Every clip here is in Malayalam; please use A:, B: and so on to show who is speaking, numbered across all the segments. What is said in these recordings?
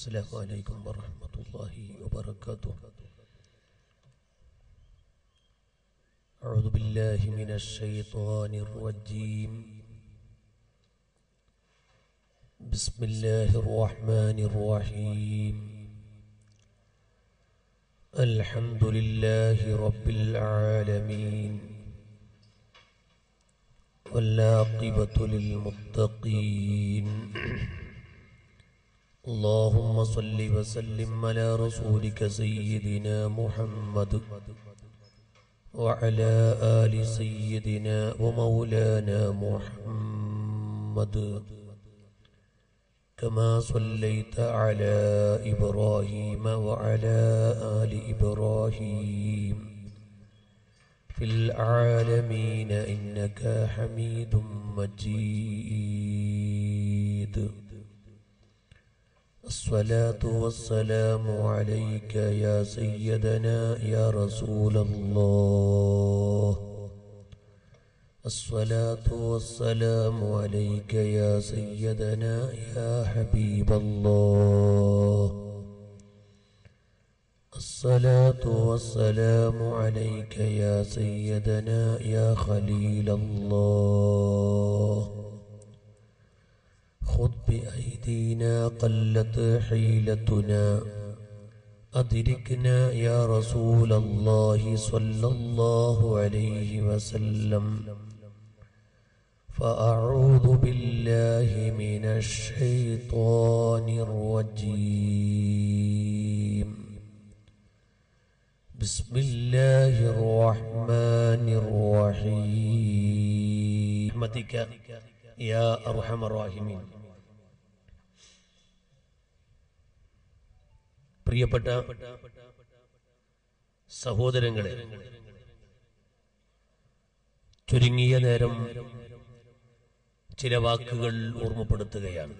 A: السلام عليكم ورحمة الله وبركاته أعوذ بالله من الشيطان الرجيم بسم الله الرحمن الرحيم الحمد لله رب العالمين والعاقبة للمتقين اللهم صل وسلم على رسولك سيدنا محمد وعلى آل سيدنا ومولانا محمد كما صليت على إبراهيم وعلى آل إبراهيم في العالمين إنك حميد مجيد الصلاة والسلام عليك يا سيدنا يا رسول الله الصلاة والسلام عليك يا سيدنا يا حبيب الله الصلاة والسلام عليك يا سيدنا يا خليل الله خذ بأيدينا قلت حيلتنا أدركنا يا رسول الله صلى الله عليه وسلم فأعوذ بالله من الشيطان الرجيم بسم الله الرحمن الرحيم رحمتك يا أرحم الراحمين പ്രിയപ്പെട്ട സഹോദരങ്ങളെ ചുരുങ്ങിയ നേരം ചില വാക്കുകൾ ഓർമ്മപ്പെടുത്തുകയാണ്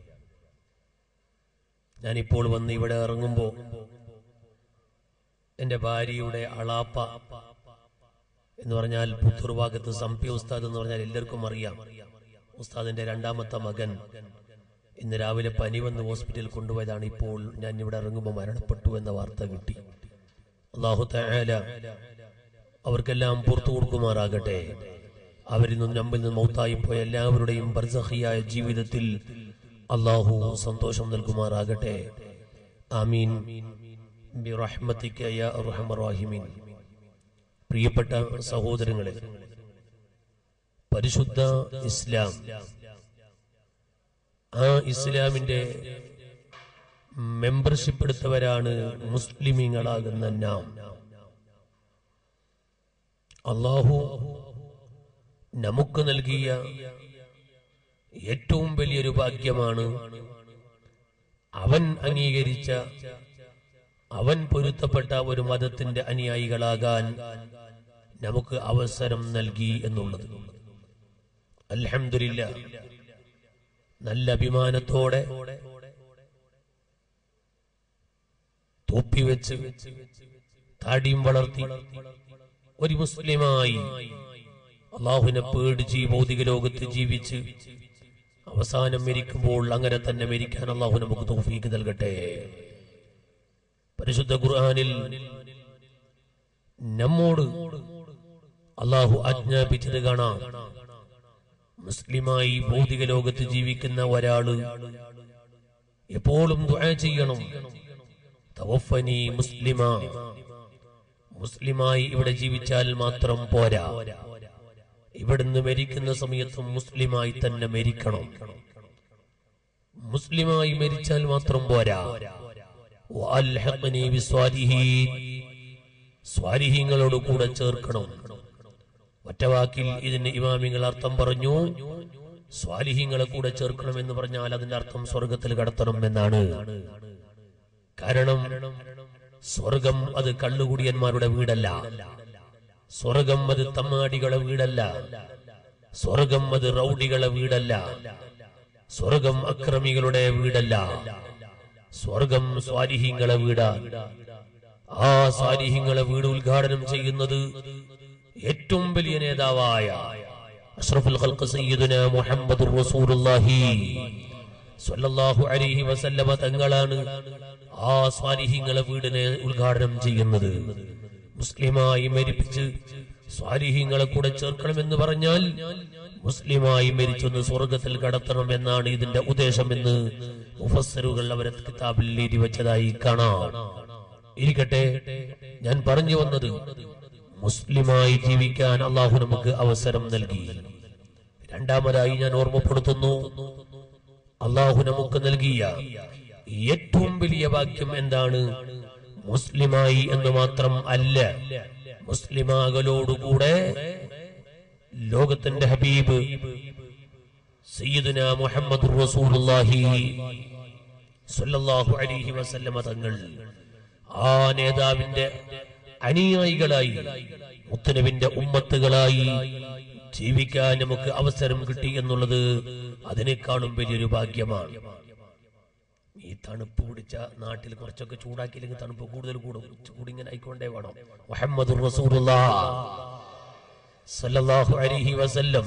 A: ഞാനിപ്പോൾ വന്ന് ഇവിടെ ഇറങ്ങുമ്പോൾ എൻ്റെ ഭാര്യയുടെ അളാപ്പ എന്ന് പറഞ്ഞാൽ പുത്തൂർ ഭാഗത്ത് സംപ്യ ഉസ്താദ് എന്ന് പറഞ്ഞാൽ എല്ലാവർക്കും അറിയാം ഉസ്താദിന്റെ രണ്ടാമത്തെ മകൻ ഇന്ന് രാവിലെ പനി വന്ന് ഹോസ്പിറ്റലിൽ കൊണ്ടുപോയതാണ് ഇപ്പോൾ ഞാൻ ഇവിടെ ഇറങ്ങുമ്പോൾ മരണപ്പെട്ടു എന്ന വാർത്ത കിട്ടി അള്ളാഹു തആല അവർക്കെല്ലാം പുറത്തു കൊടുക്കുമാറാകട്ടെ അവരിൽ നിന്നും നമ്മിൽ നിന്ന് മൗത്തായി പോയ എല്ലാവരുടെയും ബർസഹിയായ ജീവിതത്തിൽ അള്ളാഹു സന്തോഷം നൽകുമാറാകട്ടെ ആമീൻ ബിറഹ്മതിക യാ അർഹമർ റഹീമീൻ പ്രിയപ്പെട്ട സഹോദരങ്ങളെ പരിശുദ്ധ ഇസ്ലാം ആ ഇസ്ലാമിന്റെ മെമ്പർഷിപ്പ് എടുത്തവരാണ് മുസ്ലിമീങ്ങളാകുന്ന നാം അള്ളാഹു നമുക്ക് നൽകിയ ഏറ്റവും വലിയൊരു ഭാഗ്യമാണ് അവൻ അംഗീകരിച്ച അവൻ പൊരുത്തപ്പെട്ട ഒരു മതത്തിന്റെ അനുയായികളാകാൻ നമുക്ക് അവസരം നൽകി എന്നുള്ളത് അൽഹംദുലില്ല നല്ല അഭിമാനത്തോടെ തൂപ്പിവെച്ച് താടിയും വളർത്തി ഒരു മുസ്ലിമായി അള്ളാഹുവിനെ പേടിച്ച് ഈ ഭൗതിക ലോകത്ത് ജീവിച്ച് അവസാനം മരിക്കുമ്പോൾ അങ്ങനെ തന്നെ മരിക്കാൻ അള്ളാഹു നമുക്ക് തൗഫീക്ക് നൽകട്ടെ പരിശുദ്ധ ഖുർആനിൽ നമ്മോട് അള്ളാഹു ആജ്ഞാപിച്ചത് കാണാം മുസ്ലിമായി ഭൗതിക ലോകത്ത് ജീവിക്കുന്ന ഒരാള് എപ്പോഴും ദുആ ചെയ്യണം തവഫനി മുസ്ലിമ മുസ്ലിമായി ഇവിടെ ജീവിച്ചാൽ മാത്രം പോരാ ഇവിടുന്ന് മരിക്കുന്ന സമയത്തും മുസ്ലിമായി തന്നെ മരിക്കണം മുസ്ലിമായി മരിച്ചാൽ മാത്രം പോരാ വഅൽഹഖ്നി ബിസ്വാലിഹീൻ സ്വാലിഹീങ്ങളോട് കൂടെ ചേർക്കണം ഒറ്റവാക്കിൽ ഇതിന് ഇമാമിങ്ങൾ അർത്ഥം പറഞ്ഞു സ്വാലിഹീങ്ങളെ കൂടെ ചേർക്കണം എന്ന് പറഞ്ഞാൽ അതിന്റെ അർത്ഥം സ്വർഗത്തിൽ കടത്തണം എന്നാണ് കാരണം സ്വർഗം അത് കള്ളുകുടിയന്മാരുടെ വീടല്ല സ്വർഗം അത് തമ്മാടികളെ വീടല്ല സ്വർഗം അത് റൗഡികളെ വീടല്ല സ്വർഗം അക്രമികളുടെ വീടല്ല സ്വർഗം സ്വാലിഹീങ്ങളെ വീടാണ് ആ സ്വാലിഹീങ്ങളെ വീട് ഉദ്ഘാടനം ചെയ്യുന്നത് ഏറ്റവും വലിയ നേതാവായ അഷ്റഫുൽ ഖൽഖ് സയ്യിദുന മുഹമ്മദുർ റസൂലുള്ളാഹി സ്വല്ലല്ലാഹു അലൈഹി വസല്ലമ തങ്ങളാണ് ആ സ്വാലിഹീങ്ങളെ വീടിനെ ഉദ്ഘാടനം ചെയ്യുന്നത് മുസ്ലിമായി മരിപ്പിച്ച് സ്വാലിഹീങ്ങളെ കൂടെ ചേർക്കണമെന്ന് പറഞ്ഞാൽ മുസ്ലിമായി മരിച്ചൊന്ന് സ്വർഗത്തിൽ കടത്തണം എന്നാണ് ഇതിന്റെ ഉദ്ദേശമെന്ന് മുഫസ്സറുകൾ അവരെ കിതാബിൽ എഴുതി വെച്ചതായി കാണാം ഇരിക്കട്ടെ ഞാൻ പറഞ്ഞു വന്നത് മുസ്ലിമായി ജീവിക്കാൻ അള്ളാഹു നമുക്ക് അവസരം നൽകി രണ്ടാമതായി ഞാൻ ഓർമ്മപ്പെടുത്തുന്നു അള്ളാഹു നമുക്ക് നൽകിയ ഏറ്റവും വലിയ വാക്യം എന്താണ് മുസ്ലിമായി എന്ന് മാത്രം അല്ല മുസ്ലിമാകലോടുകൂടെ ലോകത്തിന്റെ ഹബീബ് സയ്യിദുന മുഹമ്മദ് റസൂലുള്ളാഹി സ്വല്ലല്ലാഹു അലൈഹി വസല്ലമ തങ്ങൾ ആ നേതാവിന്റെ അനുയായികളായി മുത്തനബിന്റെ ഉമ്മത്തുകളായി ജീവിക്കാൻ നമുക്ക് അവസരം കിട്ടി എന്നുള്ളത് അതിനേക്കാളും വലിയൊരു ഭാഗ്യമാണ് ഈ തണുപ്പ് പിടിച്ച നാട്ടിൽ കുറച്ചൊക്കെ ചൂടാക്കിയില്ലെങ്കിൽ തണുപ്പ് കൂടുതൽ കൂടും ചൂട് ഇങ്ങനെ ആയിക്കൊണ്ടേ വേണം മുഹമ്മദ് സല്ലല്ലാഹു അലൈഹി വസല്ലം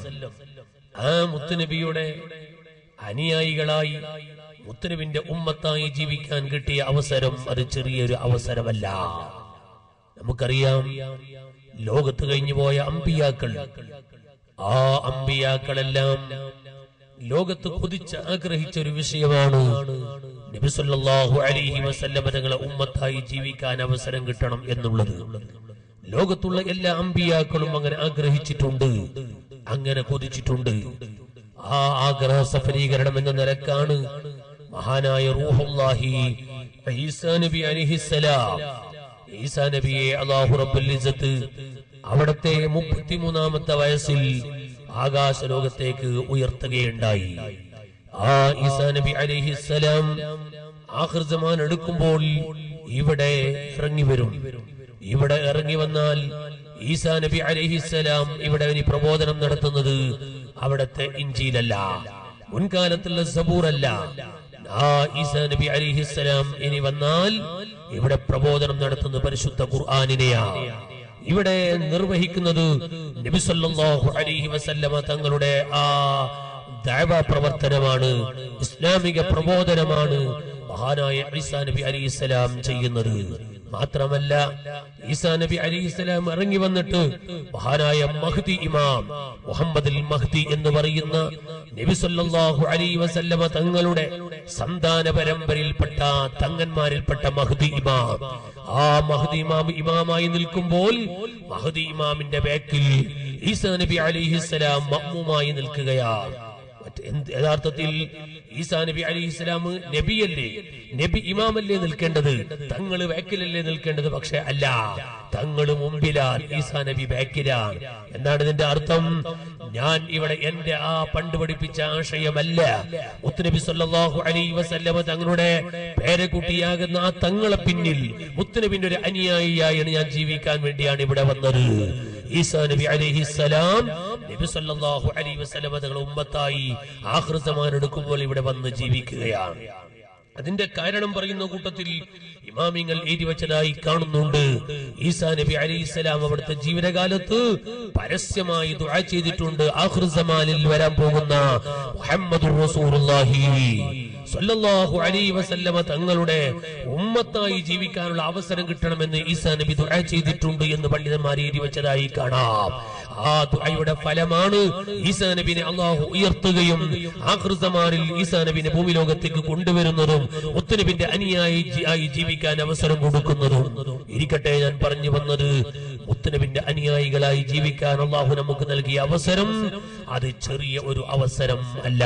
A: ആ മുത്തുനബിയുടെ അനുയായികളായി മുത്തുനബിന്റെ ഉമ്മത്തായി ജീവിക്കാൻ കിട്ടിയ അവസരം അത് ചെറിയൊരു അവസരമല്ല നമുക്കറിയാം ലോകത്ത് കഴിഞ്ഞു പോയ അമ്പിയാക്കൾ ആ അമ്പിയാക്കളെല്ലാം ലോകത്ത് കൊതിച്ച് ആഗ്രഹിച്ച ഒരു വിഷയമാണ് നബി സല്ലല്ലാഹു അലൈഹി വസല്ലമ തങ്ങളെ ഉമ്മത്തായി ജീവിക്കാൻ അവസരം കിട്ടണം എന്നുള്ളത് ലോകത്തുള്ള എല്ലാ അമ്പിയാക്കളും അങ്ങനെ ആഗ്രഹിച്ചിട്ടുണ്ട് അങ്ങനെ കൊതിച്ചിട്ടുണ്ട് ആ ആഗ്രഹ സഫലീകരണം എന്ന നിലക്കാണ് മഹാനായ റൂഹുല്ലാഹി ഈസാ നബി അലിഹിസലാം ഈസാ നബിയെ അള്ളാഹു റബ്ബുൽ ഇസ്സത്ത് അവിടത്തെ മുപ്പത്തിമൂന്നാമത്തെ വയസ്സിൽ ആകാശ ലോകത്തേക്ക് ഉയർത്തുകയുണ്ടായി ആ ഈസാ നബി അലിഹിസലാം ആഖിർ സമാൻ എടുക്കുമ്പോൾ ഇവിടെ ഇറങ്ങി വരും ഇവിടെ ഇറങ്ങി വന്നാൽ ഈസാ നബി അലഹിസലാം ഇവിടെ ഇനി പ്രബോധനം നടത്തുന്നത് അവിടത്തെ ഇഞ്ചിയിലല്ല മുൻകാലത്തുള്ള സബൂറല്ല ആ ഈസാ നബി അലിഹിസലാം ഇനി വന്നാൽ ഇവിടെ പ്രബോധനം നടത്തുന്ന പരിശുദ്ധ ഖുർആാനിനെയാണ് ഇവിടെ നിർവഹിക്കുന്നത് നബി സല്ലല്ലാഹു അലൈഹി വസല്ലമ തങ്ങളുടെ ആ ദഅവ പ്രവർത്തനമാണ് ഇസ്ലാമിക പ്രബോധനമാണ് മഹാനായ ഈസാ നബി അലിസ്ലാം ചെയ്യുന്നത് മാത്രമല്ല ഈസാ നബി അലിസ്ലാം ഇറങ്ങി വന്നിട്ട് മഹാനായ മഹ്ദി ഇമാം മുഹമ്മദ് മഹ്ദി എന്ന് പറയുന്ന നബി സല്ലല്ലാഹു അലൈഹി വസല്ലമ തങ്ങളുടെ സന്താന പരമ്പരയിൽപ്പെട്ട തങ്ങന്മാരിൽപ്പെട്ട മഹ്ദി ഇമാം ആ മഹ്ദി ഇമാം ഇമാമായി നിൽക്കുമ്പോൾ മഹ്ദി ഇമാമിന്റെ ബാക്കിൽ ഈസാ നബി അലിഹിസ്സലാം മഅ്മൂമായി നിൽക്കുകയാണ് മറ്റ് എന്ത് യഥാർത്ഥത്തിൽ ഈസാ നബി അലി ഇസ്ലാം നബിയല്ലേ നബി ഇമാമല്ലേ നിൽക്കേണ്ടത് തങ്ങള് ബാക്കിലല്ലേ നിൽക്കേണ്ടത് പക്ഷെ അല്ല തങ്ങള് മുമ്പിലാണ് ഈസാ നബി ബാക്കിലാണ് എന്നാണ് ഇതിന്റെ അർത്ഥം ഞാൻ ഇവിടെ എന്റെ ആ പണ്ട് പഠിപ്പിച്ച ആശയമല്ല മുത്തുനബി സല്ലല്ലാഹു അലൈഹി വസല്ലമ തങ്ങളുടെ പേരക്കുട്ടിയാകുന്ന ആ തങ്ങളെ പിന്നിൽ മുത്തുനബിന്റെ ഒരു അനുയായിയായാണ് ഞാൻ ജീവിക്കാൻ വേണ്ടിയാണ് ഇവിടെ വന്നത് ഈസാ നബി അലൈഹിസ്സലാം നബി സല്ലല്ലാഹു അലൈഹി വസല്ലമ തങ്ങൾ ഉമ്മത്തായി ആഹൃതമാൻ എടുക്കുമ്പോൾ ഇവിടെ വന്ന് ജീവിക്കുകയാണ് അതിന്റെ കാരണം പറയുന്ന കൂട്ടത്തിൽ ഇമാമിങ്ങൾ എഴുതി വെച്ചതായി കാണുന്നുണ്ട് ഈസാ നബി അലൈഹിസ്സലാം അവിടുത്തെ ജീവിതകാലത്ത് പരസ്യമായി ദുആ ചെയ്തിട്ടുണ്ട് ആഹൃസമാനിൽ വരാൻ പോകുന്ന മുഹമ്മദുർ റസൂലുള്ളാഹി സല്ലല്ലാഹു അലൈഹി വസല്ലമ തങ്ങളുടെ ഉമ്മത്തായി ജീവിക്കാനുള്ള അവസരം കിട്ടണമെന്ന് ഈസാ നബി ദുആ ചെയ്തിട്ടുണ്ട് എന്ന് പണ്ഡിതന്മാർ എഴുതി വെച്ചതായി കാണാം ആ ദുആയുടെ ഫലമാണ് ഈസാ നബിനെ അള്ളാഹു ഉയർത്തുകയും ആഹൃസമാനിൽ ഈസാ നബിനെ ഭൂമി ലോകത്തേക്ക് കൊണ്ടുവരുന്നതും മുത്തനബിന്റെ അനുയായി ജി- ആയി ജീവിക്കാൻ അവസരം കൊടുക്കുന്നതും ഇരിക്കട്ടെ ഞാൻ പറഞ്ഞു വന്നത് മുത്തനബിന്റെ അനുയായികളായി ജീവിക്കാൻ അള്ളാഹു നമുക്ക് നൽകിയ അവസരം അത് ചെറിയ ഒരു അവസരം അല്ല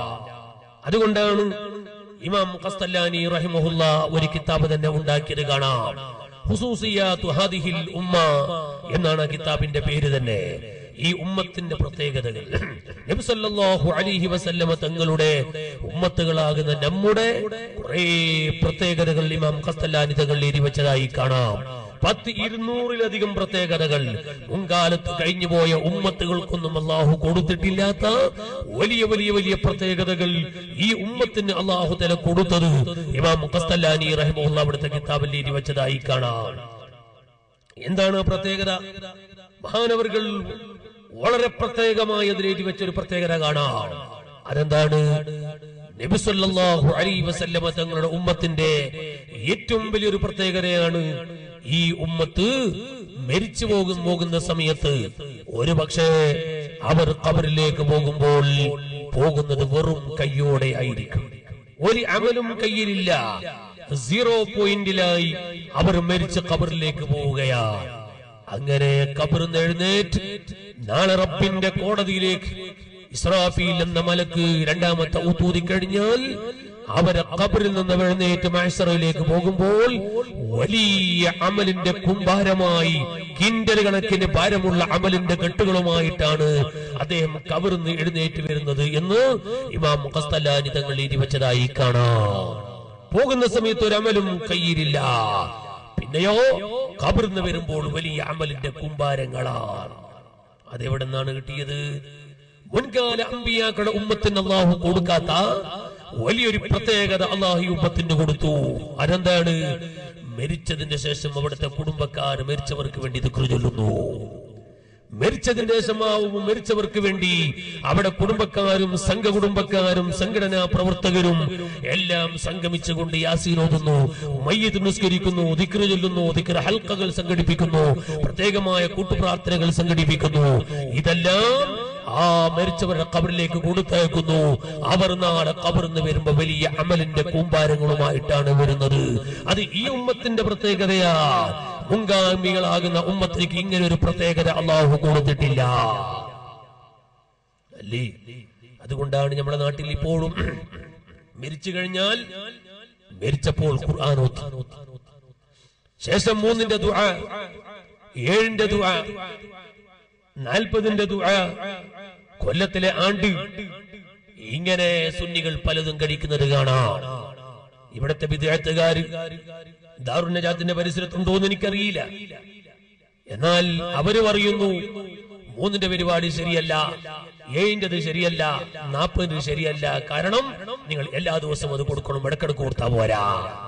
A: അതുകൊണ്ടാണ് ഇമാം ഖസ്തല്ലാനി റഹിമഹുല്ല ഒരു കിതാബ് തന്നെ ഉണ്ടാക്കിയത് കാണാം ഹുസൂസിയാത്തു ഹാദിഹിൽ ഉമ്മ എന്നാണ് ആ കിതാബിന്റെ പേര് തന്നെ ഈ ഉമ്മത്തിന്റെ പ്രത്യേകതകൾ നബി സല്ലല്ലാഹു അലൈഹി വസല്ലമ തങ്ങളുടെ ഉമ്മത്തുകളാകുന്ന നമ്മുടെ കുറെ പ്രത്യേകതകൾ ഇമാം ഖസ്തല്ലാനി തങ്ങൾ എഴുതി വെച്ചതായി കാണാം പത്ത് ഇരുന്നൂറിലധികം പ്രത്യേകതകൾ മുൻകാലത്ത് കഴിഞ്ഞുപോയ ഉമ്മത്തുകൾക്കൊന്നും അള്ളാഹു കൊടുത്തിട്ടില്ലാത്ത വലിയ വലിയ വലിയ പ്രത്യേകതകൾ ഈ ഉമ്മത്തിന് അള്ളാഹു തല കൊടുത്തത് ഇമാം ഖസ്തല്ലാനി റഹിമുള്ള അവിടുത്തെ കിതാബിൽ എഴുതി വെച്ചതായി കാണാം എന്താണ് ആ പ്രത്യേകത മഹാനവറുകൾ വളരെ പ്രത്യേകമായി അതിൽ എഴുതി വെച്ച ഒരു പ്രത്യേകത കാണാം അതെന്താണ് നബി സല്ലല്ലാഹു അലൈഹി വസല്ലമ തങ്ങളുടെ ഉമ്മത്തിന്റെ ഏറ്റവും വലിയൊരു പ്രത്യേകതയാണ് ഈ ഉമ്മത്ത് മരിച്ചു പോകും പോകുന്ന സമയത്ത് ഒരു പക്ഷേ അവർ കബറിലേക്ക് പോകുമ്പോൾ പോകുന്നത് വെറും കയ്യോടെ ആയിരിക്കും ഒരു അമലും കയ്യിലില്ല സീറോ പോയിന്റിലായി അവർ മരിച്ച് കബറിലേക്ക് പോവുകയാണ് അങ്ങനെ കബറിന്ന് എഴുന്നേറ്റ് നാളെ റബ്ബിന്റെ കോടതിയിലേക്ക് ഇസ്രാഫീൽ എന്ന മലക്ക് രണ്ടാമത്തെ ഊത്തൂതി കഴിഞ്ഞാൽ അവരെ കബറിൽ നിന്ന് എഴുന്നേറ്റ് മാഷറയിലേക്ക് പോകുമ്പോൾ വലിയ അമലിന്റെ കുംഭാരമായി കിൻഡൽ കണക്കിന് ഭാരമുള്ള അമലിന്റെ കെട്ടുകളുമായിട്ടാണ് അദ്ദേഹം കബറിന്ന് എഴുന്നേറ്റ് വരുന്നത് എന്ന് ഇമാം മുഖസ്തലാനി തങ്ങൾ എഴുതി വെച്ചതായി കാണാം പോകുന്ന സമയത്ത് ഒരു അമലും കയ്യിലില്ല പിന്നെയോ കബറിന്ന് വരുമ്പോൾ വലിയ അമലിന്റെ കുംഭാരങ്ങളാണ് അതെവിടെ നിന്നാണ് കിട്ടിയത് മുൻകാല അമ്പിയാക്കളുടെ ഉമ്മത്തിന് അള്ളാഹു കൊടുക്കാത്ത വലിയൊരു പ്രത്യേകത അള്ളാഹു ഈ ഉമ്മത്തിന് കൊടുത്തു അതെന്താണ് മരിച്ചതിന്റെ ശേഷം അവിടുത്തെ കുടുംബക്കാർ മരിച്ചവർക്ക് വേണ്ടി ദിക്റ് ചൊല്ലുന്നു മരിച്ചതിന്റെ ശേഷമാവും മരിച്ചവർക്ക് വേണ്ടി അവിടെ കുടുംബക്കാരും സംഘകുടുംബക്കാരും സംഘടനാ പ്രവർത്തകരും എല്ലാം സംഗമിച്ചുകൊണ്ട് യാസീനോതുന്നു മയ്യത്ത് നിസ്കരിക്കുന്നു ദിക്റ് ചൊല്ലുന്നു ദിക്റ് ഹൽക്കകൾ സംഘടിപ്പിക്കുന്നു പ്രത്യേകമായ കൂട്ടുപ്രാർത്ഥനകൾ സംഘടിപ്പിക്കുന്നു ഇതെല്ലാം ആ മരിച്ചവരുടെ കബറിലേക്ക് കൊടുത്തയക്കുന്നു അവർ നാളെ കബറിന്ന് വരുമ്പോ വലിയ അമലിന്റെ കൂമ്പാരങ്ങളുമായിട്ടാണ് വരുന്നത് അത് ഈ ഉമ്മത്തിന്റെ പ്രത്യേകതയാ മുൻഗാമികളാകുന്ന ഉമ്മത്തിലേക്ക് ഇങ്ങനെ ഒരു പ്രത്യേകത അള്ളാഹു കൊടുത്തിട്ടില്ല അല്ലേ അതുകൊണ്ടാണ് നമ്മുടെ നാട്ടിൽ ഇപ്പോഴും മരിച്ചു കഴിഞ്ഞാൽ മരിച്ചപ്പോൾ ഖുർആൻ ഓതി ശേഷം മൂന്നിന്റെ ദുആ ഏഴിന്റെ ദുആ നാൽപ്പതിന്റെ ദുആ കൊല്ലത്തിലെ ആണ്ട് ഇങ്ങനെ സുന്നികൾ പലതും കഴിക്കുന്നത് കാണാം ഇവിടത്തെ വിദ്യാർത്ഥികാര് ദാറുന്നജാത്തിന്റെ പരിസരത്തുണ്ടോ എന്ന് എനിക്കറിയില്ല എന്നാൽ അവര് പറയുന്നു മൂന്നിന്റെ പരിപാടി ശരിയല്ല ഏഴിന്റത് ശരിയല്ല നാൽപ്പതിന് ശരിയല്ല കാരണം നിങ്ങൾ എല്ലാ ദിവസവും അത് കൊടുക്കണം ഇടക്കിടക്ക് കൊടുത്താ പോരാ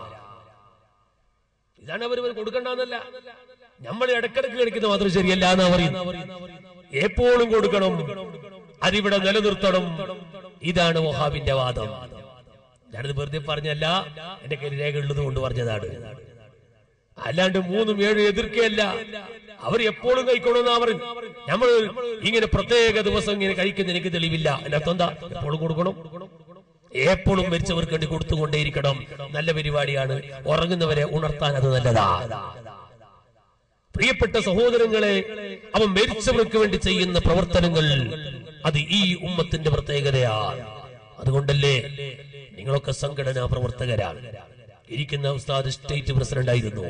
A: ഇതാണ് അവർ കൊടുക്കണ്ടെന്നല്ല നമ്മൾ ഇടക്കിടക്ക് കഴിക്കുന്നത് മാത്രം ശരിയല്ല എന്നാ പറയുന്നത് എപ്പോഴും കൊടുക്കണം അതിവിടെ നിലനിർത്തണം ഇതാണ് വഹാബിന്റെ വാദം ഞാനത് വെറുതെ പറഞ്ഞല്ല എന്റെ കയ്യിൽ രേഖ ഉള്ളത് കൊണ്ട് പറഞ്ഞതാണ് അല്ലാണ്ട് മൂന്നും ഏഴും എതിർക്കുകയല്ല അവർ എപ്പോഴും കഴിക്കണമെന്നാ പറഞ്ഞു നമ്മൾ ഇങ്ങനെ പ്രത്യേക ദിവസം ഇങ്ങനെ കഴിക്കുന്ന എനിക്ക് തെളിവില്ല അതിനർത്ഥം എന്താ എപ്പോഴും കൊടുക്കണം എപ്പോഴും മരിച്ചവർക്ക് വേണ്ടി കൊടുത്തുകൊണ്ടേയിരിക്കണം നല്ല പരിപാടിയാണ് ഉറങ്ങുന്നവരെ ഉണർത്താൻ അത് നല്ലതാ പ്രിയപ്പെട്ട സഹോദരങ്ങളെ അവൻ മരിച്ചവർക്ക് വേണ്ടി ചെയ്യുന്ന പ്രവർത്തനങ്ങൾ അത് ഈ ഉമ്മത്തിന്റെ പ്രത്യേകതയാണ് അതുകൊണ്ടല്ലേ നിങ്ങളൊക്കെ സംഘടനാ പ്രവർത്തകരാണ് ഇരിക്കുന്ന ഉസ്താദ് സ്റ്റേറ്റ് പ്രസിഡന്റ് ആയിരുന്നു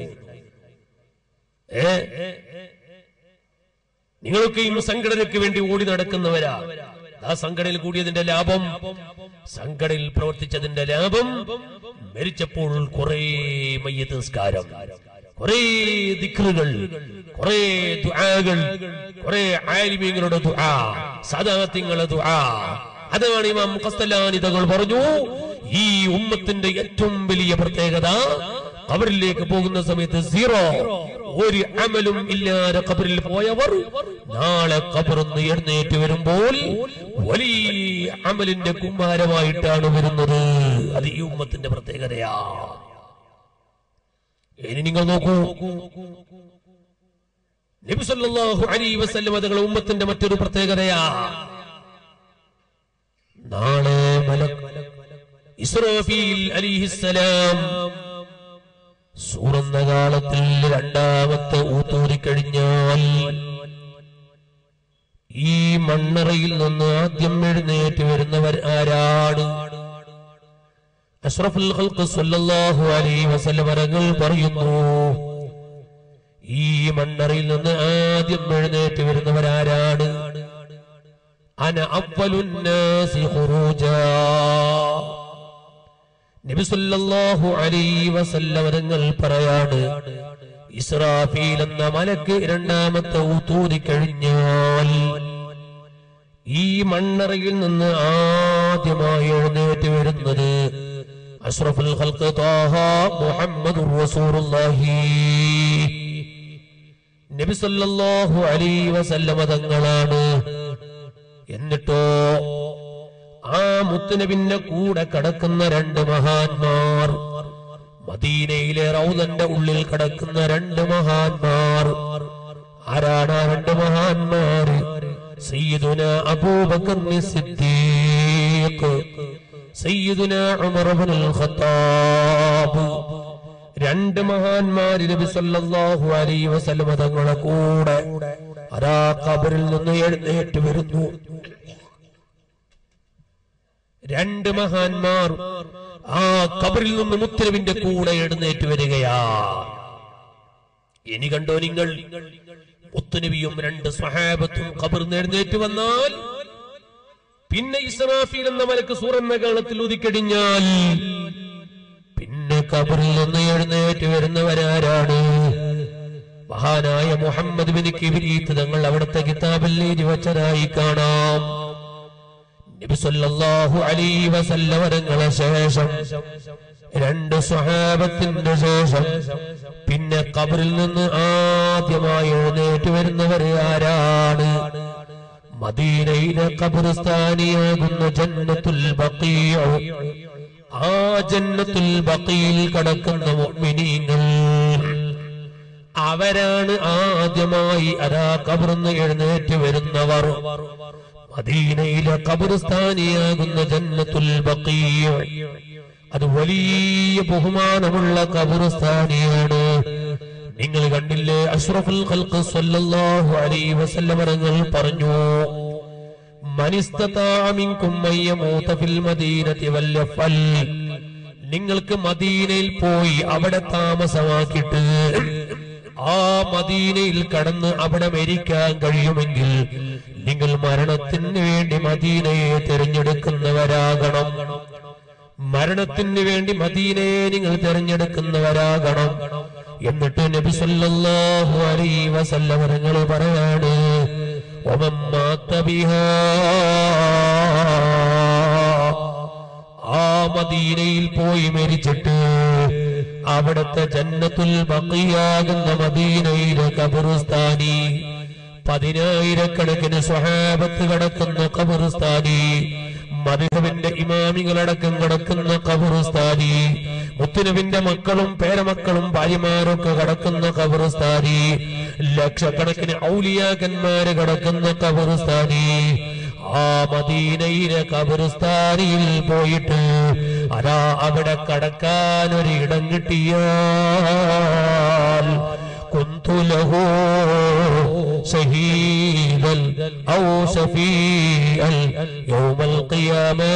A: ഏ നിങ്ങളൊക്കെയും സംഘടനയ്ക്ക് വേണ്ടി ഓടി നടക്കുന്നവരാ ആ സംഘടനയിൽ കൂടിയതിന്റെ ലാഭം സംഘടനയിൽ പ്രവർത്തിച്ചതിന്റെ ലാഭം മരിച്ചപ്പോൾ കുറെ മയ്യത്ത് നിസ്കാരം കുറെ ദിക്റുകൾ കുറെ ദുആകൾ കുറെ ആലിമീങ്ങളുടെ ദുആ സദാത്യങ്ങളുടെ ദുആ അതാണ് ഇമാം മുഖസ്തലാനി തങ്ങൾ പറഞ്ഞു ഈ ഉമ്മത്തിന്റെ ഏറ്റവും വലിയ പ്രത്യേകത കബറിലേക്ക് പോകുന്ന സമയത്ത് സീറോ ഒരു അമലും ഇല്ലാതെ കബറിൽ പോയവർ നാളെ കബറിന്ന് എഴുന്നേറ്റ് വരുമ്പോൾ വലിയ അമലിന്റെ കുമ്മാരമായിട്ടാണ് വരുന്നത് അത് ഈ ഉമ്മത്തിന്റെ പ്രത്യേകതയാ ഇനി നിങ്ങൾ നോക്കൂ നബി സല്ലല്ലാഹു അലൈഹി വസല്ലം തങ്ങളുടെ ഉമ്മത്തിന്റെ മറ്റൊരു പ്രത്യേകതയാ നാളെ മലക് ഇസ്രാഫീൽ അലിഹിസ്സലാം സൂറന്ന കാലത്തിൽ രണ്ടാമത്തെ ഊത്തൂരി കഴിഞ്ഞാൽ ഈ മണ്ണറയിൽ നിന്ന് ആദ്യം എഴുന്നേറ്റ് വരുന്നവർ ആരാണ് അഷ്റഫുൽ ഖൽഖ് സല്ലല്ലാഹു അലൈഹി വസല്ലം വരങ്ങൾ പറയുന്നു ഈ മണ്ണറയിൽ നിന്ന് ആദ്യം എഴുന്നേറ്റ് വരുന്നവരാരാണ് അന അവലുന്നാസി ഖുറൂജാ നബി സല്ലല്ലാഹു അലൈഹി വസല്ലം തങ്ങൾ പറയാണ് ഇസ്രാഫീൽ എന്ന മലക്ക് രണ്ടാമത്തെ ഊത്തൂരി കഴിഞ്ഞാൽ ഈ മണ്ണറയിൽ നിന്ന് ആദ്യമായി എഴുന്നേറ്റ് വരുന്നത് അഷ്റഫുൽ ഖൽഖ് താഹ മുഹമ്മദുർ റസൂലുള്ളാഹി നബി സല്ലല്ലാഹു അലൈഹി വസല്ലം തങ്ങളാണ് എന്നിട്ടോ ആ മുത്തുനബിന്റെ കൂടെ കിടക്കുന്ന രണ്ട് മഹാന്മാർ മദീനയിലെ റൗദന്റെ ഉള്ളിൽ കിടക്കുന്ന രണ്ട് മഹാന്മാർ ആരാണ് ആ രണ്ട് മഹാന്മാർ സയ്യിദുന അബൂബക്കർ സിദ്ദീഖ് സയ്യിദുന ഉമർ ഇബ്നുൽ ഖത്താബ് രണ്ട് മഹാന്മാര് നബി സല്ലല്ലാഹു അലൈഹി വസല്ലം തങ്ങളുടെ കൂടെ അതാ ഖബറിൽ നിന്ന് എഴുന്നേറ്റ് വരുന്നു രണ്ട് മഹാന്മാർ ആ ഖബറിൽ നിന്ന് മുത്തരവിന്റെ കൂടെ എഴുന്നേറ്റ് വരികയാ ഇനി കണ്ടോ നിങ്ങൾ മുത്തുനബിയും രണ്ട് സ്വഹാബത്തും ഖബറിൽ എഴുന്നേറ്റ് വന്നാൽ പിന്നെ ഇസ്രാഫീൽ എന്ന മലക്ക് സൂറന്ന കാലത്തിൽ ഉദിക്കടിഞ്ഞാൽ പിന്നെ ഖബറിൽ നിന്ന് എഴുന്നേറ്റ് വരുന്നവരാരാണ് മഹാനായ മുഹമ്മദ് ബിൻ കിബിരീത്ത് തങ്ങൾ അവിടുത്തെ കിതാബിൽ എഴുതി വച്ചതായി കാണാം നബി സല്ലല്ലാഹു അലൈഹി വസല്ലമരങ്ങളെ ശേഷം രണ്ട് സ്വഹാബത്തിന്റെ ശേഷം പിന്നെ ഖബറിൽ നിന്ന് ആദ്യമായി എഴുന്നേറ്റ് വരുന്നവർ ആരാണ് മദീനയിലെ ഖബർസ്ഥാനിയാകുന്ന ജന്നത്തുൽ ബഖീഅ ആ ജന്നത്തുൽ ബഖീൽ കടക്കുന്ന മുഅ്മിനീങ്ങൾ അവരാണ് ആദ്യമായി അതാ കബർന്ന് എഴുന്നേറ്റ് വരുന്നവർ മദീനയിലെ കബർസ്ഥാനിയാകുന്ന ജന്നത്തുൽ ബഖീയ അത് വലിയ ബഹുമാനമുള്ള കബർസ്ഥാനിയാണ് നിങ്ങൾ കണ്ടില്ലേ അഷ്റഫുൽ ഖൽഖ് സല്ലല്ലാഹു അലൈഹി വസല്ലം തങ്ങൾ പറഞ്ഞു മൻ ഇസ്തതാഅ മിൻകും മൻ യമൂത ഫിൽ മദീനതി വല്യഫൽ നിങ്ങൾക്ക് മദീനയിൽ പോയി അവിടെ താമസമാക്കിയിട്ട് ആ മദീനയിൽ കടന്ന് അവിടെ മരിക്കാൻ കഴിയുമെങ്കിൽ നിങ്ങൾ മരണത്തിന് വേണ്ടി മദീനയെ തിരഞ്ഞെടുക്കുന്നവരാകണം മരണത്തിന് വേണ്ടി മദീനയെ നിങ്ങൾ തിരഞ്ഞെടുക്കുന്നവരാകണം എന്നിട്ട് നബി സല്ലല്ലാഹു അലൈഹി വസല്ലം നിങ്ങൾ പറയാണ് ومن مات بها ആ മദീനയിൽ പോയി മരിച്ചിട്ട് അവിടുത്തെ ജന്നത്തുൽ ബഖിയാകുന്ന മദീനയിലെ കബറുസ്ഥാനി പതിനായിരക്കണക്കിന് സ്വഹാബത്ത് കിടക്കുന്ന കബറുസ്ഥാനി മധുഹവിന്റെ ഇമാമികളടക്കം കിടക്കുന്ന കബറുസ്ഥാനി മുത്തുനബിന്റെ മക്കളും പേരമക്കളും ഭാര്യമാരൊക്കെ കിടക്കുന്ന കബറുസ്ഥാനി ലക്ഷക്കണക്കിന് ഔലിയാക്കന്മാര് കിടക്കുന്ന കബറുസ്ഥാനി ആ മദീനയിലെ കബറുസ്ഥാനിയിൽ പോയിട്ട് അതാ അവിടെ കടക്കാൻ ഒരു ഇടം കിട്ടിയാൽ കുന്തുലഹോ شهيدا أو شفيعا يوم القيامة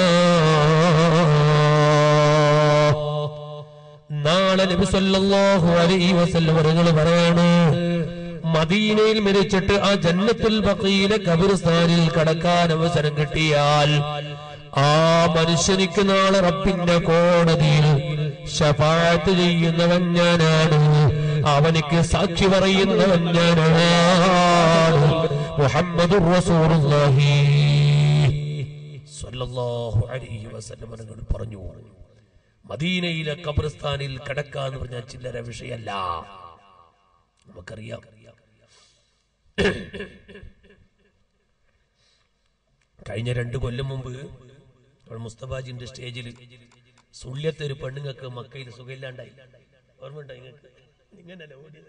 A: നാളെ നബി സല്ലല്ലാഹു അലൈഹി വസല്ലം അവர்கள் പറയാണ് മദീനയിൽ മരിച്ചിട്ട് ആ ജന്നത്തുൽ ബഖീലെ ഖബർസ്ഥാനിൽ കടക്കാൻ അവസരം കിട്ടിയാൽ ആ മനുഷ്യനിക്ക് നാളെ റബ്ബിന്റെ കോടതിയിൽ ശഫാഅത്ത് ചെയ്യുന്നവൻ ഞാനാണ് അവനിക്ക് സാക്ഷി പറയുന്നവൻ ഞാനാണ് മുഹമ്മദുർ റസൂലുള്ളാഹി സ്വല്ലല്ലാഹു അലൈഹി വസല്ലം അവர்கள் പറഞ്ഞു മദീനയിലെ ഖബർസ്ഥാനിൽ കിടക്കാന്ന് പറഞ്ഞാൽ ചില്ലറ വിഷയല്ല നമുക്കറിയാം കഴിഞ്ഞ രണ്ട് കൊല്ലം മുമ്പ് നമ്മൾ മുസ്തഫാജിന്റെ സ്റ്റേജിൽ സുള്യത്തെ ഒരു പെണ്ണുങ്ങൾക്ക് മക്കയിൽ സുഖമില്ലാണ്ടായി ഓർമ്മയുണ്ടോ നിങ്ങൾക്ക് ഇങ്ങനല്ല ഓടിയത്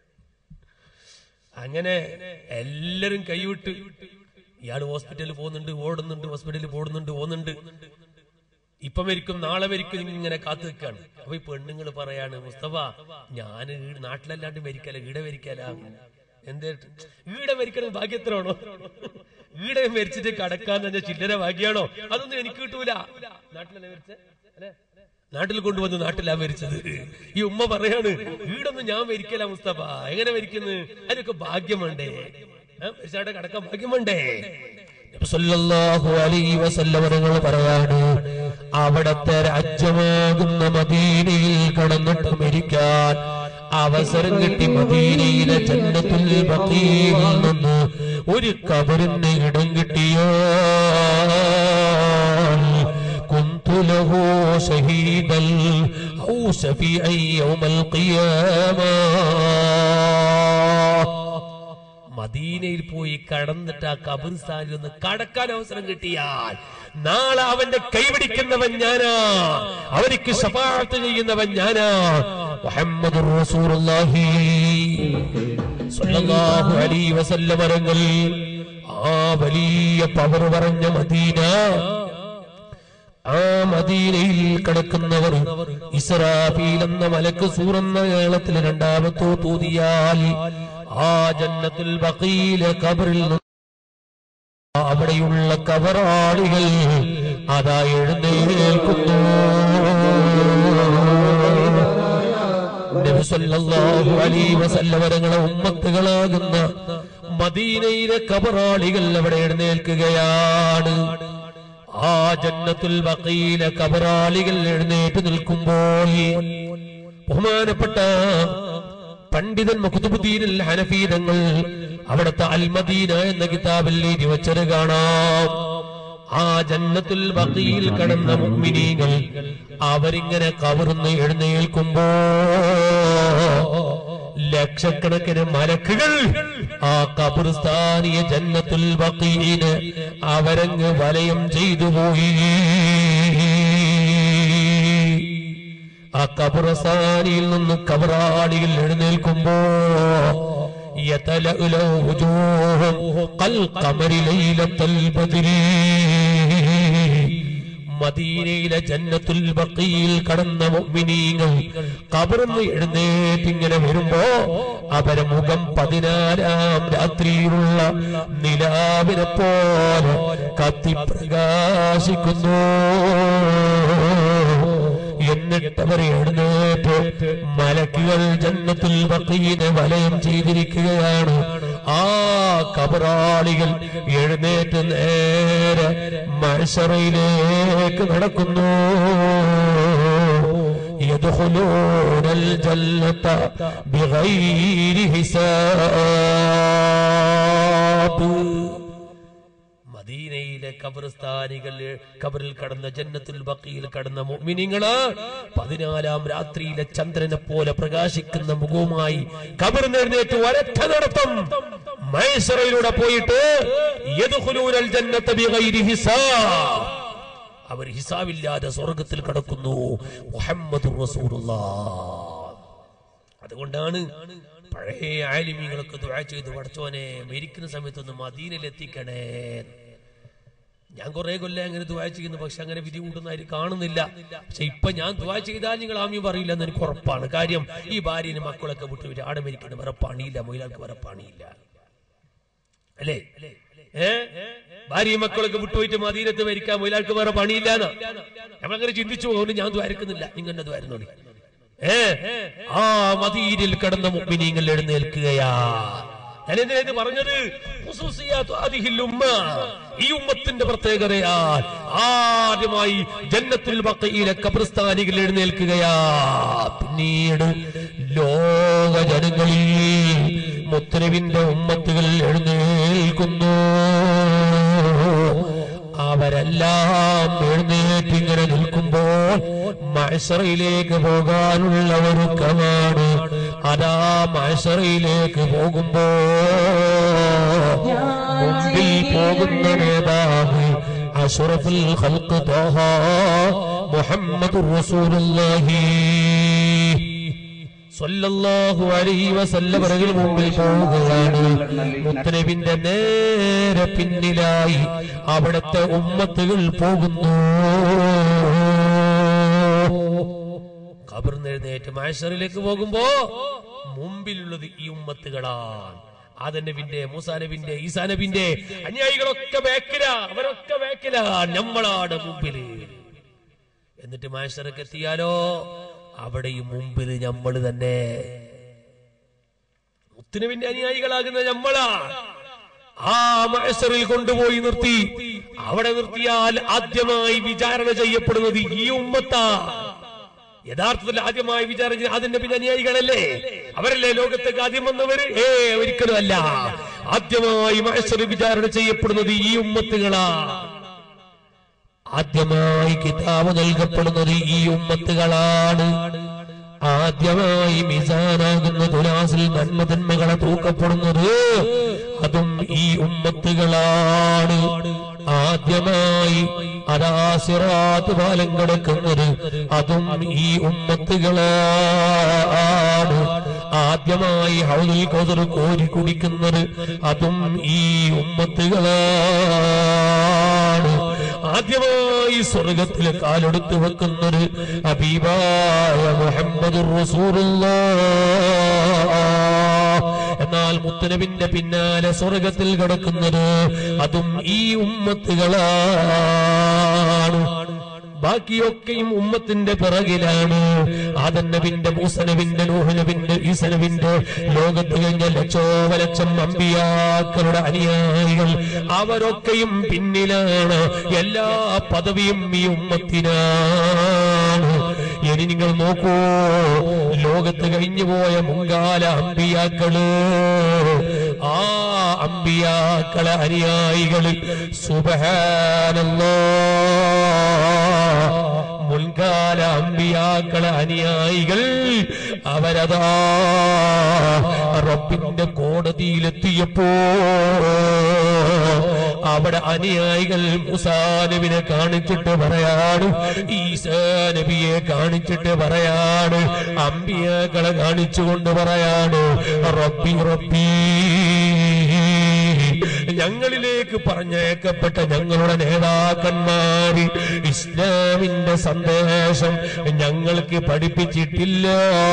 A: അങ്ങനെ എല്ലാരും കൈവിട്ട് ഇയാൾ ഹോസ്പിറ്റലിൽ പോകുന്നുണ്ട് ഓടുന്നുണ്ട് ഹോസ്പിറ്റലിൽ പോകുന്നുണ്ട് പോകുന്നുണ്ട് ഇപ്പൊ മരിക്കും നാളെ മരിക്കും ഇങ്ങനെ കാത്തു നിൽക്കാണ് അപ്പൊ ഈ പെണ്ണുങ്ങൾ പറയാണ് മുസ്തഫ ഞാൻ നാട്ടിലല്ലാണ്ട് മരിക്കല ഈടെ മരിക്കല എന്തേ ഈടെ മരിക്കണം ഭാഗ്യത്തിലാണോ ഈടെ മരിച്ചിട്ട് കടക്കാന്ന് പറഞ്ഞ ചില്ലര ഭാഗ്യാണോ അതൊന്നും എനിക്ക് കിട്ടൂല നാട്ടിലല്ലേ മരിച്ച അല്ലെ നാട്ടിൽ കൊണ്ടുവന്ന് നാട്ടിലാ മരിച്ചത് ഈ ഉമ്മ പറയാണ് ഈടൊന്നും ഞാൻ മരിക്കല മുസ്തഫ എങ്ങനെ മരിക്കുന്നു അതിനൊക്കെ ഭാഗ്യം വേണ്ടേ ഏ? മരിച്ചാട്ടെ കടക്കാൻ ഭാഗ്യം വേണ്ടേ നബി സല്ലല്ലാഹു അലൈഹി വസല്ലം തങ്ങൾ പറയാണ് അവിടത്തെ രാജ്യമാകുന്ന മദീനയിൽ കടന്നിട്ട് മരിക്കാൻ അവസരം കിട്ടി മദീനയിലെ ജന്നത്തുൽ ബഖീയിൽ നിന്ന് ഒരു കബറിന് ഇടം കിട്ടിയോ كنت له شهيدا أو شفيعا يوم القيامة മദീനയിൽ പോയി കടന്നിട്ട് ആ കബർസ്ഥാനിൽ ഒന്ന് കടക്കാൻ അവസരം കിട്ടിയാൽ നാളെ അവന്റെ കൈപിടിക്കുന്നവൻ ഞാനാ അവനിക്ക് ശപാഴത്ത് ചെയ്യുന്നവൻ ഞാനാ മുഹമ്മദ് റസൂലുള്ളാഹി സ്വല്ലല്ലാഹു അലൈഹി വസല്ലം വരങ്ങൾ ആ വലിയ പവർ പറഞ്ഞ മദീന ആ മദീനയിൽ കിടക്കുന്നവർ ഇസ്രാഫീൽ എന്ന മലക്ക് സൂറന്ന കേളത്തിൽ രണ്ടാമത്തോ തൂതിയാൽ ആ ജന്നത്തിൽ ബക്കീലെ കബറിൽ നിന്ന് അവിടെയുള്ള കബറാളികൾ അതാ എഴുന്നേൽക്കുന്നു നബി സല്ലല്ലാഹു അലൈഹി വസല്ലം തങ്ങളെ ഉമ്മത്തുകളാകുന്ന മദീനയിലെ കബറാളികൾ അവിടെ എഴുന്നേൽക്കുകയാണ് ആ ജന്നത്തുൽ ബഖീല കബറാളികൾ എഴുന്നേറ്റ് നിൽക്കുമ്പോൾ ബഹുമാനപ്പെട്ട പണ്ഡിതൻ മുഖത്തുബുദ്ദീനിൽ ഹനഫീതങ്ങൾ അവിടുത്തെ അൽമദീന എന്ന കിതാബിൽ എഴുതി വച്ചത് കാണാം ആ ജന്നത്തുൽ ബഖീൽ കടന്ന മുഅ്മിനീങ്ങൾ അവരിങ്ങനെ കവർന്ന് എഴുന്നേൽക്കുമ്പോ ലക്ഷക്കണക്കിന് മലക്കുകൾ ആ കബർസ്ഥാനിയ ജന്നത്തുൽ ബഖീന് അവരങ്ങ് വലയം ചെയ്തു പോയി ആ കബറസ്ഥാനിയിൽ നിന്ന് കബറാളികൾ എഴുന്നേൽക്കുമ്പോ يتلألأ وجوههم كالقمر ليلة البدر മദീനയിലെ ജന്നത്തുൽ ബക്കിയിൽ കടന്ന മുഅ്മിനീങ്ങൾ കബർന്ന് എഴുന്നേറ്റ് ഇങ്ങനെ വരുമ്പോ അവരെ മുഖം പതിനാലാം രാത്രിയിലുള്ള നിലാവിനെ പോലെ കത്തി പ്രകാശിക്കുന്നു എന്നിട്ട് അവർ എഴുന്നേറ്റ് മലക്കുകൾ ജന്നത്തുൽ ബക്കീനെ വലയം ചെയ്തിരിക്കുകയാണ് ആ കബറാളികൾ എഴുന്നേറ്റ് നേരെ മത്സറയിലേക്ക് നടക്കുന്നു يدخلون الجنة بغير حساب മദീനയിലെ കബർസ്ഥാനികൾ കബറിൽ കടന്ന ജന്നത്തുൽ ബക്കിയിൽ കടന്ന മുഅ്മിനീങ്ങള് പതിനാലാം രാത്രിയിലെ ചന്ദ്രനെ പോലെ പ്രകാശിക്കുന്ന മുഖവുമായി കബർ എഴുന്നേറ്റ് ഒരൊറ്റ നടത്തം മൈസറയിലൂടെ പോയിട്ട് യദ്ഖുലൂനൽ ജന്നത ബിഗൈരി ഹിസാബ് അവർ ഹിസാബില്ലാതെ സ്വർഗത്തിൽ കടക്കുന്നു മുഹമ്മദ് അതുകൊണ്ടാണ് പഴയ ആലിമീങ്ങളൊക്കെ ദുആ ചെയ്ത് പഠിച്ചോനെ മരിക്കുന്ന സമയത്തൊന്ന് മദീനയിൽ എത്തിക്കണേ ഞാൻ കുറെ കൊല്ലം അങ്ങനെ ദുആ ചെയ്യുന്നു പക്ഷെ അങ്ങനെ വിധി കൂട്ടുന്നതായി കാണുന്നില്ല പക്ഷെ ഇപ്പൊ ഞാൻ ദുആ ചെയ്താൽ നിങ്ങൾ ആമ്യം പറയില്ല എന്ന് എനിക്ക് ഉറപ്പാണ് കാര്യം ഈ ഭാര്യന് മക്കളൊക്കെ വിട്ടു വിട്ട് ആടെ മരിക്കുന്ന വേറെ പണിയില്ല മൊയിലാൾക്ക് വേറെ പണിയില്ല അല്ലേ ഏ ഭാര്യയും മക്കളൊക്കെ വിട്ടുപോയിട്ട് മദീനത്ത് മരിക്കാൻ മൊയിലാൾക്ക് വേറെ പണിയില്ലാന്ന് നമ്മളങ്ങനെ ചിന്തിച്ചു പോകുന്നു ഞാൻ ദ്വാരക്കുന്നില്ല നിങ്ങളുടെ ദ്വാരുന്നോളി ഏ ആ മദീനിൽ കിടന്ന മുമ്പിനീങ്ങൾ എഴുന്നേൽക്കുകയാ ഞാൻ എന്തിനാ ഇത് പറഞ്ഞത് ഖുസൂസിയാത്തു ഹാദിഹിൽ ഉമ്മ. ഈ ഉമ്മത്തിന്റെ പ്രത്യേകതയാ ആദ്യമായി ജന്നത്തുൽ ബഖയിലെ കബ്രസ്ഥാനികൾ എഴുന്നേൽക്കുകയാ പിന്നീട് ലോക ജനങ്ങളിൽ മുത്തരവിന്റെ ഉമ്മത്തുകൾ എഴുന്നേൽക്കുന്നു അവരെല്ലാം എഴുന്നേറ്റ് ഇങ്ങനെ നിൽക്കുമ്പോൾ മഴസറയിലേക്ക് പോകാനുള്ള ഒരുക്കമാണ് അതാ മഴസറയിലേക്ക് പോകുമ്പോ മുമ്പിൽ പോകുന്ന നേതാവ് അഷറഫുൽ ഖൽഖ് ത്വാഹ മുഹമ്മദുർ റസൂലുള്ളാഹി സ്വല്ലല്ലാഹു അലൈഹി വസല്ലം അവരുടെ മുമ്പിൽ പോവുകയാണ് മുത്തനബിന്റെ നേരെ പിന്നിലായി അവിടുത്തെ ഉമ്മത്തുകൾ പോകുന്നു കബർന്നെഴുന്നേറ്റ് മാഷറിലേക്ക് പോകുമ്പോ മുമ്പിലുള്ളത് ഈ ഉമ്മത്തുകളാണ് ആദനബിന്റെ മൂസാനബിന്റെ ഈസാനബിന്റെ അനുയായികളൊക്കെ വേക്കില അവരൊക്കെ വേക്കില നമ്മളാണ് മുമ്പില് എന്നിട്ട് മാഷറക്ക് എത്തിയാലോ അവിടെയും മുമ്പിൽ നമ്മൾ തന്നെ മുത്തുനബിന്റെ അനുയായികളാകുന്ന നമ്മളാ ആ മഹസറിൽ കൊണ്ടുപോയി നിർത്തി അവിടെ നിർത്തിയാൽ ആദ്യമായി വിചാരണ ചെയ്യപ്പെടുന്നത് ഈ ഉമ്മത്താ യഥാർത്ഥത്തിൽ ആദ്യമായി വിചാരണ ചെയ്യുന്ന അതിന്റെ പിന്നെ അനുയായികളല്ലേ അവരല്ലേ ലോകത്തേക്ക് ആദ്യം വന്നവര് ഏ ഒരിക്കലും അല്ല ആദ്യമായി മഹസറി വിചാരണ ചെയ്യപ്പെടുന്നത് ഈ ഉമ്മത്തുകളാ ആദ്യമായി കിതാബ് നൽകപ്പെടുന്നത് ഈ ഉമ്മത്തുകളാണ് ആദ്യമായി മിസാനാകുന്ന തുലാ
B: തുറാസിൽ നന്മ തിന്മകളെ തൂക്കപ്പെടുന്നത് അതും ഈ ഉമ്മത്തുകളാണ് ആദ്യമായി അരാസിറാത്ത് പാലം കിടക്കുന്നത് അതും ഈ ഉമ്മത്തുകളാണ് ആദ്യമായി ഹൗലുൽ കൊതർ കോരി കുടിക്കുന്നത് അതും ഈ ഉമ്മത്തുകളാണ് ആദ്യമായി സ്വർഗത്തിൽ കാലെടുത്ത് വെക്കുന്നത് അബീബായ മുഹമ്മദ് എന്നാൽ മുത്തനബിന്റെ പിന്നാലെ സ്വർഗത്തിൽ കിടക്കുന്നത് അതും ഈ ഉമ്മത്തുകളാണ് ബാക്കിയൊക്കെയും ഉമ്മത്തിന്റെ പിറകിലാണ് ആദന്നബിന്റെ മൂസനബിന്റെ നൂഹനബിന്റെ ഈസനബിന്റെ ലോകത്ത് കഴിഞ്ഞ ലക്ഷോപലക്ഷം അമ്പിയാക്കളുടെ അനുയായികൾ അവരൊക്കെയും പിന്നിലാണ് എല്ലാ പദവിയും ഈ ഉമ്മത്തിനാണ് ഇനി നിങ്ങൾ നോക്കൂ ലോകത്ത് കഴിഞ്ഞു പോയ മുൻകാല അമ്പിയാക്കള് ആ അമ്പിയാക്കളെ അനുയായികള് സുബഹാനല്ലോ മുൻകാല അമ്പിയാക്കളെ അനുയായികൾ അവരതാ റബ്ബിന്റെ കോടതിയിലെത്തിയപ്പോ അവിടെ അനുയായികൾ മുസാനബിനെ കാണിച്ചിട്ട് പറയാണ് ഈസാനബിയെ കാണിച്ചിട്ട് പറയാണ് അമ്പിയാക്കളെ കാണിച്ചുകൊണ്ട് പറയാണ് റബ്ബി റബ്ബി ഞങ്ങളിലേക്ക് പറഞ്ഞേക്കപ്പെട്ട ഞങ്ങളുടെ നേതാക്കന്മാര് ഇസ്ലാമിന്റെ സന്ദേശം ഞങ്ങൾക്ക് പഠിപ്പിച്ചിട്ടില്ല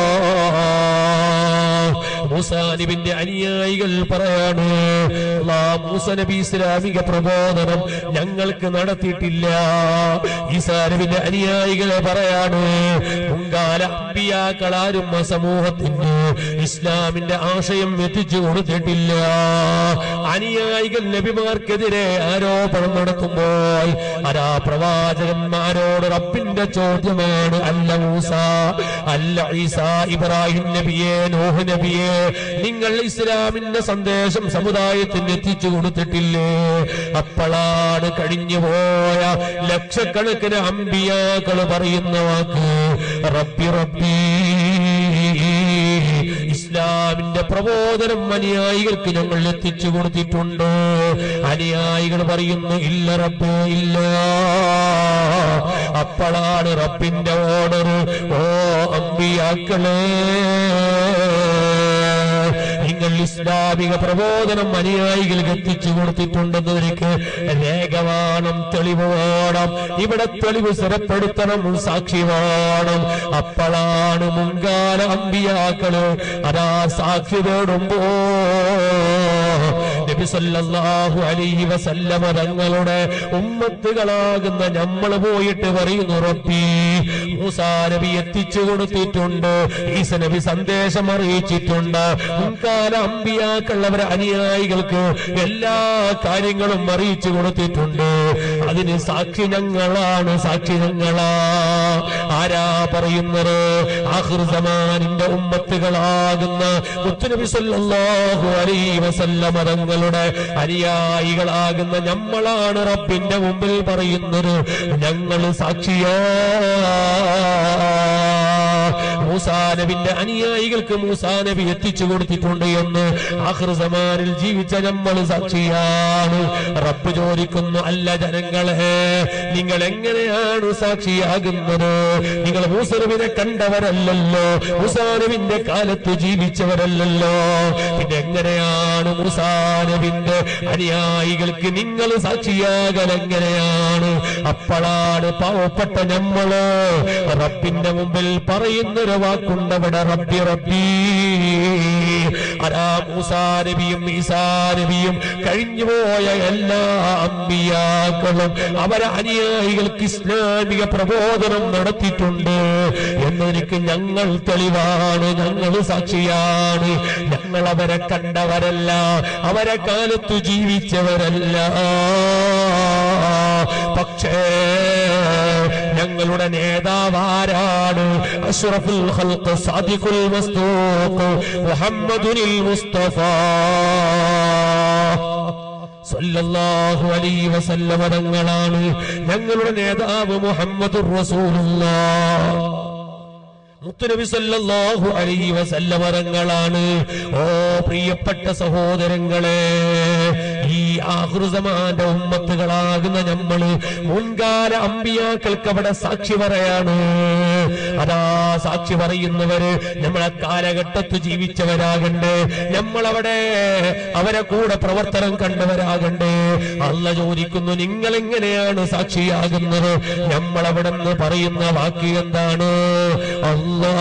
B: മൂസാനബിന്റെ അനുയായികൾ പറയാണ് അല്ലാ, മൂസ നബി ഇസ്ലാമിക പ്രബോധനം ഞങ്ങൾക്ക് നടത്തിയിട്ടില്ല ഈസാനബിന്റെ അനുയായികളെ പറയാണ് മുൻകാല അമ്പിയാക്കളാരും ആ സമൂഹത്തിന് ഇസ്ലാമിന്റെ ആശയം എത്തിച്ചു കൊടുത്തിട്ടില്ല അനുയായികൾ നബിമാർക്കെതിരെ ആരോപണം നടത്തുമ്പോൾ അതാ പ്രവാചകന്മാരോട് റബ്ബിന്റെ ചോദ്യമാണ് അല്ല മൂസ അല്ല ഈസ ഇബ്രാഹിം നബിയെ നോഹ് നബിയെ നിങ്ങൾ ഇസ്ലാമിന്റെ സന്ദേശം സമുദായത്തിന് എത്തിച്ചു കൊടുത്തിട്ടില്ലേ അപ്പോഴാണ് കഴിഞ്ഞുപോയ ലക്ഷക്കണക്കിന് അമ്പിയാക്കൾ പറയുന്ന വാക്ക് റബ്ബി റബ്ബി ഇസ്ലാമിന്റെ പ്രബോധനം അനുയായികൾക്ക് ഞങ്ങൾ എത്തിച്ചു കൊടുത്തിട്ടുണ്ട് അനുയായികൾ പറയുന്നു ഇല്ല റബ്ബേ ഇല്ല അപ്പോഴാണ് റബ്ബിന്റെ ഓർഡർ ഓ അമ്പിയാക്കളെ നിങ്ങൾ ഇസ്ലാമിക പ്രബോധനം അനുയായികൾക്ക് എത്തിച്ചു കൊടുത്തിട്ടുണ്ടെന്നവർക്ക് രേഖ വേണം തെളിവ് വേണം ഇവിടെ തെളിവ് സ്ഥിരപ്പെടുത്തണം സാക്ഷി വേണം അപ്പോഴാണ് മുൻകാല അമ്പിയാക്കള് അതാ സാക്ഷി തേടുമ്പോ നബി സല്ലല്ലാഹു അലൈഹി വസല്ലമ തങ്ങളുടെ ഉമ്മത്തുകളാകുന്ന നമ്മൾ പോയിട്ട് പറയുന്നു റബ്ബി മൂസാ നബി എത്തിച്ചു കൊടുത്തിട്ടുണ്ട് ഈസ നബി സന്ദേശം അറിയിച്ചിട്ടുണ്ട് മുൻകാല അമ്പിയാക്കൾ അവരെ അനുയായികൾക്ക് എല്ലാ കാര്യങ്ങളും അറിയിച്ചു കൊടുത്തിട്ടുണ്ട് അതിന് സാക്ഷി ഞങ്ങളാണ് സാക്ഷി ഞങ്ങളാ ആരാ പറയുന്നത് ആഖിർ സമാനിന്റെ ഉമ്മത്തുകളാകുന്ന മുത്തുനബി സല്ലല്ലാഹു അലൈഹി വസല്ലമ തങ്ങളുടെ അനുയായികളാകുന്ന നമ്മളാണ് റബ്ബിന്റെ മുമ്പിൽ പറയുന്നത് ഞങ്ങൾ സാക്ഷിയാ മൂസാനബിന്റെ അനുയായികൾക്ക് മൂസാനബി എത്തിച്ചു കൊടുത്തിട്ടുണ്ട് എന്ന് ആഖിർ സമാനിൽ ജീവിച്ച നമ്മൾ സാക്ഷിയാണ് റബ്ബ് ചോദിക്കുന്നു അല്ല ജനങ്ങളെ നിങ്ങൾ എങ്ങനെയാണ് സാക്ഷിയാകുന്നത് നിങ്ങൾ മൂസനബിനെ കണ്ടവരല്ലല്ലോ മൂസാനബിന്റെ കാലത്ത് ജീവിച്ചവരല്ലല്ലോ പിന്നെ എങ്ങനെയാണ് മൂസാനബിന്റെ അനുയായികൾക്ക് നിങ്ങൾ സാക്ഷിയാകൽ എങ്ങനെയാണ് അപ്പോഴാണ് പാവപ്പെട്ട നമ്മള് റബ്ബിന്റെ മുമ്പിൽ പറയുന്നൊരു വാക്കുണ്ടവിടെ റബ്ബി റബ്ബി അരാ മൂസാ നബിയും ഈസാ നബിയും കഴിഞ്ഞുപോയ എല്ലാ അമ്പിയാക്കളും അവരെ അനുയായികൾക്ക് ഇസ്ലാമിക പ്രബോധനം നടത്തിയിട്ടുണ്ട് എന്നതിന് ഞങ്ങൾ തെളിവാണ് ഞങ്ങൾ സാക്ഷിയാണ് ഞങ്ങൾ അവരെ കണ്ടവരല്ല അവരെ കാലത്തു ജീവിച്ചവരല്ല പക്ഷേ ഞങ്ങളുടെ നേതാവാരാണ് അഷ്റഫുൽ ഖൽഖ് സാദിഖുൽ മസ്തൂഖ് മുഹമ്മദുൽ മുസ്തഫ സല്ലല്ലാഹു അലൈഹി വസല്ലമ തങ്ങളാണ് ഞങ്ങളുടെ നേതാവ് മുഹമ്മദുർ റസൂലുള്ളാഹ് മുത്തുനബി സല്ലല്ലാഹു അലൈഹി വസല്ലമരങ്ങളാണ് ഓ പ്രിയപ്പെട്ട സഹോദരങ്ങളെ ഈ ആഹൃസമാന്റെ ഉമ്മത്തുകളാകുന്ന നമ്മള് മുൻകാല അമ്പിയാക്കൾക്ക് അവിടെ സാക്ഷി പറയാണ് അതാ സാക്ഷി പറയുന്നവര് നമ്മളെ കാലഘട്ടത്ത് ജീവിച്ചവരാകണ്ടേ നമ്മളവിടെ അവരെ കൂടെ പ്രവർത്തനം കണ്ടവരാകണ്ടേ അല്ല ചോദിക്കുന്നു നിങ്ങൾ എങ്ങനെയാണ് സാക്ഷിയാകുന്നത് നമ്മളവിടെ നിന്ന് പറയുന്ന വാക്ക് എന്താണ് അല്ലാ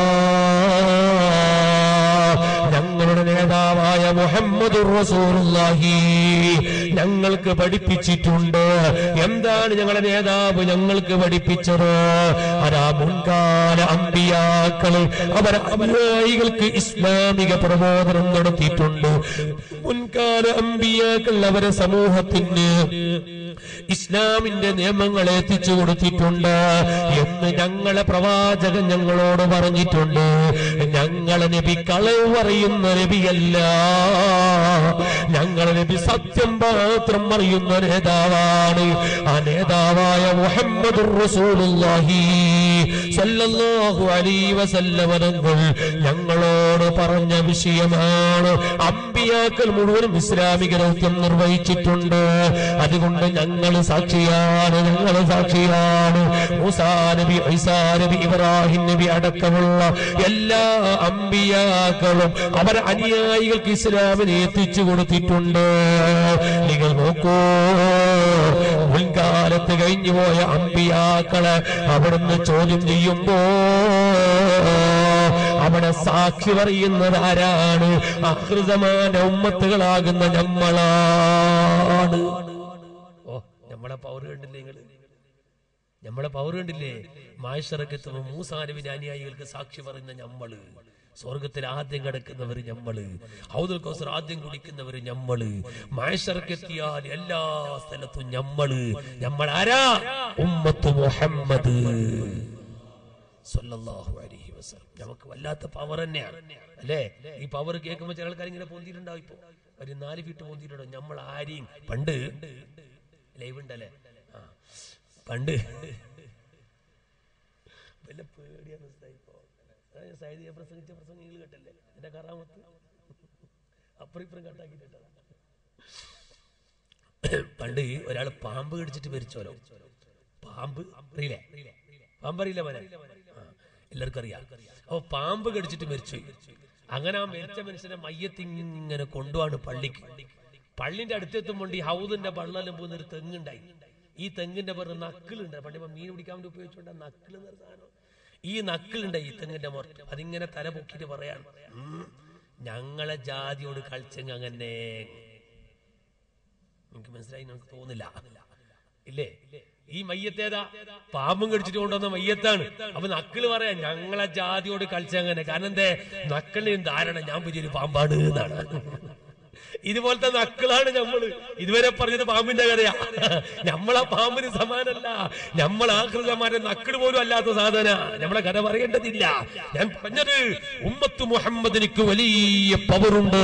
B: ഞങ്ങളുടെ നേതാവായ മുഹമ്മദ് റസൂലുള്ളാഹി ഞങ്ങൾക്ക് പഠിപ്പിച്ചിട്ടുണ്ട് എന്താണ് ഞങ്ങളുടെ നേതാവ് ഞങ്ങൾക്ക് പഠിപ്പിച്ചത് അതാ മുൻകാല അമ്പിയാക്കള് അവർ അനുയായികൾക്ക് ഇസ്ലാമിക പ്രബോധനം നടത്തിയിട്ടുണ്ട് മുൻകാല അമ്പിയാക്കൾ അവരെ സമൂഹത്തിന് ഇസ്ലാമിന്റെ നിയമങ്ങളെ എത്തിച്ചു കൊടുത്തിട്ടുണ്ട് എന്ന് ഞങ്ങളെ പ്രവാചകൻ ഞങ്ങളോട് പറഞ്ഞിട്ടുണ്ട് ഞങ്ങളെ നബി കളവ് പറയുന്ന നബിയല്ല ഞങ്ങളെ നബി സത്യം മാത്രം അറിയുന്ന നേതാവാണ് ആ നേതാവായ മുഹമ്മദ് റസൂലുള്ളാഹി സല്ലല്ലാഹു അലൈഹി വസല്ലമ തങ്ങൾ ഞങ്ങളോട് പറഞ്ഞ വിഷയമാണ് അമ്പിയാക്കൾ മുഴുവനും ഇസ്ലാമിക ദൗത്യം നിർവഹിച്ചിട്ടുണ്ട് അതുകൊണ്ട് ഞങ്ങൾ സാക്ഷിയാണ് ഞങ്ങൾ സാക്ഷിയാണ് മൂസാ നബി ഈസാ നബി ഇബ്രാഹിം നബി അടക്കമുള്ള എല്ലാ അമ്പിയാക്കളും അവർ അനുയായികൾക്ക് ഇസ്ലാമിനെ എത്തിച്ചു കൊടുത്തിട്ടുണ്ട് നിങ്ങൾ നോക്കൂ മുൻകാലത്ത് കഴിഞ്ഞുപോയ അമ്പിയാക്കളെ അവിടുന്ന് ചോദ്യം ചെയ്യുമ്പോ അവിടെ സാക്ഷി പറയുന്നത് ആരാണ് അഹൃതമാന ഉമ്മത്തുകളാകുന്ന നമ്മളാണ്
A: ഓ നമ്മളെ പവർ കണ്ടില്ലേ നിങ്ങള് നമ്മളെ പവർ കണ്ടില്ലേ മായഷറക്കെത്തുമ്പോ മൂസാനബിന്റെ അനുയായികൾക്ക് സാക്ഷി പറയുന്ന ഞമ്മള് സ്വർഗത്തിൽ ആദ്യം കിടക്കുന്നവര് ഞമ്മള് ഹൗദുൽ കൗസർ ആദ്യം കുടിക്കുന്നവര് ഞമ്മള് മായഷറക്കെത്തിയാൽ എല്ലാ സ്ഥലത്തും ഞമ്മള് നമ്മൾ ആരാ ഉമ്മത്ത് മുഹമ്മദ് സല്ലല്ലാഹു അലൈഹി വസല്ലം നമുക്ക് വല്ലാത്ത പവർ തന്നെയാണ് അല്ലേ ഈ പവർ കേൾക്കുമ്പോൾ ചില ആൾക്കാർ ഇങ്ങനെ പൊന്തിയിട്ടുണ്ടാവും ഇപ്പൊ ഒരു നാല് ഫീറ്റ് പൊന്തിയിട്ടുണ്ടാവും നമ്മൾ ആരെയും പണ്ട് ലൈവ് ഉണ്ടല്ലേ ആ പണ്ട് വല്ല പേടിയാണ് ഉസ്താദ് ഇപ്പൊ. അതായത് സൈദിയ പ്രസംഗിച്ച പ്രസംഗങ്ങൾ കേട്ടല്ലേ എന്റെ കറാമത്ത് അപ്പുറം ഇപ്പുറം കട്ടാക്കിട്ടാ പണ്ട് ഒരാൾ പാമ്പ് കടിച്ചിട്ട് മരിച്ചോലോ പാമ്പ് അറിയില്ലേ പാമ്പ് അറിയില്ല മോനെ ആ, എല്ലാവർക്കും അറിയാം അപ്പൊ പാമ്പ് കടിച്ചിട്ട് മരിച്ചു അങ്ങനെ ആ മരിച്ച മനുഷ്യനെ മയ്യത്തിങ്ങനെ കൊണ്ടുപോവാണ് പള്ളിക്ക് പള്ളിന്റെ അടുത്തെത്തുമ്പോൾ ഈ ഹൗദിന്റെ പള്ളലും പോകുന്ന ഒരു തെങ്ങുണ്ടായി ഈ തെങ്ങിന്റെ പേര് നക്കിളുണ്ട് പണ്ട് ഇപ്പൊ മീൻ പിടിക്കാൻ വേണ്ടി ഉപയോഗിച്ചുകൊണ്ട് നക്കിൾ എന്ന സാധനം ഈ നക്കിളുണ്ട് ഈ തെങ്ങിന്റെ മുറത്ത് അതിങ്ങനെ തല പൊക്കിട്ട് പറയാണ് ഉം, ഞങ്ങളെ ജാതിയോട് കളിച്ചെങ്ങ അങ്ങനെ നിങ്ങൾക്ക് മനസ്സിലായി നമുക്ക് തോന്നില്ല ഇല്ലേ ഈ മയ്യത്തേതാ പാമ്പും കടിച്ചിട്ട് കൊണ്ടുവന്ന മയ്യത്താണ് അപ്പൊ നക്കിള് പറയാ ഞങ്ങളെ ജാതിയോട് കളിച്ചങ്ങനെ കാരണം എന്തേ നക്കളിന് ധാരണ ഞാൻ വലിയൊരു പാമ്പാണ് എന്നാണ് ഇതുപോലത്തെ നക്കിളാണ് നമ്മള് ഇതുവരെ പറഞ്ഞത് പാമ്പിന്റെ കഥയാ നമ്മളാ പാമ്പിന് സമാനല്ല നമ്മൾ ആകൃതമാരെ നക്കിട് പോലും അല്ലാത്ത സാധന നമ്മളെ കഥ പറയേണ്ടതില്ല ഞാൻ പറഞ്ഞത് ഉമ്മത്ത് മുഹമ്മദിനിക്ക് വലിയ പവറുണ്ട്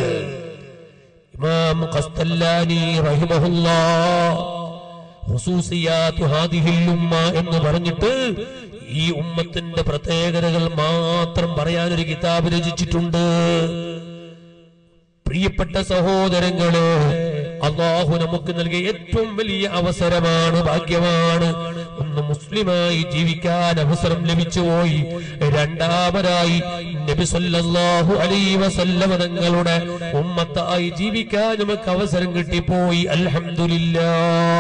A: ഇമാം ഖസ്തല്ലാനി റഹിമഹുല്ലാ ഖുസൂസിയാത്തു ഹാദിഹിൽ ഉമ്മ എന്ന് പറഞ്ഞിട്ട് ഈ ഉമ്മത്തിന്റെ പ്രത്യേകതകൾ മാത്രം പറയാൻ ഒരു കിതാബ് രചിച്ചിട്ടുണ്ട് പ്രിയപ്പെട്ട സഹോദരങ്ങളെ അള്ളാഹു നമുക്ക് നൽകിയ ഏറ്റവും വലിയ അവസരമാണ് ഭാഗ്യമാണ് ഒന്ന് മുസ്ലിമായി ജീവിക്കാൻ അവസരം ലഭിച്ചു പോയി രണ്ടാമതായി നബി സല്ലല്ലാഹു അലൈഹി വസല്ലമ തങ്ങളുടെ ഉമ്മത്തായി ജീവിക്കാൻ നമുക്ക് അവസരം കിട്ടിപ്പോയി അൽഹംദുലില്ലാ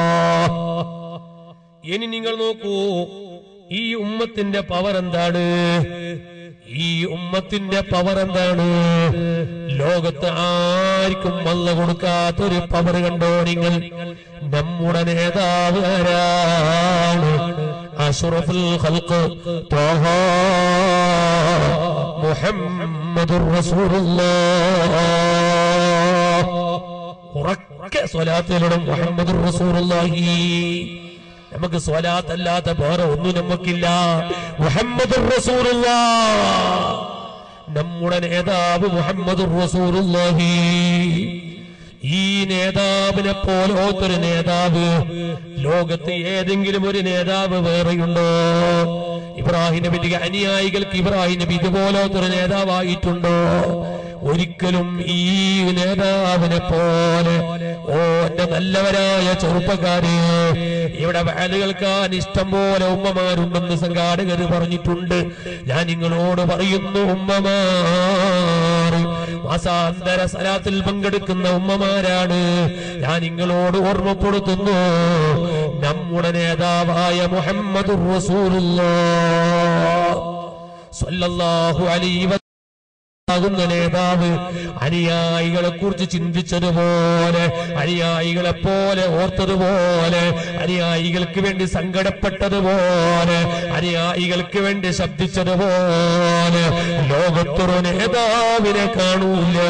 A: ഇനി നിങ്ങൾ നോക്കൂ ഈ ഉമ്മത്തിന്റെ പവർ എന്താണ് ഈ ഉമ്മത്തിന്റെ പവർ എന്താണ് ലോകത്ത് ആർക്കും വല്ല കൊടുക്കാത്തൊരു പവർ കണ്ടോ നിങ്ങൾ നമ്മുടെ നേതാവ് ആരാണ് അഷ്റഫുൽ ഖൽഖ് ത്വാഹ മുഹമ്മദുർ റസൂലുള്ളാഹ് ഉറക്കെ സ്വലാത്തിലിടും മുഹമ്മദ് റസൂലുള്ളാഹി നമുക്ക് സ്വലാത്ത് അല്ലാത്ത വേറെ ഒന്നും നമുക്കില്ല മുഹമ്മദ് റസൂലുള്ളാഹ് നമ്മുടെ നേതാവ് മുഹമ്മദ് റസൂലുള്ളാഹി
B: ഈ നേതാവിനെ പോലോത്തൊരു നേതാവ് ലോകത്ത് ഏതെങ്കിലും ഒരു നേതാവ് വേറെയുണ്ടോ ഇബ്രാഹിം നബിന്റെ അനുയായികൾക്ക് ഇബ്രാഹിം നബി ഇതുപോലത്തൊരു നേതാവായിട്ടുണ്ടോ ഒരിക്കലും ഈ നേതാവിനെ പോലെ ഓ എന്റെ നല്ലവരായ ചെറുപ്പക്കാരെ ഇവിടെ വാല് കേൾക്കാൻ ഇഷ്ടം പോലെ ഉമ്മമാരുണ്ടെന്ന് സംഘാടകർ പറഞ്ഞിട്ടുണ്ട് ഞാൻ നിങ്ങളോട് പറയുന്നു ഉമ്മമാർ മാസാന്തര സലാത്തിൽ പങ്കെടുക്കുന്ന ഉമ്മമാരാണ് ഞാൻ നിങ്ങളോട് ഓർമ്മപ്പെടുത്തുന്നു നമ്മുടെ നേതാവായ മുഹമ്മദ് സ്വല്ലല്ലാഹു അലൈഹി വ ആകുന്ന നേതാവ് അനുയായികളെ കുറിച്ച് ചിന്തിച്ചതുപോലെ അനുയായികളെ പോലെ ഓർത്തതുപോലെ അനുയായികൾക്ക് വേണ്ടി സങ്കടപ്പെട്ടതുപോലെ അനുയായികൾക്ക് വേണ്ടി ശബ്ദിച്ചതുപോലെ ലോകത്തൊരു നേതാവിനെ കാണൂല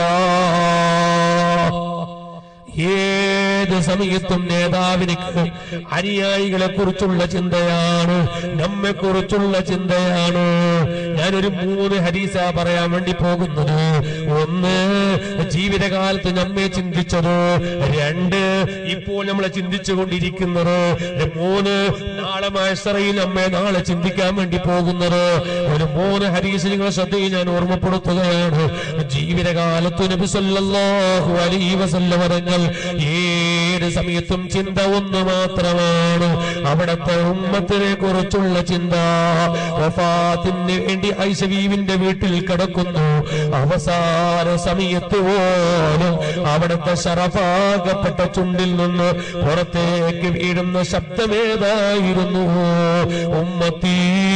B: ഏത് സമയത്തും നേതാവിന് അനുയായികളെ കുറിച്ചുള്ള ചിന്തയാണ് നമ്മെ കുറിച്ചുള്ള ചിന്തയാണ് ഞാനൊരു മൂന്ന് ഹരീസ പറയാൻ വേണ്ടി പോകുന്നത് ഒന്ന് ജീവിതകാലത്ത് നമ്മെ ചിന്തിച്ചത് രണ്ട് ഇപ്പോൾ നമ്മളെ ചിന്തിച്ചു കൊണ്ടിരിക്കുന്നത് മൂന്ന് നാളെ മത്സറയിൽ നമ്മെ നാളെ ചിന്തിക്കാൻ വേണ്ടി പോകുന്നത് ഒരു മൂന്ന് ഹരീസ് നിങ്ങളെ ശ്രദ്ധയിൽ ഞാൻ ഓർമ്മപ്പെടുത്തുകയാണ് ജീവിതകാലത്ത് നബി സല്ലല്ലാഹു അലൈഹി വസല്ലം പറഞ്ഞാൽ ഏത് സമയത്തും ചിന്ത ഒന്ന് മാത്രമാണ് അവിടത്തെ ഉമ്മത്തിനെ കുറിച്ചുള്ള ചിന്ത വഫാത്തിന് വേണ്ടി ഐസവീവിന്റെ വീട്ടിൽ കിടക്കുന്നു അവസാന സമയത്ത് പോലും അവിടുത്തെ ശറഫാകപ്പെട്ട ചുണ്ടിൽ നിന്ന് പുറത്തേക്ക് വീഴുന്ന ശബ്ദമേതായിരുന്നു ഉമ്മത്തി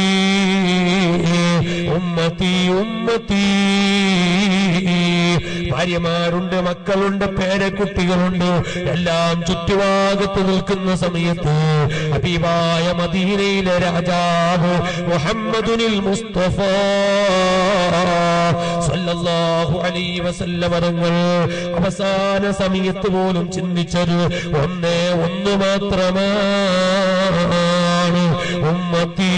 B: ഉമ്മത്തി ഉമ്മത്തി ഭാര്യമാരുണ്ട് മക്കളുണ്ട് പേരക്കുട്ടികളുണ്ട് എല്ലാം ചുറ്റുഭാഗത്ത് നിൽക്കുന്ന സമയത്ത് ഹബീബായ മദീനയിലെ രാജാവ് മുഹമ്മദുനിൽ മുസ്തഫ സല്ലല്ലാഹു അലൈഹി വസല്ലം തങ്ങൾ അവസാന സമയത്ത് പോലും ചിന്തിച്ചത് ഒന്നേ ഒന്ന് മാത്രമാണ് ഉമ്മത്തി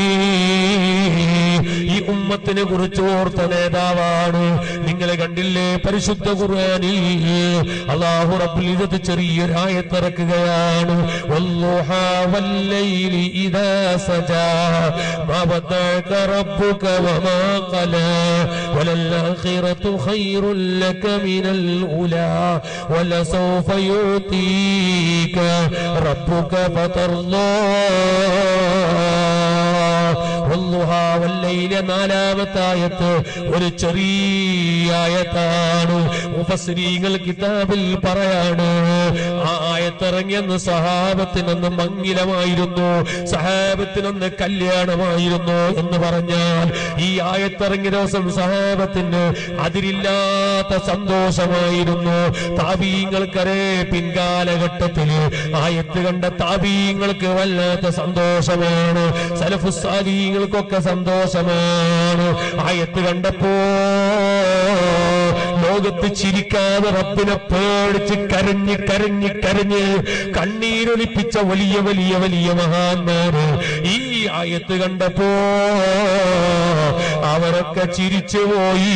B: ഈ ഉമ്മത്തിനെ കുറിച്ച് ഓർത്ത നേതാവാണ് നിങ്ങൾ കണ്ടില്ലേ പരിശുദ്ധ ഖുർആനിൽ അല്ലാഹു റബ്ബുൽ ഇസ്സത്ത് ചെറിയൊരായത്തിറക്കുകയാണ് വല്ലുഹാ വല്ലൈലി ഇദാ സജാ മാ വദ്ദഅക റബ്ബുക വമാ ഖലാ وللآخرة خير لك من الأولى ولسوف يعطيك ربك فترضى والضحى والليل നാലാമത്തെ ആയത്ത് ഒരു ചെറിയ ആയത്താണ് മുഫസ്സിരീങ്ങൾ കിതാബിൽ പറയാണ് ആ ആയത്തിറങ്ങിയെന്ന് സഹാബത്തിനൊന്ന് മംഗിലമായിരുന്നു സഹാബത്തിനൊന്ന് കല്യാണമായിരുന്നു എന്ന് പറഞ്ഞാൽ ഈ ആയത്തിറങ്ങിയ ദിവസം സഹാബത്തിന് അതിരില്ലാത്ത സന്തോഷമായിരുന്നു താപീങ്ങൾക്കരെ പിൻകാലഘട്ടത്തിൽ ആയത്ത് കണ്ട താപീങ്ങൾക്ക് വല്ലാത്ത സന്തോഷമാണ് സലഫുസാദീങ്ങൾക്കൊക്കെ സന്തോഷമാണ് ആയത്ത് കണ്ടപ്പോ ലോകത്ത് ചിരിക്കാതെ റബ്ബിനെ പേടിച്ച് കരഞ്ഞ് കരഞ്ഞ് കരഞ്ഞ് കണ്ണീരൊലിപ്പിച്ച വലിയ വലിയ വലിയ മഹാന്മാര് ഈ ആയത്ത് കണ്ടപ്പോ അവരൊക്കെ ചിരിച്ചുപോയി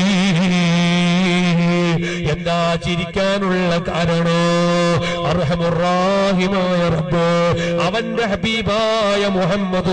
B: എന്താ ചിരിക്കാനുള്ള കാരണോ അർഹമുറാഹിമായ റബ്ബ് അവന്റെ ഹബീബായ മുഹമ്മദ്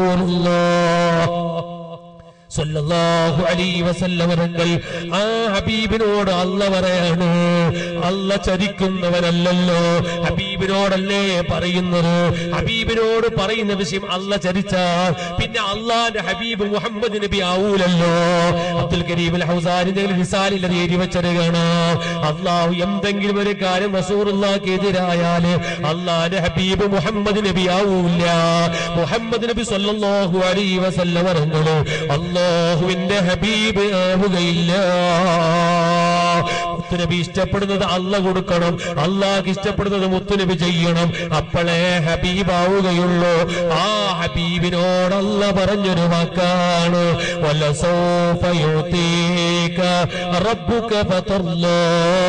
B: സല്ലല്ലാഹു അലൈഹി വസല്ലം തങ്ങൾ ആ ഹബീബിനോട് അല്ല പറയാണ് അല്ല ചരിക്കുന്നവനല്ലല്ലോ ഹബീബിനോടല്ലേ പറയുന്നത് ഹബീബിനോട് പറയുന്ന വിഷയം അല്ല ചരിച്ചാൽ പിന്നെ അള്ളാന്റെ ഹബീബ് മുഹമ്മദ് നബി ആവൂലല്ലോ അബ്ദുൽ കരീം അൽ ഹൗസാരിന്റെ റിസാലിൽ അത് എഴുതി വെച്ചത് കാണാം അള്ളാഹു എന്തെങ്കിലും ഒരു കാര്യം റസൂറുള്ളാക്ക് എതിരായാല് അള്ളാന്റെ ഹബീബ് മുഹമ്മദ് നബി ആവൂല മുഹമ്മദ് നബി സല്ലല്ലാഹു അലൈഹി വസല്ലം പറഞ്ഞത് അള്ളാഹുവിന്റെ ഹബീബ് ആവുകയില്ല മുത്തുനബി ഇഷ്ടപ്പെടുന്നത് അല്ല കൊടുക്കണം അള്ളാഹ് ഇഷ്ടപ്പെടുന്നത് മുത്തുനബി ചെയ്യണം അപ്പോഴേ ഹബീബാവുകയുള്ളൂ ആ ഹബീബിനോടല്ല പറഞ്ഞൊരു വാക്കാണ് വല്ല സോഫയോത്തേക്ക റബ്ബുക ഫതർല്ലാ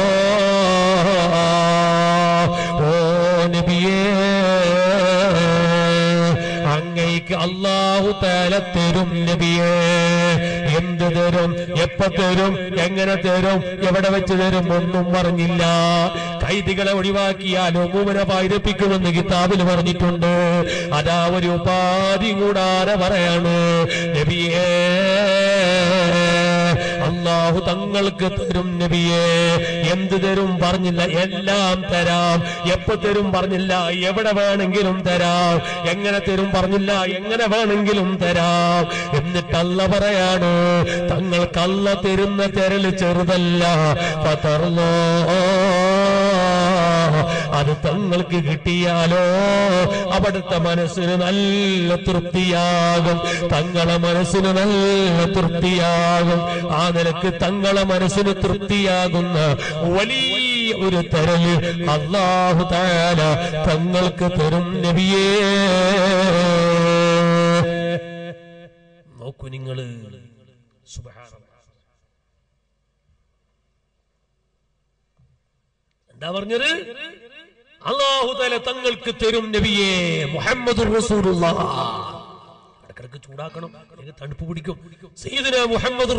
B: ഓ നബിയേ അങ്ങയ്ക്ക് അള്ളാഹു താല തരും നബിയേ എന്ത് തരും എപ്പോ തരും എങ്ങനെ തരും എവിടെ വെച്ച് തരും ഒന്നും പറഞ്ഞില്ല കൈദികളെ ഒഴിവാക്കിയാൽ ഒമുവിനെ പൈരപ്പിക്കുമെന്ന് കിതാബിൽ പറഞ്ഞിട്ടുണ്ട് അതാ ഒരു ഉപാധി കൂടാതെ പറയാണ് നബിയേ അള്ളാഹു തങ്ങൾക്ക് തരും നബിയെ എന്ത് തരും പറഞ്ഞില്ല എല്ലാം തരാം എപ്പോ തരും പറഞ്ഞില്ല എവിടെ വേണമെങ്കിലും തരാം എങ്ങനെ തരും പറഞ്ഞില്ല എങ്ങനെ വേണമെങ്കിലും തരാം എന്നിട്ട് അല്ല പറയാണ് തങ്ങൾക്ക് അല്ല തരുന്ന തെരല് ചെറുതല്ല പതർന്നോ അത് തങ്ങൾക്ക് കിട്ടിയാലോ അവിടുത്തെ മനസ്സിന് നല്ല തൃപ്തിയാകും തങ്ങളെ മനസ്സിന് നല്ല തൃപ്തിയാകും ആ നിലക്ക് തങ്ങളെ മനസ്സിന് തൃപ്തിയാകുന്ന വലിയ ഒരു തരല് അള്ളാഹു താല തങ്ങൾക്ക് തരും നബിയേ
A: നോക്കൂ നിങ്ങള് സുബ്ഹാനല്ലാഹ്. എന്താ പറഞ്ഞത് അള്ളാഹു തല തങ്ങൾക്ക് തരും നബിയെ മുഹമ്മദ് ഇടക്കിടക്ക് ചൂടാക്കണം അല്ലെങ്കിൽ തണുപ്പ് പിടിക്കും സയ്യിദുന മുഹമ്മദ്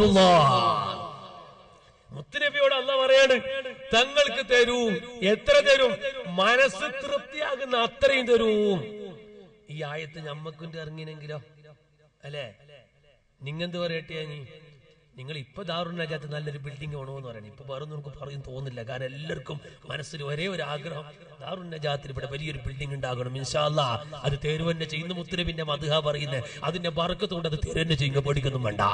A: മുത്തുനബിയോട് അല്ല പറയാണ് തങ്ങൾക്ക് തരൂ എത്ര തരും മനസ്സ് തൃപ്തിയാകുന്ന അത്രയും തരൂ ഈ ആയത്ത് ഞമ്മക്കൊണ്ട് ഇറങ്ങിനെങ്കിലോ അല്ലേ നിങ്ങെന്ത് പറയട്ടെ നീ നിങ്ങൾ ഇപ്പൊ ദാറുൻ നജാത്ത് നല്ലൊരു ബിൽഡിംഗ് വേണമെന്ന് പറയണം ഇപ്പൊ വേറെ നമുക്ക് പറയും തോന്നില്ല കാരണം എല്ലാവർക്കും മനസ്സിൽ ഒരേ ഒരു ആഗ്രഹം ദാറുൻ നജാത്തിൽ ഇവിടെ വലിയൊരു ബിൽഡിംഗ് ഉണ്ടാകണം ഇൻഷാല്ല അത് തേരുവന്നെ ചെയ്യുന്ന മുത്തരബിന്റെ മധുഹ പറയുന്നത് അതിന്റെ ബറക്കത്തോണ്ട് അത് തേരുവന്നെ ചെയ്യുക പേടിക്കൊന്നും വേണ്ട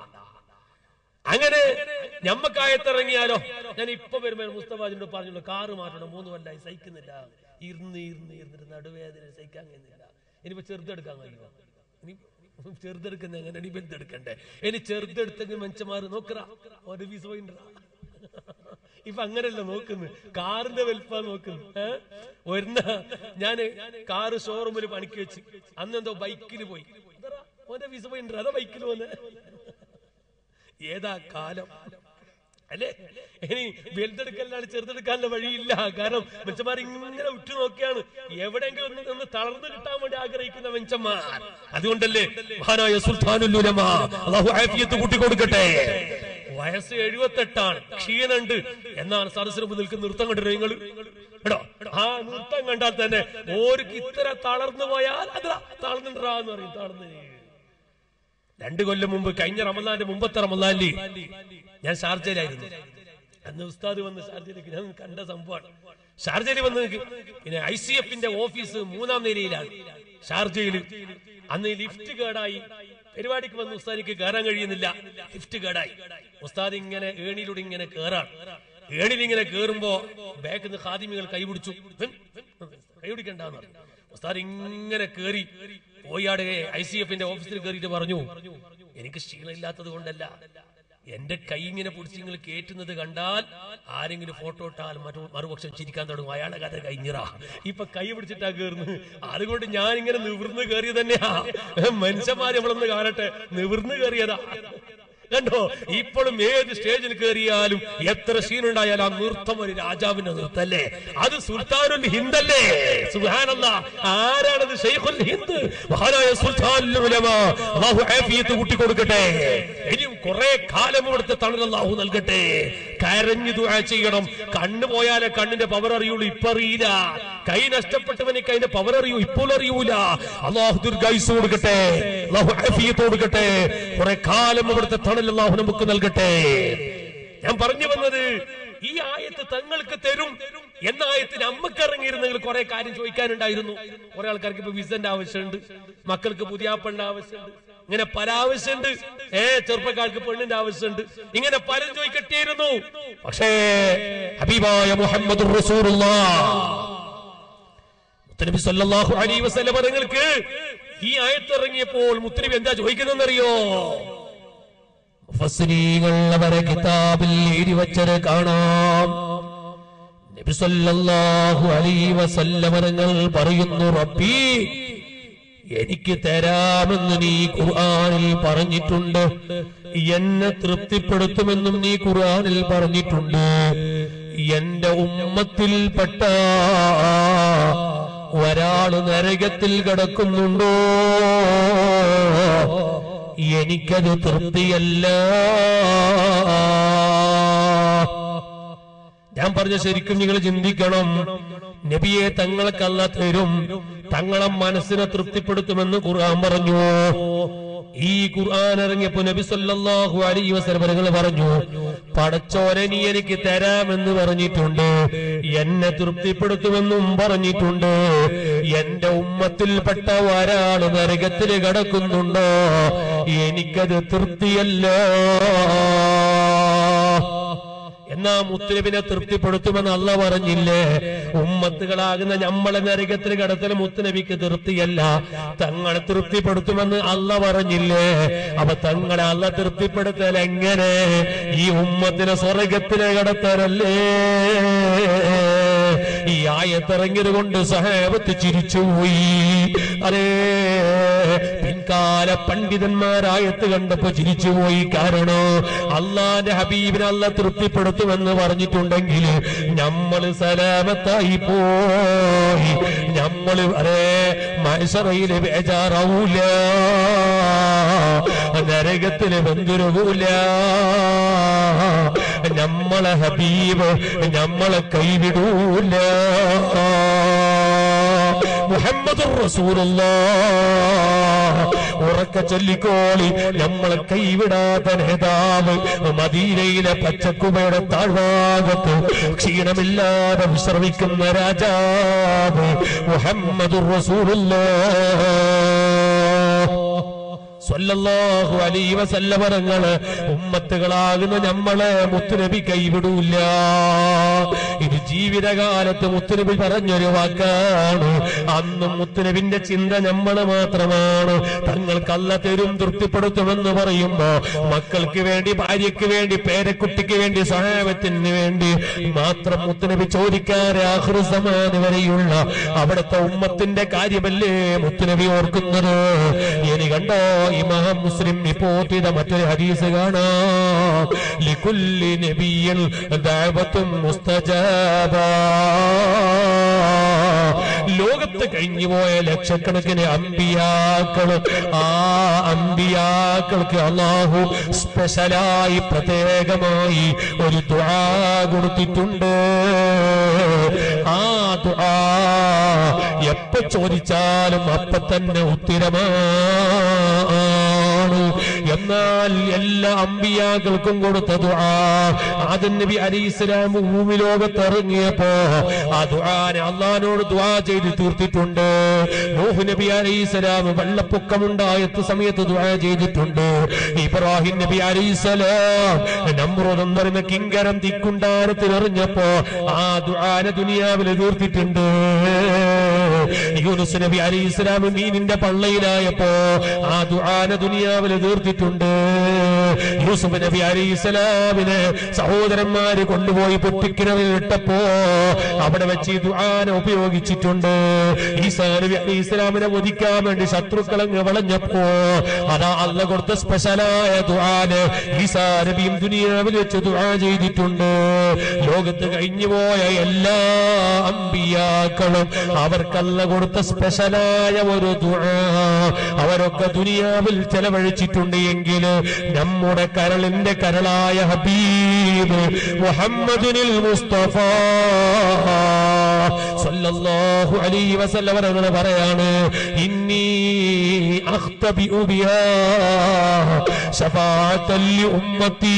A: അങ്ങനെ ഞമ്മക്കായത്തിറങ്ങിയാലോ ഞാൻ ഇപ്പൊ വരുമ്പോ മുസ്തഫാജിനോട് പറഞ്ഞുള്ളൂ കാറ് മാറ്റണം മൂന്ന് കൊല്ലായി സഹിക്കുന്നില്ല ഇരുന്ന് ഇരുന്ന് ഇരുന്നിട്ട് നടുവേദന സഹിക്കാൻ കഴിയുന്നില്ല ഇനിയിപ്പോ ചെറുതെടുക്കാൻ കഴിയുമോ ഇനി ചെറുതെടുക്കുന്ന എങ്ങനെ ഇനി വലുതെടുക്കണ്ടേ ഇനി ചെറുതെടുത്തെങ്കിൽ മനുഷ്യന്മാര് നോക്കറ ഒരു വിസ പോയിണ്ടാ ഇപ്പൊ അങ്ങനല്ല നോക്കുന്നു കാറിന്റെ വലുപ്പാ നോക്കുന്നു ഏഹ് ഒരുന്ന ഞാന് കാറ് ഷോറൂമിൽ പണിക്ക് വെച്ച് അന്ന് എന്തോ ബൈക്കിൽ പോയി അതെടാ, ഓന്റെ വിസ പോയിണ്ടാ അതാ ബൈക്കിൽ പോന്നെ ഏതാ കാലം അല്ലേ ഇനി വലുതെടുക്കലാണ് ചെറുതെടുക്കാനുള്ള വഴിയില്ല കാരണം മനുഷ്യന്മാർ ഇങ്ങനെ ഉറ്റു നോക്കിയാണ് എവിടെയെങ്കിലും ഒന്ന് നിന്ന് തളർന്നു കിട്ടാൻ വേണ്ടി ആഗ്രഹിക്കുന്ന മനുഷ്യന്മാർ അതുകൊണ്ടല്ലേ മഹാനായ സുൽത്താനുല്ലുലമ അള്ളാഹു ആഫിയത്ത് കൂട്ടി കൊടുക്കട്ടെ വയസ്സ് എഴുപത്തെട്ടാണ് ക്ഷീണുണ്ട് എന്നാണ് സദസ്സിന് മുമ്പ് നിൽക്കുന്ന നൃത്തം കണ്ടിട്ട് നിങ്ങൾ എടോ ആ നൃത്തം കണ്ടാൽ തന്നെ ഓർക്ക് ഇത്ര തളർന്നു പോയാൽ അതാ തളർന്നിട്ടാന്ന് പറയും തളർന്നു രണ്ടു കൊല്ലം മുമ്പ് കഴിഞ്ഞ റമദാന്റെ മുമ്പത്തെ റമദാനിൽ ഞാൻ ഷാർജയിലായിരുന്നു അന്ന് ഉസ്താദ് വന്ന് ഷാർജയിലേക്ക് ഞാൻ കണ്ട സംഭവമാണ് ഷാർജയിൽ വന്ന് നിൽക്കും. പിന്നെ ഐ സി എഫിന്റെ ഓഫീസ് മൂന്നാം നിലയിലാണ് ഷാർജയിൽ അന്ന് ലിഫ്റ്റ് കേടായി പരിപാടിക്ക് വന്ന് ഉസ്താദിക്ക് കയറാൻ കഴിയുന്നില്ല ലിഫ്റ്റ് കേടായി ഉസ്താദ് ഇങ്ങനെ ഏണിയിലൂടെ ഇങ്ങനെ കേറാണ് ഏണിൽ ഇങ്ങനെ കേറുമ്പോ ബാക്കിൽ നിന്ന് ഖാദിമികൾ കൈപിടിച്ചു ഹും, ഹും, കൈപിടിക്കണ്ടെന്ന് പറഞ്ഞു ഉസ്താദ് ഇങ്ങനെ കേറി പോയാടെ ഐ സി എഫിന്റെ ഓഫീസിൽ കയറിയിട്ട് പറഞ്ഞു എനിക്ക് ക്ഷീണമില്ലാത്തത് കൊണ്ടല്ല എന്റെ കൈ ഇങ്ങനെ പിടിച്ച് നിങ്ങൾ കേറ്റുന്നത് കണ്ടാൽ ആരെങ്കിലും ഫോട്ടോ ഇട്ടാൽ മറ്റു മറുപക്ഷം ചിരിക്കാൻ തുടങ്ങും അയാളുടെ കഥ കഴിഞ്ഞിറാ ഇപ്പൊ കൈ പിടിച്ചിട്ടാ കയറുന്നത് അതുകൊണ്ട് ഞാൻ ഇങ്ങനെ നിവർന്ന് കയറിയ തന്നെയാ മനുഷ്യന്മാര് നമ്മളൊന്ന് കാണട്ടെ നിവർന്ന് കയറിയതാ കണ്ടോ ഇപ്പോഴും ഏത് സ്റ്റേജിൽ കയറിയാലും എത്ര സീനുണ്ടായാലും ആ നൃത്തം ഒരു രാജാവിന്റെ നൃത്തല്ലേ അത് സുൽത്താനുൽ ഹിന്ദല്ലേ സുഹാനല്ല ആരാണത് ഷെയ്ഖുൽ ഹിന്ദ് മഹാനായ സുൽത്താനുൽ ഉലമ അല്ലാഹു ആഫിയത്ത് കൂട്ടി കൊടുക്കട്ടെ ഇനിയും കുറെ കാലം ഇവിടുത്തെ തണൽ അല്ലാഹു നൽകട്ടെ കരഞ്ഞു ദുആ ചെയ്യണം കണ്ണു പോയാലേ കണ്ണിന്റെ പവർ അറിയുള്ളൂ ഇപ്പൊ അറിയില്ല കൈ നഷ്ടപ്പെട്ടവനിക്ക് അതിന്റെ പവർ അറിയൂ ഇപ്പോൾ അറിയൂല അള്ളാഹു ദീർഘായുസ് കൊടുക്കട്ടെ അള്ളാഹു ആഫിയത്ത് കൊടുക്കട്ടെ കുറെ കാലം ഇവിടുത്തെ തണൽ അള്ളാഹു നമുക്ക് നൽകട്ടെ ഞാൻ പറഞ്ഞു വന്നത് ഈ ആയത്ത് തങ്ങൾക്ക് തരും എന്ന ആയത്തിന് അമ്മക്ക് ഇറങ്ങിയിരുന്നെങ്കിൽ കുറെ കാര്യം ചോദിക്കാനുണ്ടായിരുന്നു കുറെ ആൾക്കാർക്ക് ഇപ്പൊ വിസന്റെ ആവശ്യമുണ്ട് മക്കൾക്ക് പുതിയാപ്പണ്ട ആവശ്യമുണ്ട് ഇങ്ങനെ പല ആവശ്യമുണ്ട് ഏ ചെറുപ്പക്കാർക്ക് പെണ്ണിന്റെ ആവശ്യമുണ്ട് ഇങ്ങനെ പലരും ചോദിക്കട്ടിയിരുന്നു പക്ഷേ ഹബീബായ മുഹമ്മദ് മുത്തനബി സല്ലല്ലാഹു അലൈഹി വസല്ലം നിങ്ങൾക്ക് ഈ ആയത്ത് ഇറങ്ങിയപ്പോൾ മുത്തനബി എന്താ ചോദിക്കുന്നതെന്നറിയോ
B: മുഫസ്സിരീകൾ അവരെ കിതാബിൽ എഴുതി വച്ചത് കാണാം നബി സല്ലല്ലാഹു അലൈഹി വസല്ലം തങ്ങൾ പറയുന്നു റബ്ബി എനിക്ക് തരാമെന്ന് നീ ഖുർആനിൽ പറഞ്ഞിട്ടുണ്ട് എന്നെ തൃപ്തിപ്പെടുത്തുമെന്നും നീ ഖുർആനിൽ പറഞ്ഞിട്ടുണ്ട് എന്റെ ഉമ്മത്തിൽപ്പെട്ട ഒരാള് നരകത്തിൽ കിടക്കുന്നുണ്ടോ എനിക്കത് തൃപ്തിയല്ല ഞാൻ പറഞ്ഞ ശരിക്കും നിങ്ങൾ ചിന്തിക്കണം നബിയെ തങ്ങൾക്ക് അല്ല തരും തങ്ങളെ മനസ്സിനെ തൃപ്തിപ്പെടുത്തുമെന്ന് ഖുർആൻ പറഞ്ഞു ഈ ഖുർആൻ ഇറങ്ങിയപ്പോ നബി സല്ലല്ലാഹു അലൈഹി വസല്ലം പറഞ്ഞു പടച്ചോനെ നീ എനിക്ക് തരാമെന്ന് പറഞ്ഞിട്ടുണ്ട് എന്നെ തൃപ്തിപ്പെടുത്തുമെന്നും പറഞ്ഞിട്ടുണ്ട് എന്റെ ഉമ്മത്തിൽപ്പെട്ട ഒരാള് നരകത്തിൽ കിടക്കുന്നുണ്ടോ എനിക്കത് തൃപ്തിയല്ല എന്നാ മുത്തുനബിനെ തൃപ്തിപ്പെടുത്തുമെന്ന് അല്ല പറഞ്ഞില്ലേ ഉമ്മത്തുകളാകുന്ന നമ്മളെ നരകത്തിൽ കടത്തൽ മുത്തുനബിക്ക് തൃപ്തിയല്ല തങ്ങളെ തൃപ്തിപ്പെടുത്തുമെന്ന് അല്ല പറഞ്ഞില്ലേ അപ്പൊ തങ്ങളെ അല്ല തൃപ്തിപ്പെടുത്തൽ എങ്ങനെ ഈ ഉമ്മത്തിനെ സ്വർഗത്തിലെ കടത്തലല്ലേ ഈ ആയത്തിറങ്ങിയത് കൊണ്ട് സഹാബത്ത് ചിരിച്ചുപോയി അരേ പിൻകാല പണ്ഡിതന്മാരായത്ത് കണ്ടപ്പോ ചിരിച്ചുപോയി കാരണം അള്ളാന്റെ ഹബീബിനെ അല്ല തൃപ്തിപ്പെടുത്തുമെന്ന് പറഞ്ഞിട്ടുണ്ടെങ്കിൽ നമ്മൾ സലാമത്തായി പോയി നമ്മൾ അരേ മത്സറയില് ബേജാറാവൂല നരകത്തിന് ബന്ധുരകൂല നമ്മളെ ഹബീബ് നമ്മളെ കൈവിടൂല മുഹമ്മദ് ഉറക്ക ചൊല്ലിക്കോളി നമ്മളെ കൈവിടാത്ത നേതാവ് മദീനയിലെ പച്ചക്കുമയുടെ താഴ്ഭാഗത്ത് ക്ഷീണമില്ലാതെ വിശ്രമിക്കുന്ന രാജാവ് മുഹമ്മദ് സ്വല്ലല്ലാഹു അലൈഹി വസല്ലമരങ്ങള് ഉമ്മത്തുകളാകുന്ന നമ്മളെ മുത്തുനബി കൈവിടൂല ഇത് ജീവിതകാലത്ത് മുത്തുനബി പറഞ്ഞൊരു വാക്കാണ് അന്നും മുത്തുനബിന്റെ ചിന്ത നമ്മള് മാത്രമാണ് തങ്ങൾക്ക് അല്ല തരും തൃപ്തിപ്പെടുത്തുമെന്ന് പറയുമ്പോ മക്കൾക്ക് വേണ്ടി ഭാര്യയ്ക്ക് വേണ്ടി പേരക്കുട്ടിക്ക് വേണ്ടി സഹായത്തിന് വേണ്ടി മാത്രം മുത്തുനബി ചോദിക്കാതെ ആഹൃസമാന് വരെയുള്ള അവിടുത്തെ ഉമ്മത്തിന്റെ കാര്യമല്ലേ മുത്തുനബി ഓർക്കുന്നത് ഇനി കണ്ടോ ഇമാം മുസ്ലിം റിപ്പോർട്ട് ചെയ്ത മറ്റൊരു ഹദീസ് കാണാം ലികുല്ലി നബിയിൽ ദഅവത്തും മുസ്തജാബ ലോകത്ത് കഴിഞ്ഞുപോയ ലക്ഷക്കണക്കിന് അമ്പിയാക്കൾ ആ അമ്പിയാക്കൾക്ക് അള്ളാഹു സ്പെഷ്യലായി പ്രത്യേകമായി ഒരു ദുആ കൊടുത്തിട്ടുണ്ട് ആ ദുആ എപ്പ ചോദിച്ചാലും അപ്പൊ തന്നെ ഉത്തരമാണ് എന്നാൽ എല്ലാ അമ്പിയാക്കൾക്കും കൊടുത്ത ദുആ ആദം നബി അലൈഹി ഇസ്ലാം ഭൂമി ലോകത്ത് ഇറങ്ങിയപ്പോ ആ ദുആനെ അള്ളഹാനോട് ദുആ ചെയ്ത് തീർത്തിട്ടുണ്ട് നൂഹ് നബി അലൈഹി ഇസ്ലാം വെള്ളപ്പൊക്കമുണ്ടായ സമയത്ത് ദുആ ചെയ്തിട്ടുണ്ട് ഇബ്രാഹിം നബി അലൈഹി ഇസ്ലാം നമ്രൂദ് എന്ന് പറയുന്ന കിങ്കരം തിക്കുണ്ടാരത്തിൽ എറിഞ്ഞപ്പോ ആ ദുആനെ ദുനിയാവിൽ തീർത്തിട്ടുണ്ട് യൂനുസ് നബി അലൈഹി ഇസ്ലാം മീനിന്റെ പള്ളയിലായപ്പോ ആ ദുആനെ ദുനിയാവിൽ തീർത്തിട്ടുണ്ട് യൂസുഫ് നബി അലൈഹി ഇസ്ലാമിനെ സഹോദരന്മാര് കൊണ്ടുപോയി പൊട്ടിക്കിണറിൽ ഇട്ടപ്പോ അവിടെ വെച്ച് ഈ ദുആനെ ഉപയോഗിച്ചിട്ടുണ്ട് ഈസാ നബി അലൈഹി ഇസ്ലാമിനെ വധിക്കാൻ വേണ്ടി ശത്രുക്കളങ്ങ് വളഞ്ഞപ്പോ അതാ അല്ല കൊടുത്ത സ്പെഷ്യലായ ദുആന് ഈസാ നബിയും ദുനിയാവിൽ വെച്ച് ദുആ ചെയ്തിട്ടുണ്ട് ലോകത്ത് കഴിഞ്ഞുപോയ എല്ലാ അമ്പിയാക്കളും അവർക്കല്ല കൊടുത്ത സ്പെഷ്യലായ ഒരു ദുആ അവരൊക്കെ ദുനിയാവിൽ ചെലവഴിച്ചിട്ടുണ്ട് എങ്കിൽ നമ്മുടെ കരളിന്റെ കരളായ ഹബീബ് മുഹമ്മദിനിൽ മുസ്തഫ സല്ലല്ലാഹു അലൈഹി വസല്ലം അവർ പറയാണ് ഇന്നി അഖ്തബിഉ ബിഹാ ശഫാഅത്തൻ ലി ഉമ്മത്തി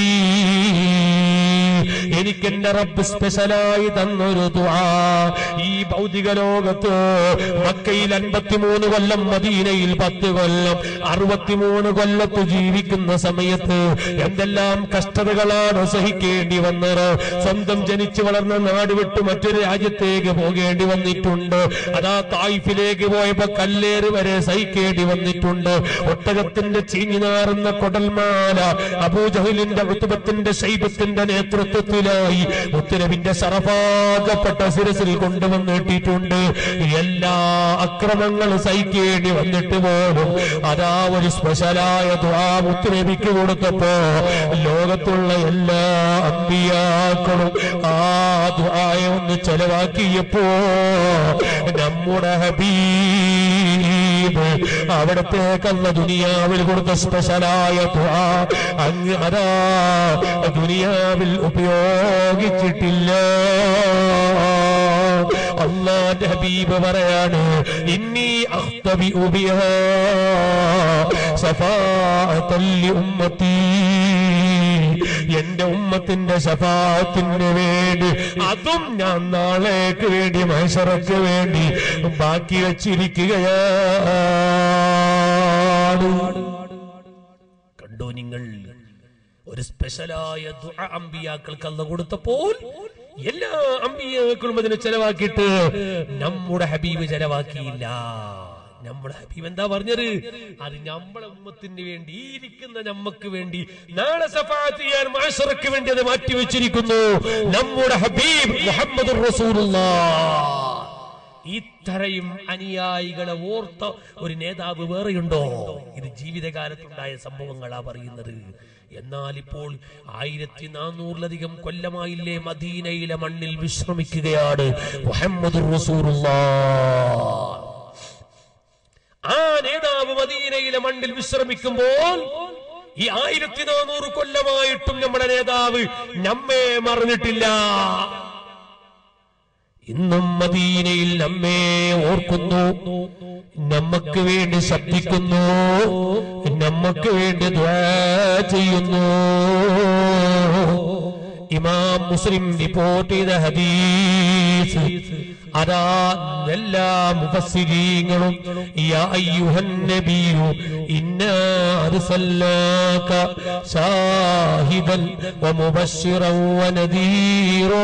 B: എനിക്ക് എന്റെ റബ്ബ് സ്പെഷ്യലായി തന്നൊരു ദുആ ഈ ഭൗതിക ലോകത്ത് മക്കയിൽ അൻപത്തിമൂന്ന് കൊല്ലം മദീനയിൽ പത്ത് കൊല്ലം അറുപത്തിമൂന്ന് കൊല്ലത്ത് ജീവിക്കുന്ന സമയത്ത് എന്തെല്ലാം കഷ്ടതകളാണ് സഹിക്കേണ്ടി വന്നത് സ്വന്തം ജനിച്ചു വളർന്ന നാട് വിട്ട് മറ്റൊരു രാജ്യത്തേക്ക് പോകേണ്ടി വന്നിട്ടുണ്ട് അതാ തായ്ഫിലേക്ക് പോയപ്പോ കല്ലേറ് വരെ സഹിക്കേണ്ടി വന്നിട്ടുണ്ട് ഒട്ടകത്തിന്റെ ചീഞ്ഞുനാറുന്ന കൊടൽമാല അബൂജഹലിന്റെ ഋതുബത്തിന്റെ ശൈബത്തിന്റെ നേതൃത്വത്തിലായി ഉത്തരവിന്റെ സറഫാകപ്പെട്ട സിരസിൽ കൊണ്ടുവന്നിട്ടിട്ടുണ്ട് എല്ലാ അക്രമങ്ങളും സഹിക്കേണ്ടി വന്നിട്ട് പോലും അതാ ഒരു സ്പെഷ്യലായ ദ്വാ മുത്തുനബിക്ക് കൊടുത്തപ്പോ ലോകത്തുള്ള എല്ലാ അമ്പിയാക്കളും ആ ദ്വായ ഒന്ന് ചെലവാക്കിയപ്പോ നമ്മുടെ ഹബീ ഹബീബ് അവിടത്തേക്കല്ല ദുനിയാവിൽ കൊടുത്ത സ്പെഷ്യലായ ദുആ അങ്ങ് അതാ ദുനിയാവിൽ ഉപയോഗിച്ചിട്ടില്ല അള്ളാന്റെ ഹബീബ് പറയാണ് ഇന്നി അഖ്തബി ഉബിഹാ സഫാഅത്തൻ ഉമ്മത്തി എന്റെ ഉമ്മത്തിന്റെ ശഫാത്തിന് വേണ്ടി അതും ഞാൻ നാളേക്ക് വേണ്ടി മൈസറക്ക് വേണ്ടി ബാക്കി വച്ചിരിക്കുകയാണ്
A: കണ്ടോ നിങ്ങൾ ഒരു സ്പെഷ്യലായ ദുആ അമ്പിയാക്കൾക്ക് അല്ല കൊടുത്തപ്പോൾ എല്ലാ അമ്പിയാക്കളും അതിനെ ചെലവാക്കിയിട്ട് നമ്മുടെ ഹബീബ് ചെലവാക്കിയില്ല നമ്മുടെ ഹബീബ് എന്താ പറഞ്ഞത് അത് നമ്മളെ ഉമ്മത്തിന് വേണ്ടി ഈ ഇരിക്കുന്ന നമ്മക്ക് വേണ്ടി നാളെ സഫാത്ത് ചെയ്യാൻ മാഷറക്ക് വേണ്ടി അത് മാറ്റി വെച്ചിരിക്കുന്നു നമ്മുടെ ഹബീബ് മുഹമ്മദ് ഇത്രയും അനുയായികളെ ഓർത്ത ഒരു നേതാവ് വേറെയുണ്ടോ ഇത് ജീവിതകാലത്തുണ്ടായ സംഭവങ്ങളാ പറയുന്നത് എന്നാൽ ഇപ്പോൾ ആയിരത്തി നാനൂറിലധികം കൊല്ലമായില്ലേ മദീനയിലെ മണ്ണിൽ വിശ്രമിക്കുകയാണ് മുഹമ്മദ് ആ നേതാവ് മദീനയിലെ മണ്ണിൽ വിശ്രമിക്കുമ്പോൾ ഈ ആയിരത്തി നാനൂറ് കൊല്ലമായിട്ടും നമ്മുടെ നേതാവ് നമ്മെ മറന്നിട്ടില്ല ഇന്നും മദീനയിൽ നമ്മെ ഓർക്കുന്നു നമുക്ക് വേണ്ടി ശബ്ദിക്കുന്നു നമുക്ക് വേണ്ടി ദ്വാ ചെയ്യുന്നു ഇമാം മുസ്ലിം റിപ്പോർട്ട് ചെയ്ത ഹദീസ് അതാ എല്ലാ മുഫസ്സിരീങ്ങളും യാ അയ്യുഹൻ നബിയു ഇന്നാ അർസൽനാക ഷാഹിദൻ വമുബശ്ശിറൻ വനദീറാ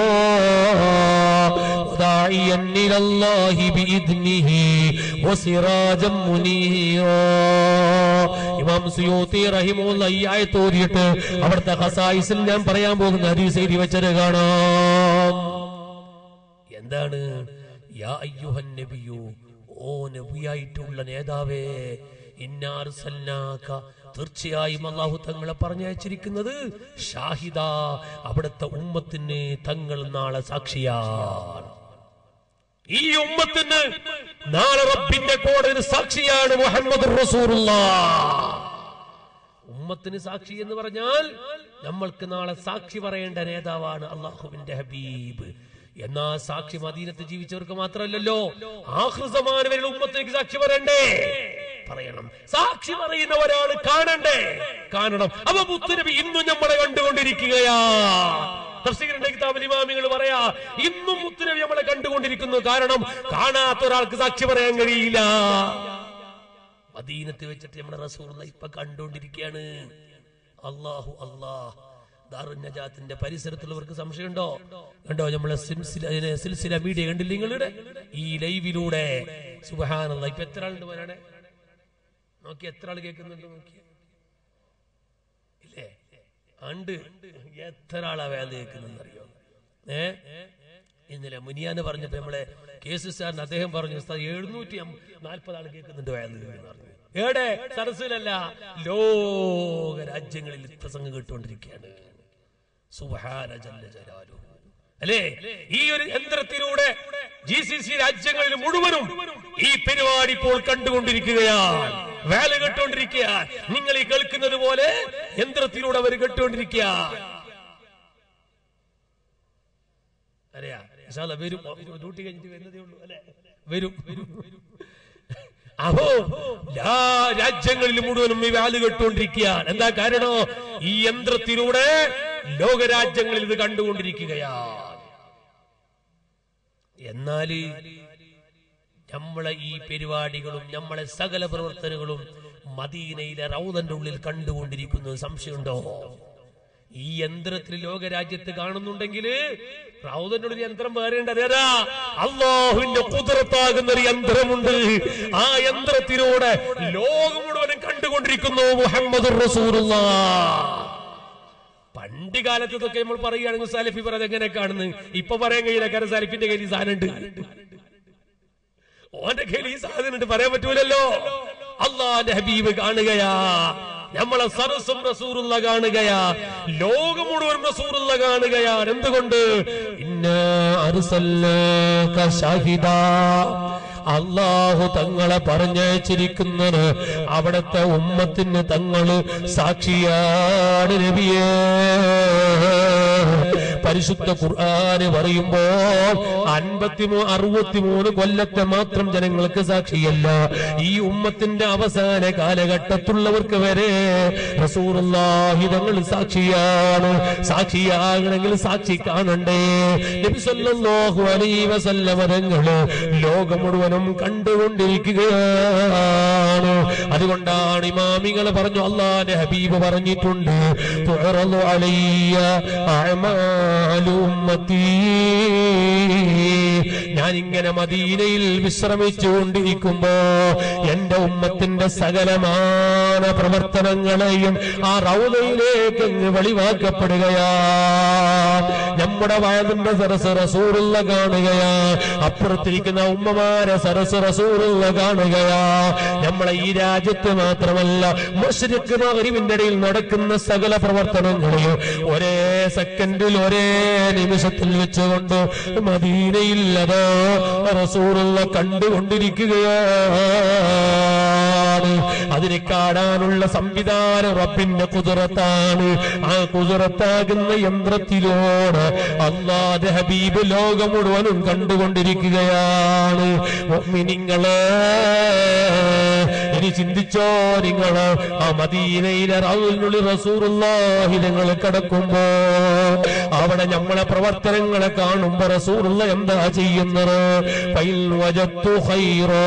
A: وداعيا إلى الله بإذنه وسراجا منيرا ഇമാം സുയൂത്തി റഹിമുള്ള ഈ ആയത്ത് ഓതിയിട്ട് അവിടുത്തെ ഖസായിസിൽ ഞാൻ പറയാൻ പോകുന്ന ഹദീസ് എഴുതി വെച്ചത് കാണാം എന്താണ് യാ അയ്യുഹൻ നബിയു ഓ നബിയായിട്ടുള്ള നേതാവേ ഇന്നാർ സന്നാക്ക തീർച്ചയായും അള്ളാഹു തങ്ങളെ പറഞ്ഞയച്ചിരിക്കുന്നത് ഷാഹിദ അവിടുത്തെ ഉമ്മത്തിന് തങ്ങൾ നാളെ സാക്ഷിയാണ് ഈ ഉമ്മത്തിന് നാളെ റബ്ബിന്റെ കോടതി സാക്ഷിയാണ് മുഹമ്മദ് റസൂറുള്ള ഉമ്മത്തിന് സാക്ഷി എന്ന് പറഞ്ഞാൽ നമ്മൾക്ക് നാളെ സാക്ഷി പറയേണ്ട നേതാവാണ് അള്ളാഹുവിന്റെ ഹബീബ് എന്നാ സാക്ഷി മദീനത്ത് ജീവിച്ചവർക്ക് മാത്രമല്ലല്ലോ ആഹൃസമാന വരെ ഉമ്മത്തിലേക്ക് സാക്ഷി പറയണ്ടേ പറയണം സാക്ഷി പറയുന്ന ഒരാൾ കാണണ്ടേ കാണണം അപ്പൊ മുത്തുനബി ഇന്നും നമ്മളെ കണ്ടുകൊണ്ടിരിക്കുകയാ തഫ്സീറിന്റെ കിതാബിൽ ഇമാമികൾ പറയാ ഇന്നും മുത്തുനബി നമ്മളെ കണ്ടുകൊണ്ടിരിക്കുന്നു കാരണം കാണാത്ത ഒരാൾക്ക് സാക്ഷി പറയാൻ കഴിയില്ല മദീനത്ത് വെച്ചിട്ട് നമ്മുടെ റസൂള്ള ഇപ്പൊ കണ്ടുകൊണ്ടിരിക്കുകയാണ് അള്ളാഹു അള്ളാഹ് ദാറുൻ നജാത്തിന്റെ പരിസരത്തുള്ളവർക്ക് സംശയമുണ്ടോ കണ്ടോ നമ്മളെ സിൽസില ഇതിനെ സിൽസില മീഡിയ കണ്ടില്ല നിങ്ങളുടെ ഈ ലൈവിലൂടെ സുബഹാനല്ല ഇപ്പൊ എത്ര ആളുണ്ട് വരാടെ നോക്കി എത്ര ആൾ കേൾക്കുന്നുണ്ട് നോക്കി ഇല്ലേ ഉണ്ട് എത്ര ആളാ വേല കേൾക്കുന്നെന്നറിയോ ഏ ഇന്നലെ മുനിയാന്ന് പറഞ്ഞപ്പോ നമ്മളെ കേസ് സാറിന് അദ്ദേഹം പറഞ്ഞു ഉസ്താദ് എഴുന്നൂറ്റി നാൽപ്പത് ആൾ കേൾക്കുന്നുണ്ട് വേല എന്ന് പറഞ്ഞു ഏടെ സരസിലല്ല ലോക രാജ്യങ്ങളിൽ പ്രസംഗം കേട്ടുകൊണ്ടിരിക്കുകയാണ് സുബ്ഹാന ജല്ല ജലാലുഹു അല്ലേ ഈ ഒരു യന്ത്രത്തിലൂടെ ജി സി സി രാജ്യങ്ങളിൽ മുഴുവനും ഈ പരിപാടി ഇപ്പോൾ കണ്ടുകൊണ്ടിരിക്കുകയാണ് വേല കേട്ടുകൊണ്ടിരിക്കുക നിങ്ങൾ ഈ കേൾക്കുന്നത് പോലെ യന്ത്രത്തിലൂടെ അവർ കേട്ടുകൊണ്ടിരിക്കുക അറിയാ ഇൻഷാ അല്ലാ വരും ഡ്യൂട്ടി കഴിഞ്ഞിട്ട് വരുന്നതേ ഉള്ളൂ അല്ലെ വരും അപ്പോ എല്ലാ രാജ്യങ്ങളിൽ മുഴുവനും ഈ വാല് കെട്ടുകൊണ്ടിരിക്കുകയാണ് എന്താ കാരണോ ഈ യന്ത്രത്തിലൂടെ ലോകരാജ്യങ്ങളിൽ ഇത് കണ്ടുകൊണ്ടിരിക്കുകയാണ് എന്നാല് നമ്മളെ ഈ പരിപാടികളും നമ്മളെ സകല പ്രവർത്തനങ്ങളും മദീനയിലെ റൗദന്റെ ഉള്ളിൽ കണ്ടുകൊണ്ടിരിക്കുന്നത് സംശയമുണ്ടോ ഈ യന്ത്രത്തിൽ ലോകരാജ്യത്ത് കാണുന്നുണ്ടെങ്കിൽ റൗദന്റെ ഉള്ളിൽ യന്ത്രം വേറെയുണ്ട് അതേതാ അള്ളാഹുവിന്റെ കുതിരത്താകുന്ന ഒരു യന്ത്രമുണ്ട് ആ യന്ത്രത്തിലൂടെ ലോകം മുഴുവനും കണ്ടുകൊണ്ടിരിക്കുന്നു മുഹമ്മദ് റസൂലുള്ള പണ്ട് കാലത്ത് ഇതൊക്കെ നമ്മൾ പറയുകയാണെങ്കിൽ സാലിഫി പറയുന്നത് എങ്ങനെ കാണുന്നു ഇപ്പൊ പറയാൻ കഴിയില്ല കാരണം സാലിഫിന്റെ കയ്യിൽ ഈ സാധനം ഉണ്ട് ഓന്റെ കയ്യിൽ ഈ സാധനം ഉണ്ട് പറയാൻ പറ്റൂലല്ലോ അള്ളാന്റെ ഹബീബ് കാണുകയാ നമ്മളെ സരസും റസൂറുള്ള കാണുകയാ ലോകം മുഴുവൻ റസൂറുള്ള കാണുകയാണ് എന്തുകൊണ്ട് ഇന്നാ അർസൽനാക ഷാഹിദാ
B: അള്ളാഹു തങ്ങളെ പറഞ്ഞയച്ചിരിക്കുന്നത് അവിടുത്തെ ഉമ്മത്തിന് തങ്ങള് സാക്ഷിയാണ് നബിയേ പരിശുദ്ധ ഖുർആന് പറയുമ്പോൾ അൻപത്തിമൂ അറുപത്തിമൂന്ന് കൊല്ലത്തെ മാത്രം ജനങ്ങൾക്ക് സാക്ഷിയല്ല ഈ ഉമ്മത്തിന്റെ അവസാന കാലഘട്ടത്തുള്ളവർക്ക് വരെ റസൂറുല്ലാഹി തങ്ങൾ സാക്ഷിയാണ് സാക്ഷിയാകണമെങ്കിൽ സാക്ഷി കാണണ്ടേ നബി സല്ലല്ലാഹു അലൈഹി വസല്ലമ തങ്ങള് ലോകം മുഴുവനും കണ്ടുകൊണ്ടിരിക്കുകയാണ് അതുകൊണ്ടാണ് ഇമാമികൾ പറഞ്ഞു അള്ളാന്റെ ഹബീബ് പറഞ്ഞിട്ടുണ്ട് തുഅറളു അലയ്യ അഅമാലു ഉമ്മത്തി ഞാൻ ഇങ്ങനെ മദീനയിൽ വിശ്രമിച്ചുകൊണ്ടിരിക്കുമ്പോ എന്റെ ഉമ്മത്തിന്റെ സകലമാന പ്രവർത്തനങ്ങളെയും ആ റൗലയിലേക്ക് അങ്ങ് വെളിവാക്കപ്പെടുകയാ നമ്മുടെ വയതിന്റെ സരസ് റസൂറുള്ള കാണുകയാ അപ്പുറത്തിരിക്കുന്ന ഉമ്മമാരെ സരസ് റസൂറുള്ള കാണുകയാ നമ്മളെ ഈ രാജ്യത്ത് മാത്രമല്ല മുസ്ലിക്ക് മകരിവിന്റെ ഇടയിൽ നടക്കുന്ന സകല പ്രവർത്തനങ്ങളെയും ഒരേ സെക്കൻഡിൽ ഒരേ നിമിഷത്തിൽ വെച്ചുകൊണ്ട് മദീനയിൽ അതോ റസൂറുള്ള കണ്ടുകൊണ്ടിരിക്കുകയാണ് അതിനെ കാണാനുള്ള സംവിധാനം റബ്ബിന്റെ കുതിരത്താണ് ആ കുതിരത്താകുന്ന യന്ത്രത്തിലൂടെ അള്ളാഹ് ഹബീബ് ലോകം മുഴുവനും കണ്ടുകൊണ്ടിരിക്കുകയാണ് മുഅ്മിനീങ്ങളെ ഇനി ചിന്തിച്ചോ നിങ്ങള് ആ മദീനയിലെ റൗലിനുള്ളിൽ റസൂറുള്ളാഹി നിങ്ങൾ കിടക്കുമ്പോ അവിടെ നമ്മളെ പ്രവർത്തനങ്ങളെ കാണുമ്പോ റസൂറുള്ള എന്താ ചെയ്യുന്നത് ഫൈൽ വജത്തു ഖൈറാ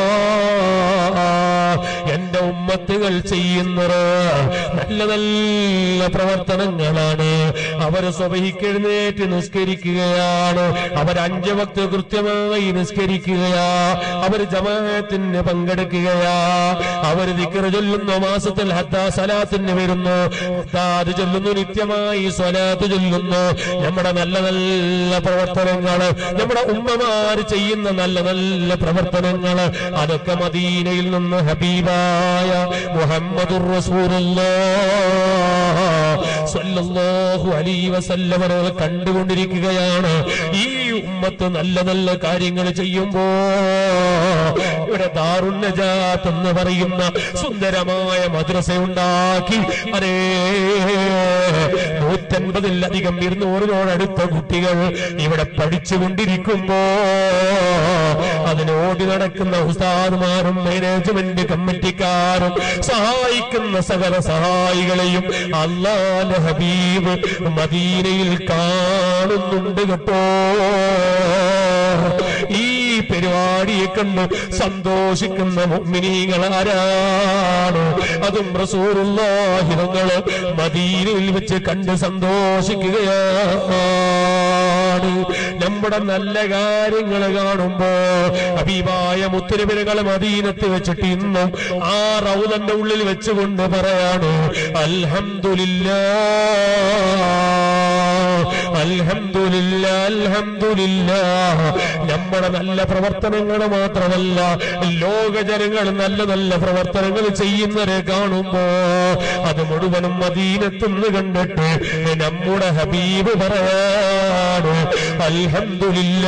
B: എന്റെ ഉമ്മത്തുകൾ ചെയ്യുന്നത് നല്ല നല്ല പ്രവർത്തനങ്ങളാണ് അവര് സ്വഭഹിക്കെഴുന്നേറ്റ് നിസ്കരിക്കുകയാണ് അവർ അഞ്ച് ഭക്ത് കൃത്യമായി നിസ്കരിക്കുകയാ അവർ ജമാഅത്തിന് പങ്കെടുക്കുകയാ അവർ ദിക്റ് ചൊല്ലുന്നു മാസത്തിൽ ഹത്താ സലാത്തിന് വരുന്നു ഹത്താത് ചൊല്ലുന്നു നിത്യമായി സ്വലാത്ത് ചൊല്ലുന്നു നമ്മുടെ നല്ല നല്ല പ്രവർത്തനങ്ങള് നമ്മുടെ ഉമ്മമാര് ചെയ്യുന്ന നല്ല നല്ല പ്രവർത്തനങ്ങള് അതൊക്കെ മദീനയിൽ നിന്ന് ഹബീബായ മുഹമ്മദുർ റസൂലുള്ളാഹി അലൈഹി വസല്ലം അവരെ കണ്ടുകൊണ്ടിരിക്കുകയാണ് ഈ ഉമ്മത്ത് നല്ല നല്ല കാര്യങ്ങൾ ചെയ്യുമ്പോ ഇവിടെ ദാറുന്നജാത്ത് എന്ന് പറയുന്ന സുന്ദരമായ മദ്രസ ഉണ്ടാക്കി അതേ നൂറ്റൻപതിലധികം ഇരുന്നൂറിനോടടുത്ത കുട്ടികൾ ഇവിടെ പഠിച്ചുകൊണ്ടിരിക്കുമ്പോ അതിന് ഓടി നടക്കുന്ന ഉസ്താദുമാരും മാനേജ്മെന്റ് കമ്മിറ്റിക്കാരും സഹായിക്കുന്ന സകല സഹായികളെയും അള്ളാന്റെ ഹബീബ് മദീനയിൽ കാണുന്നുണ്ട് കേട്ടോ ഈ പരിപാടിയെ കണ്ട് സന്തോഷിക്കുന്ന മുഅ്മിനീങ്ങൾ ആരാണ് അതും റസൂലുള്ളാഹി തങ്ങള് മദീനയിൽ വെച്ച് കണ്ട് സന്തോഷിക്കുകയാണ് നമ്മുടെ നല്ല കാര്യങ്ങൾ കാണുമ്പോ അബീബായ മുത്തുരവിനുകൾ മദീനത്ത് വെച്ചിട്ട് ഇന്നും ആ റൗദന്റെ ഉള്ളിൽ വെച്ചുകൊണ്ട് പറയാണ് അൽഹംദുലില്ലാ അൽഹംദുലില്ല അൽഹംദുലില്ല നമ്മുടെ നല്ല പ്രവർത്തനങ്ങൾ മാത്രമല്ല ലോക ജനങ്ങൾ നല്ല നല്ല പ്രവർത്തനങ്ങൾ ചെയ്യുന്നവരെ കാണുമ്പോ അത് മുഴുവനും മദീനത്തുനിന്ന് കണ്ടിട്ട് നമ്മുടെ ഹബീബ് പറയാണ് അൽഹംദുലില്ല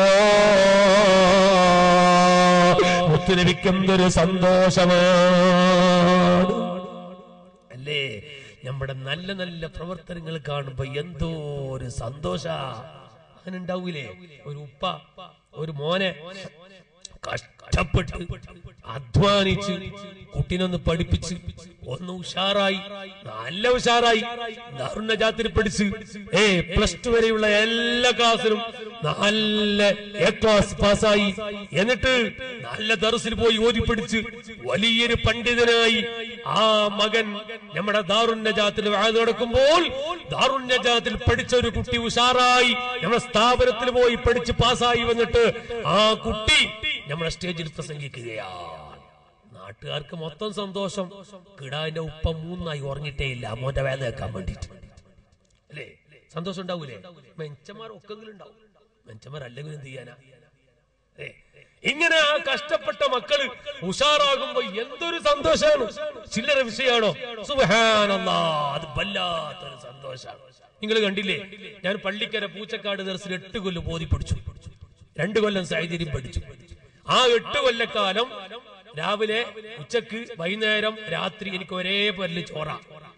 B: മുത്തുലഭിക്കുന്നൊരു സന്തോഷമാണ്
A: അല്ലേ നമ്മുടെ നല്ല നല്ല പ്രവർത്തനങ്ങൾ കാണുമ്പോ എന്തോ ഒരു സന്തോഷ അങ്ങനെ ഉണ്ടാവൂലേ ഒരു ഉപ്പ ഒരു മോനെ കഷ്ടപ്പെട്ട് അധ്വാനിച്ച് കുട്ടീനൊന്ന് പഠിപ്പിച്ച് ഒന്ന് ഉഷാറായി നല്ല ഉഷാറായി ദാരുണ ജാത്തിൽ പഠിച്ച് ഏ പ്ലസ് ടു വരെയുള്ള എല്ലാ ക്ലാസ്സിലും നല്ല എ ക്ലാസ് പാസ്സായി എന്നിട്ട് നല്ല ദർസിൽ പോയി ഓതി പഠിച്ച് വലിയൊരു പണ്ഡിതനായി ആ മകൻ നമ്മുടെ ദാറുണ്യ ജാത്തിൽ വാഴ നടക്കുമ്പോൾ ദാറുണ്യ ജാത്തിൽ പഠിച്ച ഒരു കുട്ടി ഉഷാറായി നമ്മുടെ സ്ഥാപനത്തിൽ പോയി പഠിച്ച് പാസ്സായി വന്നിട്ട് ആ കുട്ടി നമ്മുടെ സ്റ്റേജിൽ പ്രസംഗിക്കുകയാണ് നാട്ടുകാർക്ക് മൊത്തം സന്തോഷം കിടാന്റെ ഉപ്പ മൂന്നായി ഉറങ്ങിട്ടേ ഇല്ല മോന്റെ വേദന വെക്കാൻ വേണ്ടിട്ട് അല്ലേ സന്തോഷം ഉണ്ടാവൂലേ മെച്ചന്മാർ ഒക്കെങ്കിലും ഉണ്ടാവും മെച്ചന്മാർ അല്ലെങ്കിൽ എന്ത് ചെയ്യാനാ ഏ, ഇങ്ങനെ ആ കഷ്ടപ്പെട്ട മക്കള് ഉഷാറാകുമ്പോ എന്തൊരു സന്തോഷമാണ് ചില്ലറ വിഷയമാണോ സുബഹാനല്ലാ അത് വല്ലാത്തൊരു സന്തോഷമാണ് നിങ്ങൾ കണ്ടില്ലേ ഞാൻ പള്ളിക്കര പൂച്ചക്കാട് ദർശനം എട്ട് കൊല്ലം ബോധി പഠിച്ചു രണ്ടു കൊല്ലം സാഹചര്യം പഠിച്ചു
B: ആ എട്ട് കൊല്ലക്കാലം രാവിലെ ഉച്ചക്ക് വൈകുന്നേരം രാത്രി എനിക്ക് ഒരേ പൊരല് ചോറ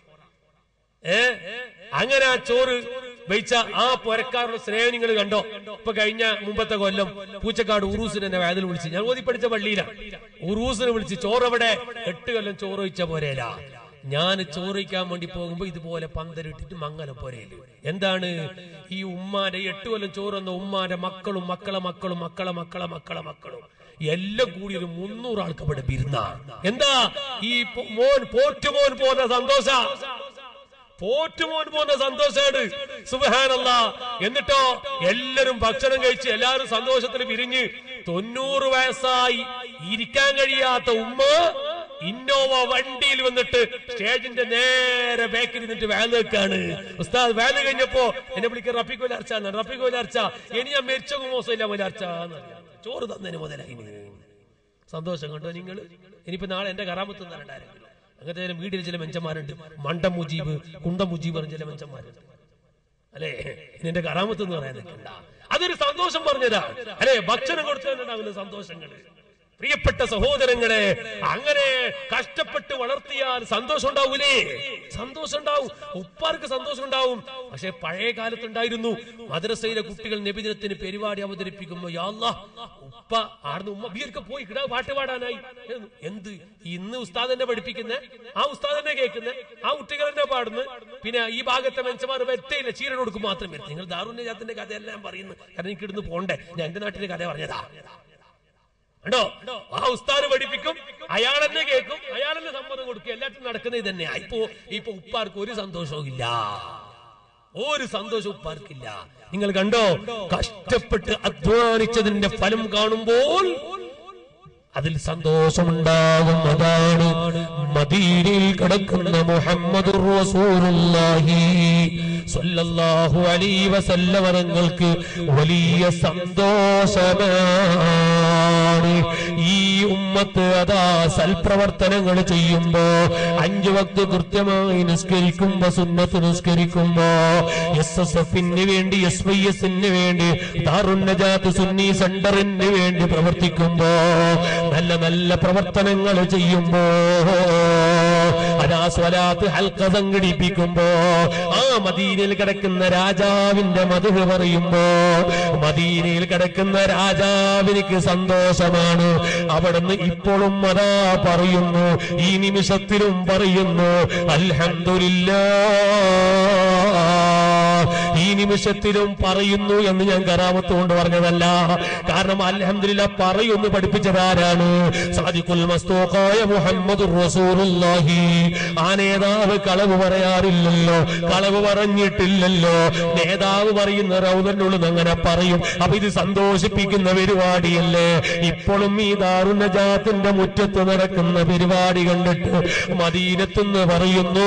B: ഏ അങ്ങനെ ആ ചോറ് വെച്ച ആ പൊരക്കാരുടെ സ്നേഹം നിങ്ങൾ കണ്ടോ ഇപ്പൊ കഴിഞ്ഞ മുമ്പത്തെ കൊല്ലം പൂച്ചക്കാട് ഉറൂസിനെ എന്നെ വേദന വിളിച്ച് ഞാൻ ഓതി പഠിച്ച പള്ളിയിലാണ് ഉറൂസിനെ വിളിച്ച് ചോറ് എവിടെ എട്ട് കൊല്ലം ചോറ് വെച്ച പോരേല ഞാൻ ചോറിക്കാൻ വേണ്ടി പോകുമ്പോ ഇതുപോലെ പന്തലിട്ടിട്ട് മങ്ങല പോരേല് എന്താണ് ഈ ഉമ്മാന്റെ ഈ എട്ട് കൊല്ലം ചോറ് വന്ന ഉമ്മാന്റെ മക്കളും മക്കളെ മക്കളും മക്കളെ മക്കളെ മക്കളെ മക്കളും എല്ലാം കൂടി ഒരു മുന്നൂറ് ആൾക്ക് ഇവിടെ ബിരുന്ന എന്താ ഈ പൊ- മോൻ പോറ്റുമോൻ പോകുന്ന സന്തോഷ പോറ്റുമോൻ പോകുന്ന സന്തോഷമാണ് സുബഹാനല്ല എന്നിട്ടോ എല്ലാരും ഭക്ഷണം കഴിച്ച് എല്ലാരും സന്തോഷത്തിൽ പിരിഞ്ഞ് തൊണ്ണൂറ് വയസ്സായി ഇരിക്കാൻ കഴിയാത്ത ഉമ്മ ഇന്നോവ വണ്ടിയിൽ വന്നിട്ട് സ്റ്റേജിന്റെ നേരെ ബാക്കിൽ നിന്നിട്ട് വേല വെക്കാണ് ഉസ്താദ് വേല കഴിഞ്ഞപ്പോ എന്നെ വിളിക്കുക റപ്പിക്ക് പുലർച്ച റപ്പിക്ക് പുലർച്ച ഇനി ഞാൻ മരിച്ച മോശമില്ല പുലർച്ച ചോറ് തന്നതിന് മുതലായി സന്തോഷം കണ്ടോ നിങ്ങൾ ഇനിയിപ്പോ നാളെ എന്റെ കറാമത്ത് തരണ്ടായിരുന്നു അങ്ങനത്തെ ചില വീട്ടിൽ ചില മെഞ്ചന്മാരുണ്ട് മണ്ട മുജീബ് കുണ്ട മുജീബ് പറഞ്ഞ ചില മെഞ്ചന്മാരുണ്ട് അല്ലേ ഇനി എന്റെ കറാമത്ത് എന്ന് പറയാൻ നിൽക്കണ്ട അതൊരു സന്തോഷം പറഞ്ഞതാ അല്ലെ ഭക്ഷണം കൊടുത്തതിനുണ്ടാകുന്ന സന്തോഷങ്ങള് പ്രിയപ്പെട്ട സഹോദരങ്ങളെ അങ്ങനെ കഷ്ടപ്പെട്ട് വളർത്തിയാൽ സന്തോഷം ഉണ്ടാവൂലേ സന്തോഷം ഉണ്ടാവും ഉപ്പാർക്ക് സന്തോഷം ഉണ്ടാവും പക്ഷെ പഴയ കാലത്തുണ്ടായിരുന്നു മദ്രസയിലെ കുട്ടികൾ നബിദിനത്തിന് പരിപാടി അവതരിപ്പിക്കുമ്പോ യാല്ല ഉപ്പ ആടുന്ന് ഉമ്മ ബിയർക്ക് പോയി കിടാ പാട്ട് പാടാനായി എന്ത് ഇന്ന് ഉസ്താദ് തന്നെ പഠിപ്പിക്കുന്ന ആ ഉസ്താദ് തന്നെ കേൾക്കുന്ന ആ കുട്ടികൾ തന്നെ പാടുന്നു പിന്നെ ഈ ഭാഗത്തെ മനുഷ്യന്മാർ വരത്തേയില്ല ചീരൻ കൊടുക്കും മാത്രം വരും നിങ്ങൾ ദാറുണ്യ ജാത്തിന്റെ കഥയെല്ലാം പറയുന്നു കാരണം എനിക്ക് ഇടുന്ന് പോണ്ടേ ഞാൻ എന്റെ നാട്ടിലെ കഥ പറഞ്ഞതാ കണ്ടോ ആ ഉസ്താദ് പഠിപ്പിക്കും അയാൾ തന്നെ കേൾക്കും അയാൾ തന്നെ സമ്മതം കൊടുക്കും എല്ലാത്തിനും നടക്കുന്നത് ഇത് തന്നെയാ ഇപ്പോ ഇപ്പൊ ഉപ്പാർക്ക് ഒരു സന്തോഷവും ഇല്ല ഒരു സന്തോഷവും ഉപ്പാർക്കില്ല നിങ്ങൾ കണ്ടോ കഷ്ടപ്പെട്ട് അധ്വാനിച്ചതിന്റെ ഫലം കാണുമ്പോൾ അതിൽ സന്തോഷമുണ്ടാകും അതാണ് മദീനയിൽ കിടക്കുന്ന മുഹമ്മദ് റസൂലുള്ളാഹി സ്വല്ലല്ലാഹു അലൈഹി വസല്ലമ തങ്ങൾക്ക് വലിയ സന്തോഷമാണ് ഈ ഉമ്മത്ത് അതാ സൽപ്രവർത്തനങ്ങൾ ചെയ്യുമ്പോ അഞ്ചു വക്ത് കൃത്യമായി നിസ്കരിക്കുമ്പോ സുന്നത്ത് നിസ്കരിക്കുമ്പോ എസ് എസ് എഫിന് വേണ്ടി എസ് വൈ എസിന് വേണ്ടി ദാറുന്നജാത്ത് സുന്നി സെന്ററിന് വേണ്ടി പ്രവർത്തിക്കുമ്പോ നല്ല നല്ല പ്രവർത്തനങ്ങൾ ചെയ്യുമ്പോ അതാ സ്വലാത്ത് ഹൽക്ക സംഘടിപ്പിക്കുമ്പോ ആ മദീനയിൽ കിടക്കുന്ന രാജാവിന്റെ മധു പറയുമ്പോ മദീനയിൽ കിടക്കുന്ന രാജാവിനിക്ക് സന്തോഷമാണ് അവിടുന്ന് ഇപ്പോഴും അതാ പറയുന്നു ഈ നിമിഷത്തിലും പറയുന്നു അൽഹംദുലില്ലാ ഈ നിമിഷത്തിലും പറയുന്നു എന്ന് ഞാൻ കറാമത്ത് കൊണ്ട് പറഞ്ഞതല്ല കാരണം അൽഹംദുലില്ല പറയുന്നു പഠിപ്പിച്ചതാരാണ് സാദിഖുൽ മസ്തൂഖായ മുഹമ്മദ് റസൂലുള്ളാഹി ആ നേതാവ് കളവ് പറയാറില്ലല്ലോ കളവ് പറഞ്ഞിട്ടില്ലല്ലോ നേതാവ് പറയുന്ന റൗദനുള്ളത് അങ്ങനെ പറയും അപ്പൊ ഇത് സന്തോഷിപ്പിക്കുന്ന പരിപാടിയല്ലേ ഇപ്പോഴും ഈ ദാറുന്നജാത്തിന്റെ മുറ്റത്ത് നടക്കുന്ന പരിപാടി കണ്ടിട്ട് മദീനത്തുനിന്ന് പറയുന്നു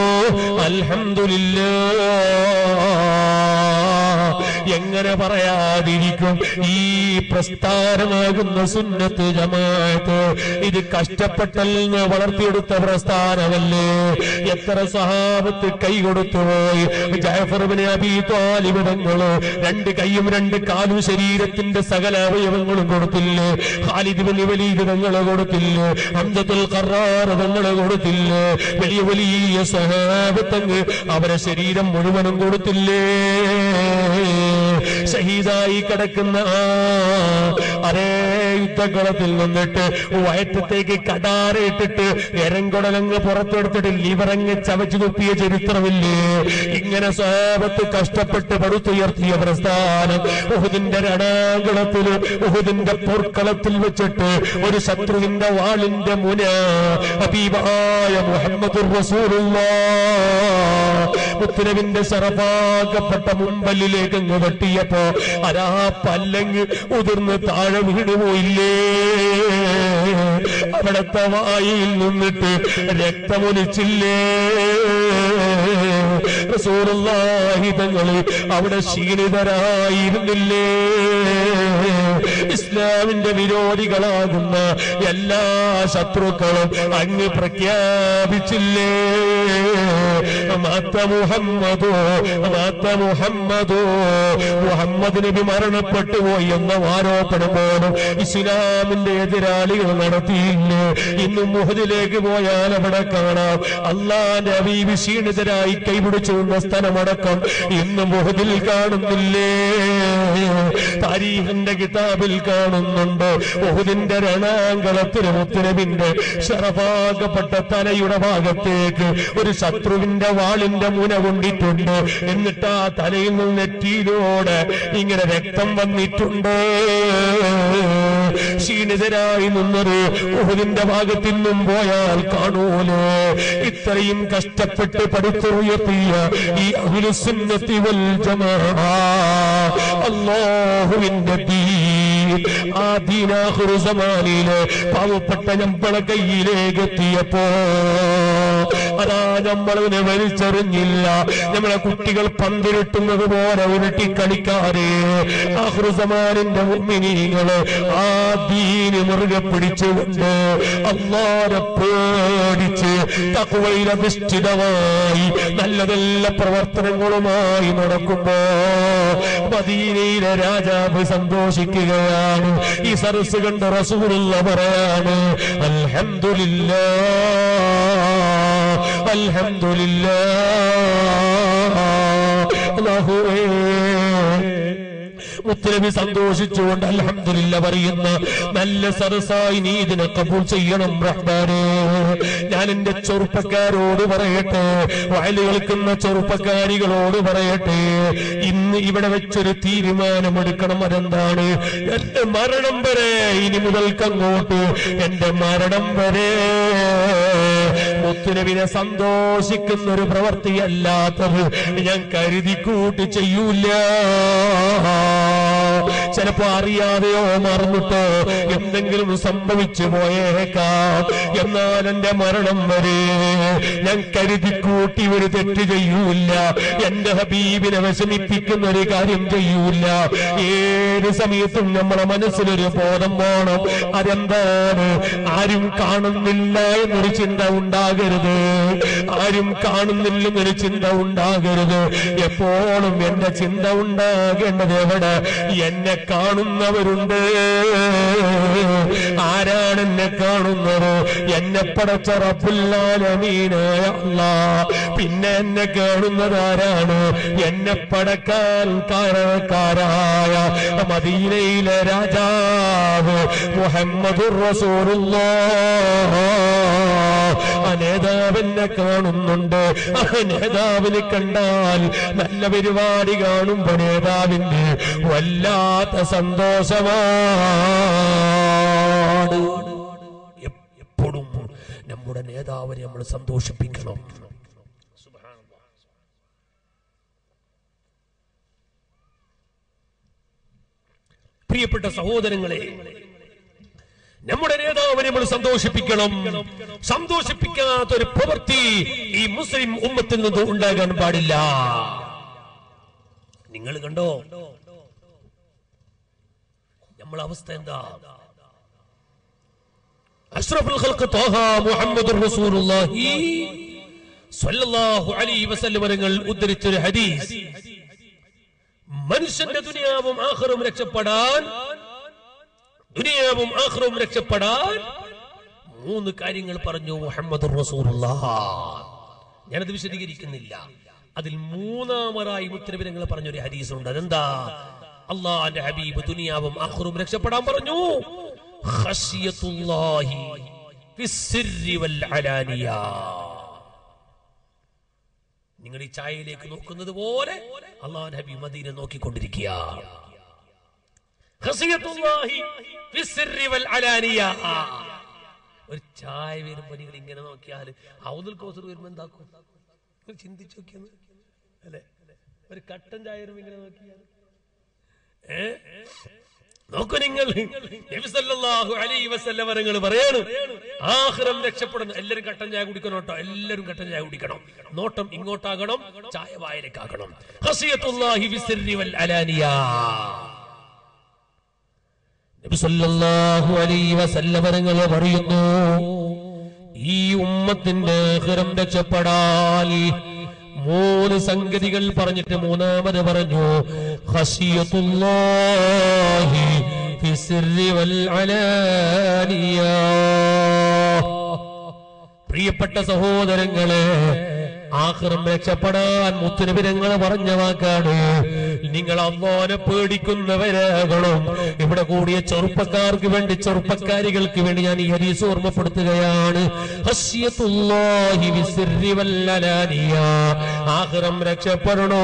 B: അൽഹംദുലില്ലാ എങ്ങനെ പറയാതിരിക്കും ഈ പ്രസ്ഥാനമാകുന്ന സുന്നത്ത് ജമാഅത്ത് ഇത് കഷ്ടപ്പെട്ടല്ലെന്ന് വളർത്തിയെടുത്ത പ്രസ്ഥാനമല്ലേ എത്ര സഹാബത്ത് കൈ കൊടുത്തുപോയി ജയഫർബിന് അബി താലിബിടങ്ങള് രണ്ട് കൈയും രണ്ട് കാലും ശരീരത്തിന്റെ സകല അവയവങ്ങളും കൊടുത്തില്ലേ ഖാലിദ് ബിൻ വലീദ് തങ്ങള് കൊടുത്തില്ലേ ഹംസത്തുൽ ഖറാർ തങ്ങള് കൊടുത്തില്ലേ വലിയ വലിയ സഹാബത്തങ്ങ് അവരെ ശരീരം മുഴുവനും കൊടുത്തില്ലേ ഷഹീദായി കിടക്കുന്ന ആ അതേ യുദ്ധകളത്തിൽ നിന്നിട്ട് വയറ്റത്തേക്ക് കടാരയിട്ടിട്ട് എരങ്കുടലങ്ങ് പുറത്തെടുത്തിട്ട് ലിവറങ്ങ് ചവച്ചു തുപ്പിയ ചരിത്രമില്ലേ ഇങ്ങനെ സ്വാപത്ത് കഷ്ടപ്പെട്ട് പടുത്തുയർത്തിയ പ്രസ്ഥാനം ഉഹുദിന്റെ രണാകുളത്തിൽ ഉഹുദിന്റെ പോർക്കളത്തിൽ വെച്ചിട്ട് ഒരു ശത്രുവിന്റെ വാളിന്റെ മുന ഹബീബായ മുഹമ്മദ് മുത്തരവിന്റെ ശറഫാക്കപ്പെട്ട മുമ്പല്ലിലേക്ക് അങ്ങ് വെട്ടിയപ്പോ അരാ പല്ലങ്ങ് ഉതിർന്ന് താഴെ വീണുപോയില്ലേ അവിടത്തെ വായിൽ നിന്നിട്ട് രക്തമൊലിച്ചില്ലേ റസൂലുള്ളാഹി തങ്ങള് അവിടെ ക്ഷീണിതരായിരുന്നില്ലേ ഇസ്ലാമിന്റെ വിരോധികളാകുന്ന എല്ലാ ശത്രുക്കളും അങ്ങ് പ്രഖ്യാപിച്ചില്ലേ മാത്ത മുഹമ്മദോ മാത്ത മുഹമ്മദോ മുഹമ്മദ് നബി മരണപ്പെട്ടു പോയി എന്ന ആരോപണമാണ് ഇസ്ലാമിന്റെ എതിരാളികൾ നടത്തിയില്ലേ ഇന്ന് മുഹദിലേക്ക് പോയാൽ അവിടെ കാണാം അള്ളാന്റെ അബീബി ക്ഷീണിതരായി കൈപിടിച്ചുന്ന സ്ഥലമടക്കം ഇന്ന് മുഹദിൽ കാണുന്നില്ലേ താരീഖിന്റെ കിതാബിൽ കാണുന്നുണ്ട് മുഹദിന്റെ രണാങ്കളത്തിന് മുത്തുനബിന്റെ ശറഫാകപ്പെട്ട തലയുടെ ഭാഗത്തേക്ക് ഒരു ശത്രുവിന്റെ വാളിന്റെ മുന കൊണ്ടിട്ടുണ്ട് എന്നിട്ട് ആ തലയിൽ നിന്ന് നെറ്റിയിലൂടെ ഇങ്ങനെ രക്തം വന്നിട്ടുണ്ട് ക്ഷീണിതരായി നിന്നത് ഉഹുദിന്റെ ഭാഗത്തു നിന്നും പോയാൽ കാണൂലേ ഇത്രയും കഷ്ടപ്പെട്ട് പടുത്തുയർത്തിയ ഈ അഹുലുസുന്നത്തി വൽ ജമാ അല്ലാഹുവിന്റെ ദീൻ ആ ദീനാഹുറു സമാനിയില് പാവപ്പെട്ട നമ്മളെ കയ്യിലേക്ക് എത്തിയപ്പോ അതാ നമ്മളതിനെ വലിച്ചെറിഞ്ഞില്ല നമ്മളെ കുട്ടികൾ പന്തിരുട്ടുന്നത് പോലെ ഉരുട്ടി കളിക്കാതെ ആഹൃസമാനിന്റെ മുമ്മിനീങ്ങള് ആ ദീന് മുറുകെ പിടിച്ചുകൊണ്ട് അള്ളാരെ പേടിച്ച് തക്കുവയിലധിഷ്ഠിതമായി നല്ല നല്ല പ്രവർത്തനങ്ങളുമായി നടക്കുമ്പോ മദീനയിലെ രാജാവ് സന്തോഷിക്കുകയാണ് ഈ സരസ് കണ്ട റസൂലുള്ള പറയാണ് അൽഹംദുലില്ലാ അൽഹംദുലില്ലാ അല്ലാഹുവേ മുത്തലബി സന്തോഷിച്ചുകൊണ്ട് അൽഹംദുലില്ല പറയുന്ന നല്ല സരസായി നീ ഇതിനെ കബൂൾ ചെയ്യണം റഹ്മാനെ ഞാൻ എന്റെ ചെറുപ്പക്കാരോട് പറയട്ടെ വയല് കേൾക്കുന്ന ചെറുപ്പക്കാരികളോട് പറയട്ടെ ഇന്ന് ഇവിടെ വെച്ചൊരു തീരുമാനമെടുക്കണം അതെന്താണ് എന്റെ മരണം വരെ ഇനി മുതൽക്കങ്ങോട്ട് എന്റെ മരണം വരെ മുത്തുനബിനെ സന്തോഷിക്കുന്ന ഒരു പ്രവൃത്തിയല്ലാത്തത് ഞാൻ കരുതി കൂട്ടി ചെയ്യൂല ചിലപ്പോ അറിയാതെയോ മറന്നിട്ടോ എന്തെങ്കിലും സംഭവിച്ചു പോയേക്കാം എന്നാൽ എന്റെ മരണം വരെ ഞാൻ കരുതി കൂട്ടി ഒരു തെറ്റ് ചെയ്യൂല എന്റെ ഹബീബിനെ വിഷമിപ്പിക്കുന്ന ഒരു കാര്യം ചെയ്യൂല ഏത് സമയത്തും നമ്മളെ മനസ്സിലൊരു ബോധം വേണം അതെന്താണ് ആരും കാണുന്നില്ല എന്നൊരു ചിന്ത ഉണ്ടാകരുത് ആരും കാണുന്നില്ലെന്നൊരു ചിന്ത ഉണ്ടാകരുത് എപ്പോഴും എന്റെ ചിന്ത ഉണ്ടാകേണ്ടത് എവിടെ എന്നെ കാണുന്നവരുണ്ട് ആരാണ് എന്നെ കാണുന്നത് എന്നെ പടച്ച റബ്ബുല്ലാലമീനായ അല്ലാ പിന്നെ എന്നെ കാണുന്നത് ആരാണ് എന്നെ പടക്കാൻ കാരണക്കാരായ മദീനയിലെ രാജാവ് മുഹമ്മദുർ റസൂലുള്ളാഹ് ആ നേതാവിനെ കാണുന്നുണ്ട് ആ നേതാവിനെ കണ്ടാൽ നല്ല പരിപാടി കാണുമ്പോ നേതാവിന് വല്ലാത്ത സന്തോഷമാണ്
A: എപ്- എപ്പോഴും നമ്മുടെ നേതാവിനെ നമ്മൾ സന്തോഷിപ്പിക്കണം പ്രിയപ്പെട്ട സഹോദരങ്ങളെ നമ്മുടെ നേതാവിനെ നമ്മൾ സന്തോഷിപ്പിക്കണം സന്തോഷിപ്പിക്കാത്ത ഒരു പ്രവൃത്തി ഈ മുസ്ലിം ഉമ്മത്തിൽ നിന്ന് ഉണ്ടാകാൻ പാടില്ല നിങ്ങൾ കണ്ടോ നമ്മളെ അവസ്ഥ എന്താ അഷ്റഫുൽ ഖൽഖ് ത്വാഹ മുഹമ്മദുർ റസൂലുള്ളാഹി സ്വല്ലല്ലാഹു അലൈഹി വസല്ലം തങ്ങൾ ഉദ്ധരിച്ചൊരു ഹദീസ് മനുഷ്യന്റെ ദുനിയാവും ആഖിറും രക്ഷപ്പെടാൻ ദുനിയാവും ആഖിറും രക്ഷപ്പെടാൻ മൂന്ന് കാര്യങ്ങൾ പറഞ്ഞു മുഹമ്മദുർ റസൂലുള്ളാഹ് ഞാനത് വിശദീകരിക്കുന്നില്ല അതിൽ മൂന്നാമതായി മുത്തരവിനങ്ങൾ പറഞ്ഞൊരു ഹദീസ് ഉണ്ട് അതെന്താ അള്ളാന്റെ ഹബീബ് ദുനിയാവും ആഖിറും രക്ഷപ്പെടാൻ പറഞ്ഞു ഖശിയത്തുല്ലാഹി ഫിസ്സിർരി വൽ അലാനിയ നിങ്ങൾ ഈ ചായയിലേക്ക് നോക്കുന്നത് പോലെ അള്ളാഹു ഹബീബ് മദീനെ നോക്കിക്കൊണ്ടിരിക്കുക ഖസിയത്തുല്ലാഹി ഫിസ്സിർരി വൽ അലാനിയ. ഒരു ചായ വരുമ്പോ നിങ്ങൾ ഇങ്ങനെ നോക്കിയാൽ ഔദുൽ കൗസർ വരുമ്പോ എന്താക്കും നിങ്ങൾ ചിന്തിച്ചു നോക്കിയെന്ന് അല്ലെ ഒരു കട്ടൻ ചായ വരുമ്പോ ഇങ്ങനെ നോക്കിയാൽ ഏ
B: നോക്കൂ നിങ്ങൾ നബി സല്ലല്ലാഹു അലൈഹി വസല്ലം നിങ്ങൾ പറയാണ് ആഖിറം രക്ഷപ്പെടുന്ന എല്ലാരും കട്ടൻ ചായ കുടിക്കണം കേട്ടോ എല്ലാരും കട്ടൻ ചായ കുടിക്കണം നോട്ടം ഇങ്ങോട്ടാകണം ചായ വായനക്കാകണം ഖസിയത്തുല്ലാഹി ബിസിർരി വൽ അലാനിയ നബി സല്ലല്ലാഹു അലൈഹി വസല്ലം നിങ്ങൾ പറയുന്നു ഈ ഉമ്മത്തിന്റെ ആഖിറം രക്ഷപ്പെടാൻ മൂന്ന് സംഗതികൾ പറഞ്ഞിട്ട് മൂന്നാമത് പറഞ്ഞു ഖശിയത്തുല്ലാഹി ഫിസിർരി വൽ അലാനിയ പ്രിയപ്പെട്ട സഹോദരങ്ങളെ ആഹ്റം രക്ഷപ്പെടാൻ മുത്തുനബിരങ്ങൾ പറഞ്ഞ വാക്കാണ് നിങ്ങൾ അള്ളാനെ പേടിക്കുന്നവരാകണം ഇവിടെ കൂടിയ ചെറുപ്പക്കാർക്ക് വേണ്ടി ചെറുപ്പക്കാരികൾക്ക് വേണ്ടി ഞാൻ ഈ ഹരീസ് ഓർമ്മപ്പെടുത്തുകയാണ് ഹസ്യത്തുല്ലാഹി വിസിർരി വല്ലലാനിയ. ആഹ്റം രക്ഷപ്പെടണോ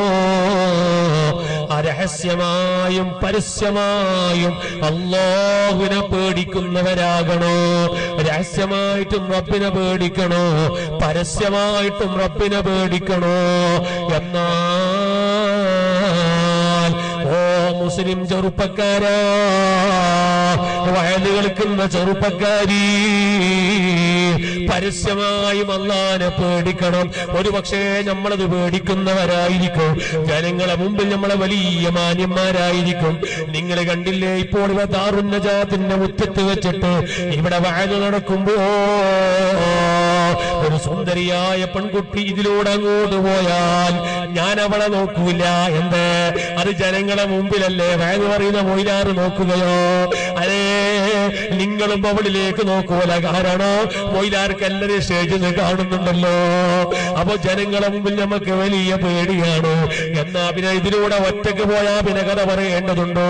B: അരഹസ്യമായും പരസ്യമായും അള്ളാഹുവിനെ പേടിക്കുന്നവരാകണോ രഹസ്യമായിട്ടും റബ്ബിനെ പേടിക്കണോ പരസ്യമായിട്ടും റബ്ബിനെ പേടിക്കണോ എന്നാൽ ഓ മുസ്ലിം ചെറുപ്പക്കാരാ വയല് കളിക്കുന്ന ചെറുപ്പക്കാരി പരസ്യമായും അള്ളാനെ പേടിക്കണം ഒരു പക്ഷേ നമ്മളത് പേടിക്കുന്നവരായിരിക്കും ജനങ്ങളെ മുമ്പിൽ നമ്മളെ വലിയ മാന്യന്മാരായിരിക്കും നിങ്ങൾ കണ്ടില്ലേ ഇപ്പോൾ ഇവ ദാറുന്നജാത്തിന്റെ മുറ്റത്ത് വെച്ചിട്ട് ഇവിടെ വയല് നടക്കുമ്പോ ഒരു സുന്ദരിയായ പെൺകുട്ടി ഇതിലൂടെ അങ്ങോട്ട് പോയാൽ ഞാൻ അവളെ നോക്കൂല എന്ത് അത് ജനങ്ങളെ മുമ്പിലല്ലേ വയല് പറയുന്ന മൊയിലാറ് നോക്കുകയോ അരേ നിങ്ങളും അവളിലേക്ക് നോക്കൂല കാരണം മൊയിലാർക്ക് എല്ലാവരും സ്റ്റേജിൽ നിന്ന് കാണുന്നുണ്ടല്ലോ അപ്പൊ ജനങ്ങളെ മുമ്പിൽ നമുക്ക് വലിയ പേടിയാണ് എന്നാ പിന്നെ ഇതിലൂടെ ഒറ്റക്ക് പോയാ പിന്നെ കഥ പറയേണ്ടതുണ്ടോ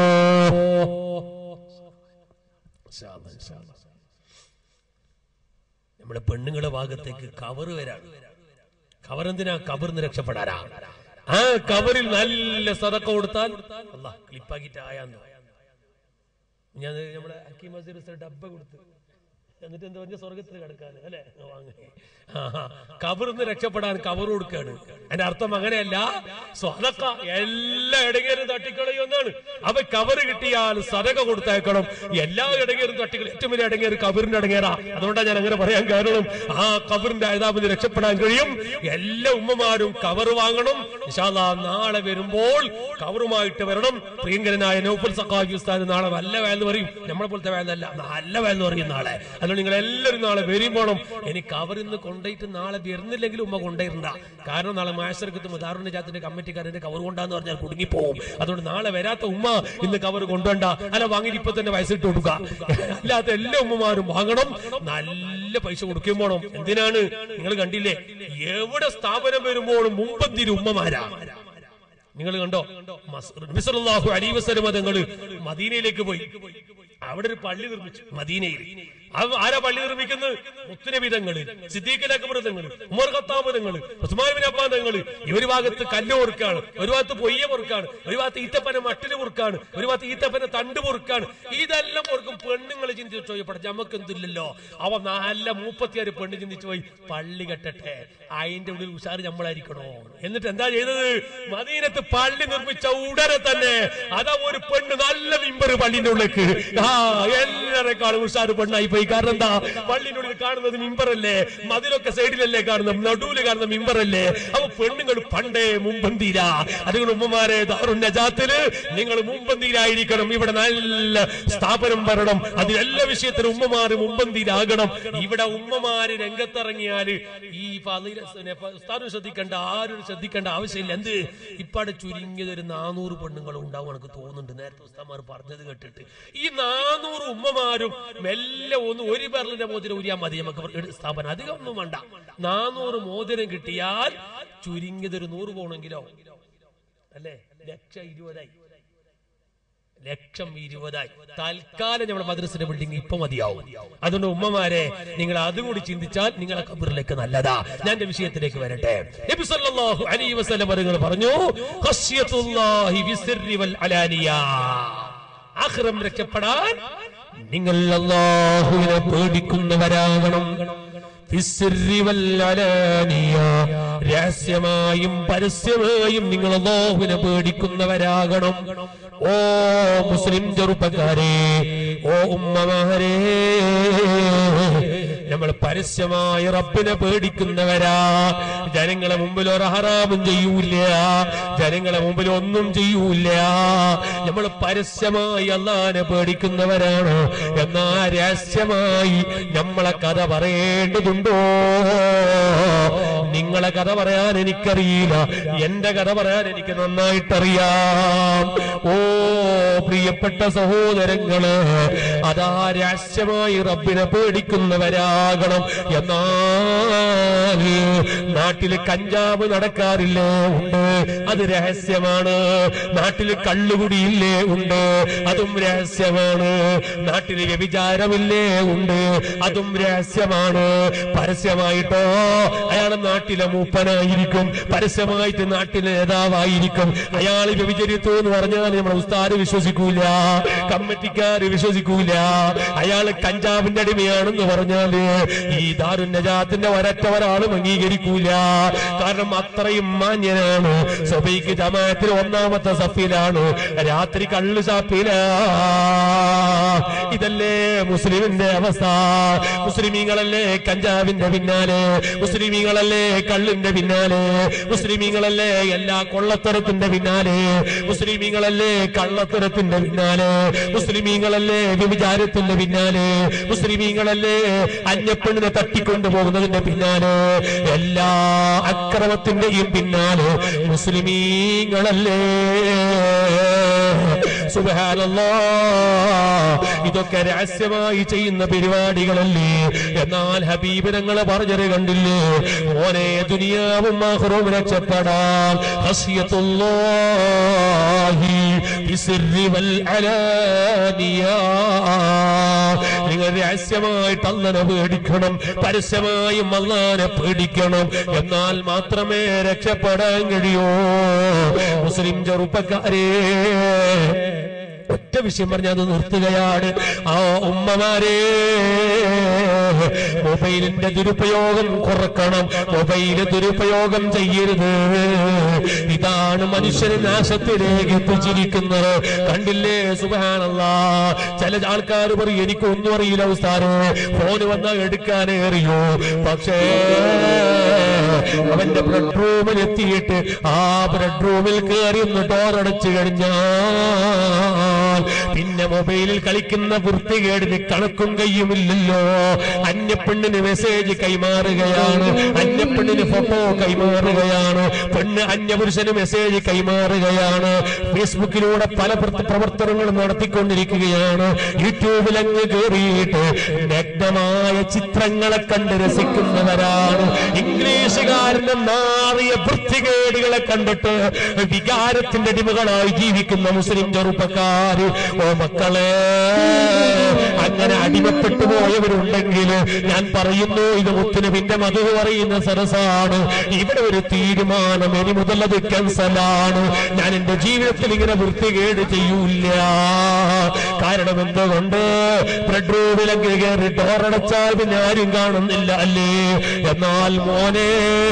B: ഇൻഷാ അല്ലാ, ഇൻഷാ അല്ലാ. നമ്മുടെ പെണ്ണുങ്ങളുടെ ഭാഗത്തേക്ക് കവർ വരാണ് കവർ എന്തിനാ കവറിന്ന് രക്ഷപ്പെടാനാ ആ കവറിൽ നല്ല സതക്ക കൊടുത്താൽ അല്ല ക്ലിപ്പാക്കിട്ട് ആയാന്ന് ഞാൻ നമ്മുടെ അക്കി മസീർ ഡബ്ബ കൊടുത്ത് എന്നിട്ട് എന്താ പറഞ്ഞ സ്വർഗത്തിൽ കിടക്കാൻ അല്ലെ കബറിന്ന് രക്ഷപ്പെടാൻ കവർ കൊടുക്കാണ് അതിന്റെ അർത്ഥം അങ്ങനെയല്ല സ്വതക്ക എല്ലാ ഇടങ്ങേരും തട്ടിക്കളയുമെന്നാണ് അവ കവർ കിട്ടിയാൽ സതക കൊടുത്തേക്കണം എല്ലാ ഇടങ്ങേരും തട്ടിക്കള ഏറ്റവും വലിയ ഇടങ്ങേറ് കബറിന്റെ ഇടങ്ങേറാ അതുകൊണ്ടാണ് ഞാൻ അങ്ങനെ പറയാൻ കാരണം ആ കബറിന്റെ അയതാപിന് രക്ഷപ്പെടാൻ കഴിയും എല്ലാ ഉമ്മമാരും കവർ വാങ്ങണം ഇൻഷാല്ലാ നാളെ വരുമ്പോൾ കവറുമായിട്ട് വരണം പ്രിയങ്കരനായ നൗഫൽ സഖാഫി ഉസ്താദ് നാളെ നല്ല വേലെന്ന് പറയും നമ്മളെ പോലത്തെ വേലല്ല നല്ല വേലെന്ന് പറയും നാളെ അതുകൊണ്ട് നിങ്ങൾ എല്ലാവരും നാളെ വരും പോണം എനിക്ക് കവറിന്ന് കൊണ്ടുപോയിട്ട് നാളെ വരുന്നില്ലെങ്കിൽ ഉമ്മ കൊണ്ടുവരണ്ട കാരണം നാളെ മാശർക്കത്ത് മുതാറുന്റെ ജാത്തിന്റെ കമ്മിറ്റിക്കാരന്റെ കവർ കൊണ്ടാന്ന് പറഞ്ഞാൽ കുടുങ്ങിപ്പോവും അതുകൊണ്ട് നാളെ വരാത്ത ഉമ്മ ഇന്ന് കവർ കൊണ്ടുവണ്ട അല്ല വാങ്ങിയിട്ട് ഇപ്പൊ തന്നെ പൈസ ഇട്ട് കൊടുക്കുക അല്ലാത്ത എല്ലാ ഉമ്മമാരും വാങ്ങണം നല്ല പൈസ കൊടുക്കുകയും വേണം എന്തിനാണ് നിങ്ങൾ കണ്ടില്ലേ എവിടെ സ്ഥാപനം വരുമ്പോഴും മുമ്പന്തിരി ഉമ്മമാരാ നിങ്ങൾ കണ്ടോ നബിസല്ലാഹു അലീവസലമ തങ്ങള് മദീനയിലേക്ക് പോയി അവിടെ ഒരു പള്ളി നിർമ്മിച്ചു മദീനയിൽ അത് ആരാ പള്ളി നിർമ്മിക്കുന്നത് മുത്തുനബി തങ്ങള് സിദ്ദീഖ് അക്ബർ തങ്ങള് ഉമർ ഖത്താബ് തങ്ങള് ഉസ്മാൻ ബിൻ അബ്ബാൻ തങ്ങള് ഒരു ഭാഗത്ത് കല്ല് പൊറുക്കാണ് ഒരു ഭാഗത്ത് പൊയ്യ പൊറുക്കാണ് ഒരു ഭാഗത്ത് ഈത്തപ്പന മട്ടില് പൊറുക്കാണ് ഒരു ഭാഗത്ത് ഈത്തപ്പന തണ്ട് പൊറുക്കാണ് ഇതെല്ലാം പൊറുക്കും പെണ്ണുങ്ങൾ ചിന്തിച്ചു പോയി പഠിച്ച നമുക്ക് എന്തില്ലല്ലോ അവ നല്ല മൂപ്പത്തിയാറ് പെണ്ണ് ചിന്തിച്ചു പോയി പള്ളി കെട്ടട്ടെ അതിന്റെ ഉള്ളിൽ ഉഷാറ് നമ്മളായിരിക്കണോ എന്നിട്ട് എന്താ ചെയ്തത് മദീനത്ത് പള്ളി നിർമ്മിച്ച ഉടനെ തന്നെ അതാ ഒരു പെണ്ണ് നല്ല മിമ്പർ പള്ളിന്റെ ഉള്ളിലേക്ക് ആ എല്ലാരെക്കാളും ഉഷാറ് പെണ്ണായി പോയി കാരണം എന്താ പള്ളിന്റെ ഉള്ളിൽ കാണുന്നത് മിമ്പറല്ലേ മതിലൊക്കെ സൈഡിലല്ലേ കാണുന്നത് നടുവില് കാണുന്ന മിമ്പറല്ലേ അപ്പൊ പെണ്ണുങ്ങൾ പണ്ടേ മുമ്പന്തിര അതുകൊണ്ട് ഉമ്മമാരെ ദാറുൻ നജാത്തില് നിങ്ങൾ മുമ്പന്തിരായിരിക്കണം ഇവിടെ നല്ല സ്ഥാപനം വരണം അതിൽ എല്ലാ വിഷയത്തിലും ഉമ്മമാര് മുമ്പന്തിരാകണം ഇവിടെ ഉമ്മമാര് രംഗത്തിറങ്ങിയാല് ഈ ഉസ്താദും ശ്രദ്ധിക്കേണ്ട ആരും ശ്രദ്ധിക്കേണ്ട ആവശ്യമില്ല എന്ത് ഇപ്പാടെ ചുരുങ്ങിയത് ഒരു നാനൂറ് പെണ്ണുങ്ങളും ഉണ്ടാവും എനിക്ക് തോന്നുന്നുണ്ട് നേരത്തെ ഉസ്താമാർ പറഞ്ഞത് കേട്ടിട്ട് ഈ നാനൂറ് ഉമ്മമാരും മെല്ലെ ഒന്ന് ഒരു ബെർലിന്റെ മോതിരം ഉരിയാൻ മതി നമുക്ക് സ്ഥാപനം അധികം ഒന്നും വേണ്ട നാനൂറ് മോതിരം കിട്ടിയാൽ ചുരുങ്ങിയത് ഒരു നൂറ് പോണെങ്കിലോ അല്ലേ ലക്ഷം ഇരുപതായി ലക്ഷം ഇരുപതായി തൽക്കാലം നമ്മുടെ മദ്രസിന്റെ ബിൽഡിംഗ് ഇപ്പൊ മതിയാവും അതുകൊണ്ട് ഉമ്മമാരെ നിങ്ങൾ അതും കൂടി ചിന്തിച്ചാൽ നിങ്ങളെ കബറിലേക്ക് നല്ലതാ ഞാൻ എന്റെ വിഷയത്തിലേക്ക് വരട്ടെ നബി സല്ലല്ലാഹു അലൈഹി വസല്ലം അവരുകൾ പറഞ്ഞു ഖശ്യത്തുല്ലാഹി ബിസിർരി വൽ അലാനിയ ആഖിറം രക്ഷപ്പെടാൻ നിങ്ങൾ അല്ലാഹുവിനെ പേടിക്കുന്നവരാകണം ഫിസ്സിർരി വൽ അലാനിയ രഹസ്യമായും പരസ്യമായും നിങ്ങൾ അള്ളാഹുവിനെ പേടിക്കുന്നവരാകണം ഓ മുസ്ലിം ചെറുപ്പക്കാരെ ഓ ഉമ്മമാരെ നമ്മൾ പരസ്യമായി റബ്ബിനെ പേടിക്കുന്നവരാ ജനങ്ങളെ മുമ്പിൽ ഒരു ഹറാമും ചെയ്യൂല ജനങ്ങളെ മുമ്പിൽ ഒന്നും ചെയ്യൂല നമ്മൾ പരസ്യമായി അള്ളാനെ പേടിക്കുന്നവരാണ് എന്നാ രഹസ്യമായി നമ്മളെ കഥ പറയേണ്ടതുണ്ടോ നിങ്ങളെ കഥ പറയാൻ എനിക്കറിയില്ല എന്റെ കഥ പറയാൻ എനിക്ക് നന്നായിട്ടറിയാം ഓ പ്രിയപ്പെട്ട സഹോദരങ്ങള് അതാ രഹസ്യമായി റബ്ബിനെ പേടിക്കുന്നവരാകണം എന്നാൽ നാട്ടില് കഞ്ചാവ് നടക്കാറില്ലേ ഉണ്ട് അത് രഹസ്യമാണ് നാട്ടില് കള്ളുകുടിയില്ലേ ഉണ്ട് അതും രഹസ്യമാണ് നാട്ടില് വ്യഭിചാരമില്ലേ ഉണ്ട് അതും രഹസ്യമാണ് പരസ്യമായിട്ടോ അയാൾ നാട്ടിലെ മൂപ്പനായിരിക്കും പരസ്യമായിട്ട് നാട്ടിലെ നേതാവായിരിക്കും അയാൾ വ്യഭിചരിത്തു എന്ന് പറഞ്ഞാൽ നമ്മുടെ ഉസ്താദ് വിശ്വസിക്കൂല കമ്മിറ്റിക്കാര് വിശ്വസിക്കൂല അയാൾ കഞ്ചാവിന്റെ അടിമയാണെന്ന് പറഞ്ഞാല് ഈ ദാരുൻ നജാത്തിന്റെ ഒരറ്റ ഒരാളും അംഗീകരിക്കൂല കാരണം അത്രയും മാന്യനാണ് സഭയ്ക്ക് ജമാഅത്തിൽ ഒന്നാമത്തെ സഫിലാണ് രാത്രി കള്ള് ഷാപ്പില ഇതല്ലേ മുസ്ലിമിന്റെ അവസ്ഥ മുസ്ലിമീങ്ങളല്ലേ കഞ്ചാവിന്റെ പിന്നാലെ മുസ്ലിമീങ്ങളല്ലേ കള്ളിന്റെ പിന്നാലെ മുസ്ലിമീങ്ങളല്ലേ എല്ലാ കൊള്ളത്തരത്തിന്റെ പിന്നാലെ മുസ്ലിമീങ്ങളല്ലേ കള്ളത്തരത്തിന്റെ പിന്നാലെ മുസ്ലിമീങ്ങളല്ലേ വ്യഭിചാരത്തിന്റെ പിന്നാലെ മുസ്ലിമീങ്ങളല്ലേ അന്യപ്പെണ്ണിനെ തട്ടിക്കൊണ്ടു പോകുന്നതിന്റെ പിന്നാലെ എല്ലാ അക്രമത്തിന്റെയും പിന്നാലെ മുസ്ലിമീങ്ങളല്ലേ സുബഹാനല്ലാ ഇതൊക്കെ രഹസ്യമായി ചെയ്യുന്ന പരിപാടികളല്ലേ എന്നാൽ ഹബീബ് ഞങ്ങൾ പറഞ്ഞത് കണ്ടില്ലേ മോനെ ദുനിയാവും ആഹ്റവും രക്ഷപ്പെടാൻ ഹസിയത്തുല്ലാഹി ബിസിർരി വൽ അലാനിയ നിങ്ങൾ രഹസ്യമായിട്ട് അള്ളനെ പേടിക്കണം പരസ്യമായും അള്ളാനെ പേടിക്കണം എന്നാൽ മാത്രമേ രക്ഷപ്പെടാൻ കഴിയൂ മുസ്ലിം ചെറുപ്പക്കാരേ ഒറ്റ വിഷയം പറഞ്ഞ അത് നിർത്തുകയാണ് ആ ഉമ്മമാരെ മൊബൈലിന്റെ ദുരുപയോഗം കുറക്കണം മൊബൈല് ദുരുപയോഗം ചെയ്യരുത് ഇതാണ് മനുഷ്യന് നാശത്തിലേക്ക് എത്തിച്ചിരിക്കുന്നത് കണ്ടില്ലേ സുബാനല്ല ചില ആൾക്കാർ പറയും എനിക്ക് ഒന്നും അറിയില്ല ഉസ്താരെ ഫോണ് വന്നാൽ എടുക്കാനേ അറിയൂ പക്ഷേ അവന്റെ ബെഡ്റൂമിൽ എത്തിയിട്ട് ആ ബെഡ്റൂമിൽ കയറി ഒന്ന് ഡോറടച്ചു കഴിഞ്ഞാൽ പിന്നെ മൊബൈലിൽ കളിക്കുന്ന വൃത്തികേടിന് കണക്കും കയ്യുമില്ലല്ലോ അന്യപ്പെണ്ണിന് മെസ്സേജ് കൈമാറുകയാണ് അന്യപ്പെണ്ണിന് ഫോട്ടോ കൈമാറുകയാണ് പെണ്ണ് അന്യപുരുഷന് മെസ്സേജ് കൈമാറുകയാണ് ഫേസ്ബുക്കിലൂടെ പല പ്രവൃത്തി- പ്രവർത്തനങ്ങളും നടത്തിക്കൊണ്ടിരിക്കുകയാണ് യൂട്യൂബിൽ അങ്ങ് കയറിയിട്ട് നഗ്നമായ ചിത്രങ്ങളെ കണ്ട് രസിക്കുന്നവരാണ് ഇംഗ്ലീഷുകാരന്റെ നാറിയ വൃത്തികേടുകളെ കണ്ടിട്ട് വികാരത്തിന്റെ അടിമകളായി ജീവിക്കുന്ന മുസ്ലിം ചെറുപ്പക്കാര് ഓ മക്കളെ അങ്ങനെ അടിമപ്പെട്ടു പോയവരുണ്ടെങ്കിൽ ഞാൻ പറയുന്നു ഇത് മുത്തുനബിന്റെ മധു പറയുന്ന സരസാണ് ഇവിടെ ഒരു തീരുമാനം ഇനി മുതൽ അത് ക്യാൻസലാണ് ഞാൻ എന്റെ ജീവിതത്തിൽ ഇങ്ങനെ വൃത്തികേട് ചെയ്യൂല കാരണം എന്തുകൊണ്ട് ബെഡ്റൂമിലൊക്കെ കയറി ഡോറടച്ചാൽ പിന്നെ ആരും കാണുന്നില്ല അല്ലേ എന്നാൽ മോനെ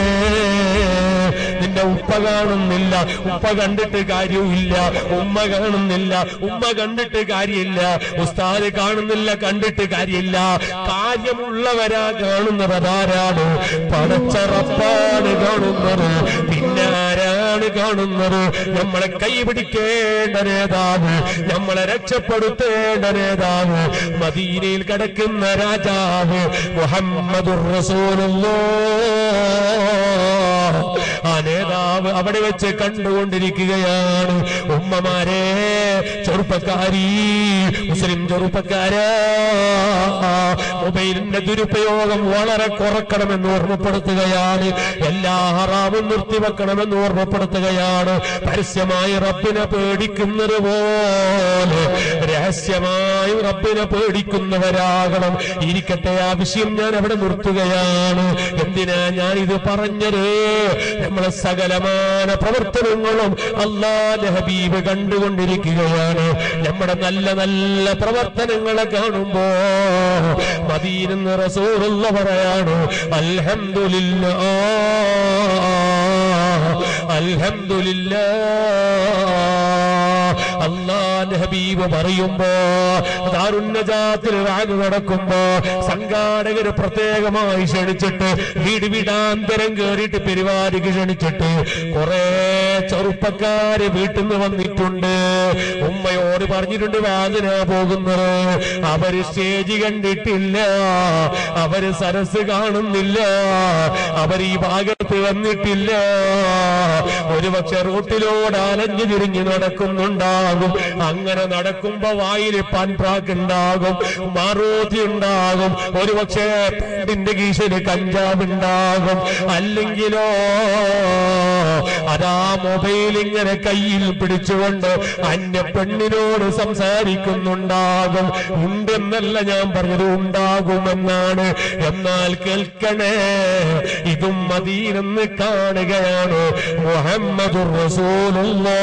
B: നിന്റെ ഉപ്പ കാണുന്നില്ല ഉപ്പ കണ്ടിട്ട് കാര്യവുമില്ല ഉമ്മ കാണുന്നില്ല ഉമ്മ കണ്ടിട്ട് കാര്യമില്ല ഉസ്താദ് കാണുന്നില്ല കണ്ടിട്ട് കാര്യമില്ല കാര്യമുള്ളവരാ കാണുന്നവരാരാണ് പടച്ചറപ്പാണ് കാണുന്നത് പിന്നെ ആരാണ് കാണുന്നത് നമ്മളെ കൈപിടിക്കേണ്ട നേതാവ് നമ്മളെ രക്ഷപ്പെടുത്തേണ്ട നേതാവ് മദീനയിൽ കിടക്കുന്ന രാജാവ് മുഹമ്മദുർ റസൂലുള്ളാഹ് ആ നേതാവ് അവിടെ വെച്ച് കണ്ടുകൊണ്ടിരിക്കുകയാണ് ഉമ്മമാരെ ചെറുപ്പക്കാരി മുസ്ലിം ചെറുപ്പക്കാരാ മൊബൈലിന്റെ ദുരുപയോഗം വളരെ കുറക്കണമെന്ന് ഓർമ്മപ്പെടുത്തുകയാണ് എല്ലാ ഹറാമും നിർത്തിവെക്കണമെന്ന് ഓർമ്മപ്പെടുത്തുകയാണ് പരസ്യമായി റബ്ബിനെ പേടിക്കുന്നത് പോലെ രഹസ്യമായി റബ്ബിനെ പേടിക്കുന്നവരാകണം ഇരിക്കട്ടെ ആ വിഷയം ഞാൻ അവിടെ നിർത്തുകയാണ് എന്തിനാ ഞാൻ ഇത് പറഞ്ഞത് നമ്മളെ സകലമാന പ്രവർത്തനങ്ങളും അള്ളാന്റെ ഹബീബ് കണ്ടുകൊണ്ടിരിക്കുകയാണ് നമ്മുടെ നല്ല നല്ല പ്രവർത്തനങ്ങളെ കാണുമ്പോ മദീനെന്ന് റസൂലുള്ള പറയാണ് അൽഹംദുലില്ലാ അൽഹംദുലില്ലാ അള്ളാന്റെ ഹബീബ് പറയുമ്പോ ദാരുന്നജാത്തിൽ വാങ്ങി നടക്കുമ്പോ സംഘാടകര് പ്രത്യേകമായി ക്ഷണിച്ചിട്ട് വീട് വീടാന്തരം കേറിയിട്ട് പരിപാടിക്ക് ക്ഷണിച്ചിട്ട് കുറെ ചെറുപ്പക്കാര് വീട്ടിൽ നിന്ന് വന്നിട്ടുണ്ട് ഉമ്മയോട് പറഞ്ഞിട്ടുണ്ട് വാതിനാ പോകുന്നത് അവര് സ്റ്റേജ് കണ്ടിട്ടില്ല അവര് സരസ് കാണുന്നില്ല അവർ ഈ ഭാഗത്ത് വന്നിട്ടില്ല ഒരുപക്ഷെ റൂട്ടിലൂടെ അലഞ്ഞു തിരിഞ്ഞ് നടക്കുന്നുണ്ടാകും അങ്ങനെ നടക്കുമ്പോ വായിൽ പാൻപ്രാക്ക് ഉണ്ടാകും മാറൂത്തി ഉണ്ടാകും ഒരുപക്ഷെ പാന്റിന്റെ കീശന് കഞ്ചാവ് ഉണ്ടാകും അല്ലെങ്കിലോ അതാ മൊബൈൽ ഇങ്ങനെ കയ്യിൽ പിടിച്ചുകൊണ്ട് അന്യ പെണ്ണിനോട് സംസാരിക്കുന്നുണ്ടാകും ഉണ്ടെന്നല്ല ഞാൻ പറഞ്ഞത് ഉണ്ടാകുമെന്നാണ് എന്നാൽ കേൾക്കണേ ഇതും മദീനെന്ന് കാണുകയാണ് മുഹമ്മദുർ റസൂലുള്ളാഹ്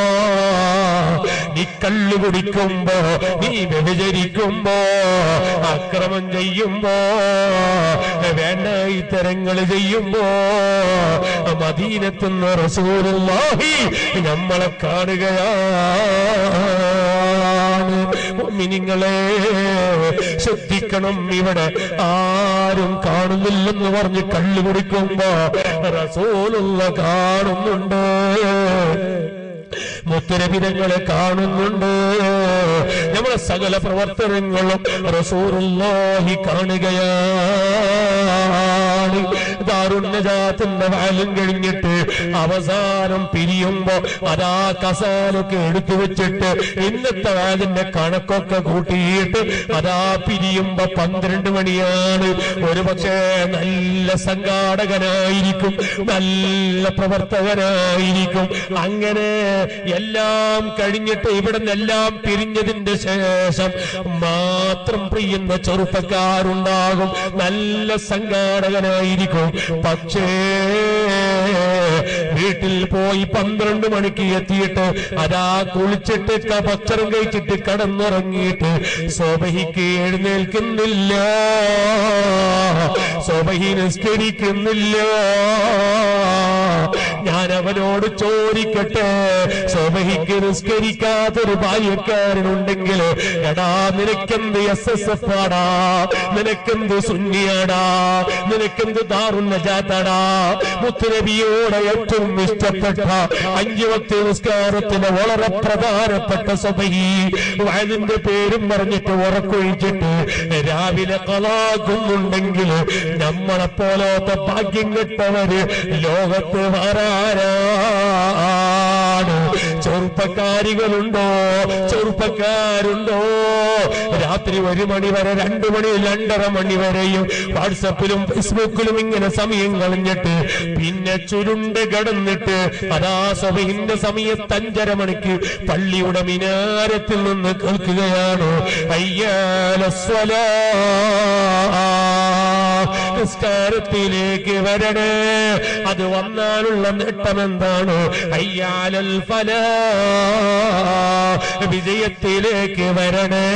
B: നീ കള്ളു കുടിക്കുമ്പോ നീ വ്യഭിചരിക്കുമ്പോ അക്രമം ചെയ്യുമ്പോ വേണ്ട ഇത്തരങ്ങൾ ചെയ്യുമ്പോ മദീനത്തുന്ന റസൂലുള്ളാഹി നമ്മളെ കാണുകയാണ് മിനിങ്ങളെ ശ്രദ്ധിക്കണം ഇവിടെ ആരും കാണുന്നില്ലെന്ന് പറഞ്ഞ് കള്ളു കുടിക്കുമ്പോ റസൂലുള്ള കാണുന്നുണ്ട് മുത്തരവിധങ്ങളെ കാണുന്നുണ്ട് നമ്മളെ സകല പ്രവർത്തനങ്ങളും റസൂറുല്ലാഹി കാണുകയാണ് ദാരുണ്യജാത്തിന്റെ വാലും കഴിഞ്ഞിട്ട് അവസാനം പിരിയുമ്പോ അതാ കസാലൊക്കെ എടുത്തു വെച്ചിട്ട് ഇന്നത്തെ വാലിന്റെ കണക്കൊക്കെ കൂട്ടിയിട്ട് അതാ പിരിയുമ്പോ പന്ത്രണ്ട് മണിയാണ് ഒരു പക്ഷേ നല്ല സംഘാടകനായിരിക്കും നല്ല പ്രവർത്തകനായിരിക്കും അങ്ങനെ എല്ലാം കഴിഞ്ഞിട്ട് ഇവിടെ നിന്നെല്ലാം പിരിഞ്ഞതിന്റെ ശേഷം മാത്രം പ്രിയുന്ന ചെറുപ്പക്കാരുണ്ടാകും നല്ല സംഘാടകനായിരിക്കും പക്ഷേ വീട്ടിൽ പോയി പന്ത്രണ്ട് മണിക്ക് എത്തിയിട്ട് അതാ കുളിച്ചിട്ട് ക- ഭക്ഷണം കഴിച്ചിട്ട് കടന്നുറങ്ങിയിട്ട് സോബഹിക്ക് എഴുന്നേൽക്കുന്നില്ല സോബഹി നിസ്കരിക്കുന്നില്ല ഞാൻ അവനോട് ചോദിക്കട്ടെ സോബഹിക്ക് നിസ്കരിക്കാത്തൊരു ബാല്യക്കാരനുണ്ടെങ്കിൽ എടാ നിനക്കെന്ത് എസ് എസ് എഫ് ആടാ നിനക്കെന്ത് സുന്നിയാടാ നിനക്കെന്ത് ദാറുന്ന ജാത്താടാ മുത്തുനബിയോടെ ഏറ്റവും ഇഷ്ടപ്പെട്ട അഞ്ചു വക്ത നിസ്കാരത്തിന് വളരെ പ്രധാനപ്പെട്ട സഭയി വയതിന്റെ പേരും പറഞ്ഞിട്ട് ഉറക്കൊഴിച്ചിട്ട് രാവിലെ കളാക്കുന്നുണ്ടെങ്കിൽ നമ്മളെ പോലത്തെ ഭാഗ്യം കെട്ടവര് ലോകത്ത് വരാനാണ് ചെറുപ്പക്കാരികളുണ്ടോ ചെറുപ്പക്കാരുണ്ടോ രാത്രി ഒരു മണി വരെ രണ്ടു മണി രണ്ടര മണി വരെയും വാട്സപ്പിലും ഫേസ്ബുക്കിലും ഇങ്ങനെ സമയം കളഞ്ഞിട്ട് പിന്നെ ചുരുണ്ട് കിടന്നിട്ട് അതാ സഭയിന്റെ സമയത്ത് അഞ്ചര മണിക്ക് പള്ളിയുടെ മിനാരത്തിൽ നിന്ന് കേൾക്കുകയാണ് അയ്യാലസ്വലാ നിസ്കാരത്തിലേക്ക് വരണേ അത് വന്നാലുള്ള നേട്ടം എന്താണ് അയ്യാലൽ ഫല വിജയത്തിലേക്ക് വരണേ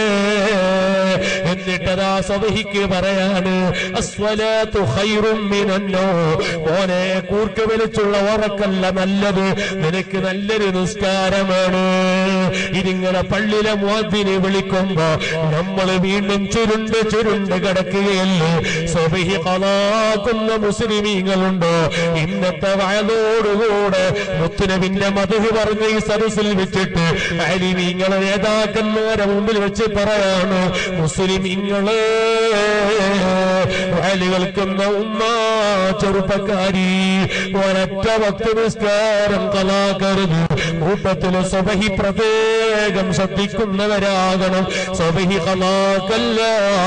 B: എന്നിട്ടതാ സഭയ്ക്ക് പറയാണ് അസ്വലാത്തു ഖൈറും മിനന്നോ മോനെ കൂർക്ക വലിച്ചുള്ള ഉറക്കല്ല നല്ലത് നിനക്ക് നല്ലൊരു നിസ്കാരമാണ് ഇതിങ്ങനെ പള്ളിയിലെ മോദിനെ വിളിക്കുമ്പോ നമ്മൾ വീണ്ടും ചുരുണ്ട് ചുരുണ്ട് കിടക്കുകയല്ലേ സ്വബഹി കളാക്കുന്ന മുസ്ലിമീങ്ങളുണ്ടോ ഇന്നത്തെ വയലോടുകൂടെ മുത്തുനബിന്റെ മധു പറഞ്ഞ് ഈ സദസ്സിൽ വെച്ചിട്ട് അലിമീങ്ങളെ നേതാക്കന്മാരെ മുമ്പിൽ വെച്ച് പറയാണ് മുസ്ലിമീങ്ങളെ വയല് കേൾക്കുന്ന ഉമ്മ ചെറുപ്പക്കാരി ഒരൊറ്റ ഭക്തി നിസ്കാരം കലാകരുത് കൂട്ടത്തില് സ്വബഹി പ്രത്യേകം ശ്രദ്ധിക്കുന്നവരാകണം സ്വബഹി കലാക്കല്ല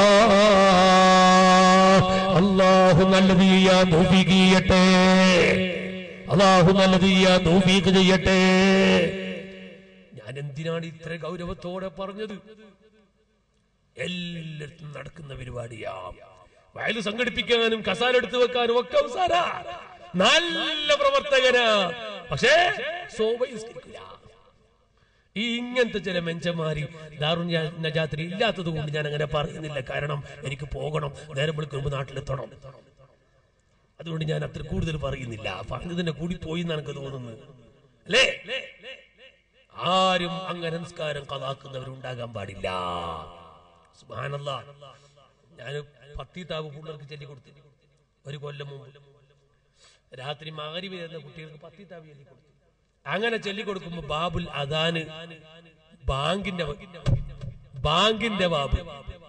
B: അള്ളാഹു നല്ലത് ചെയ്യാൻ തൗഫീഖ് അള്ളാഹു നല്ലത് ചെയ്യാൻ തൗഫീഖ് ചെയ്യട്ടെ ഞാൻ എന്തിനാണ് ഇത്ര ഗൗരവത്തോടെ പറഞ്ഞത് എല്ലായിടത്തും നടക്കുന്ന പരിപാടിയാ വയല് സംഘടിപ്പിക്കാനും കസാല എടുത്തു വെക്കാനും ഒക്കെ അവസാന നല്ല പ്രവർത്തകനാ പക്ഷേ സോബയിസ്കരിക്കില്ല ഈ ഇങ്ങനത്തെ ചില മെഞ്ചന്മാരി ദാറുൻ നജാത്രി ഇല്ലാത്തത് കൊണ്ട് ഞാൻ അങ്ങനെ പറയുന്നില്ല കാരണം എനിക്ക് പോകണം നേരം വിളിക്കുമ്പോ നാട്ടിലെത്തണം അതുകൊണ്ട് ഞാൻ അത്ര കൂടുതൽ പറയുന്നില്ല പറഞ്ഞതിന്റെ കൂടി പോയി എന്നാണ് എനിക്ക് തോന്നുന്നത് അല്ലേ ആരും അങ്ങനെ നിസ്കാരം കഥാക്കുന്നവരുണ്ടാകാൻ പാടില്ല സുബ്ഹാനല്ലാ ഞാൻ പത്തിത്താവ് പിള്ളേർക്ക് ചൊല്ലി കൊടുത്തു ഒരു കൊല്ലം മുമ്പ് രാത്രി മാരി വരുന്ന കുട്ടികൾക്ക് പത്തിത്താവ് ചൊല്ലി കൊടുത്തു അങ്ങനെ ചൊല്ലി കൊടുക്കുമ്പോ ബാബുൽ അദാന് ബാങ്കിന്റെ വ- ബാങ്കിന്റെ ബാബു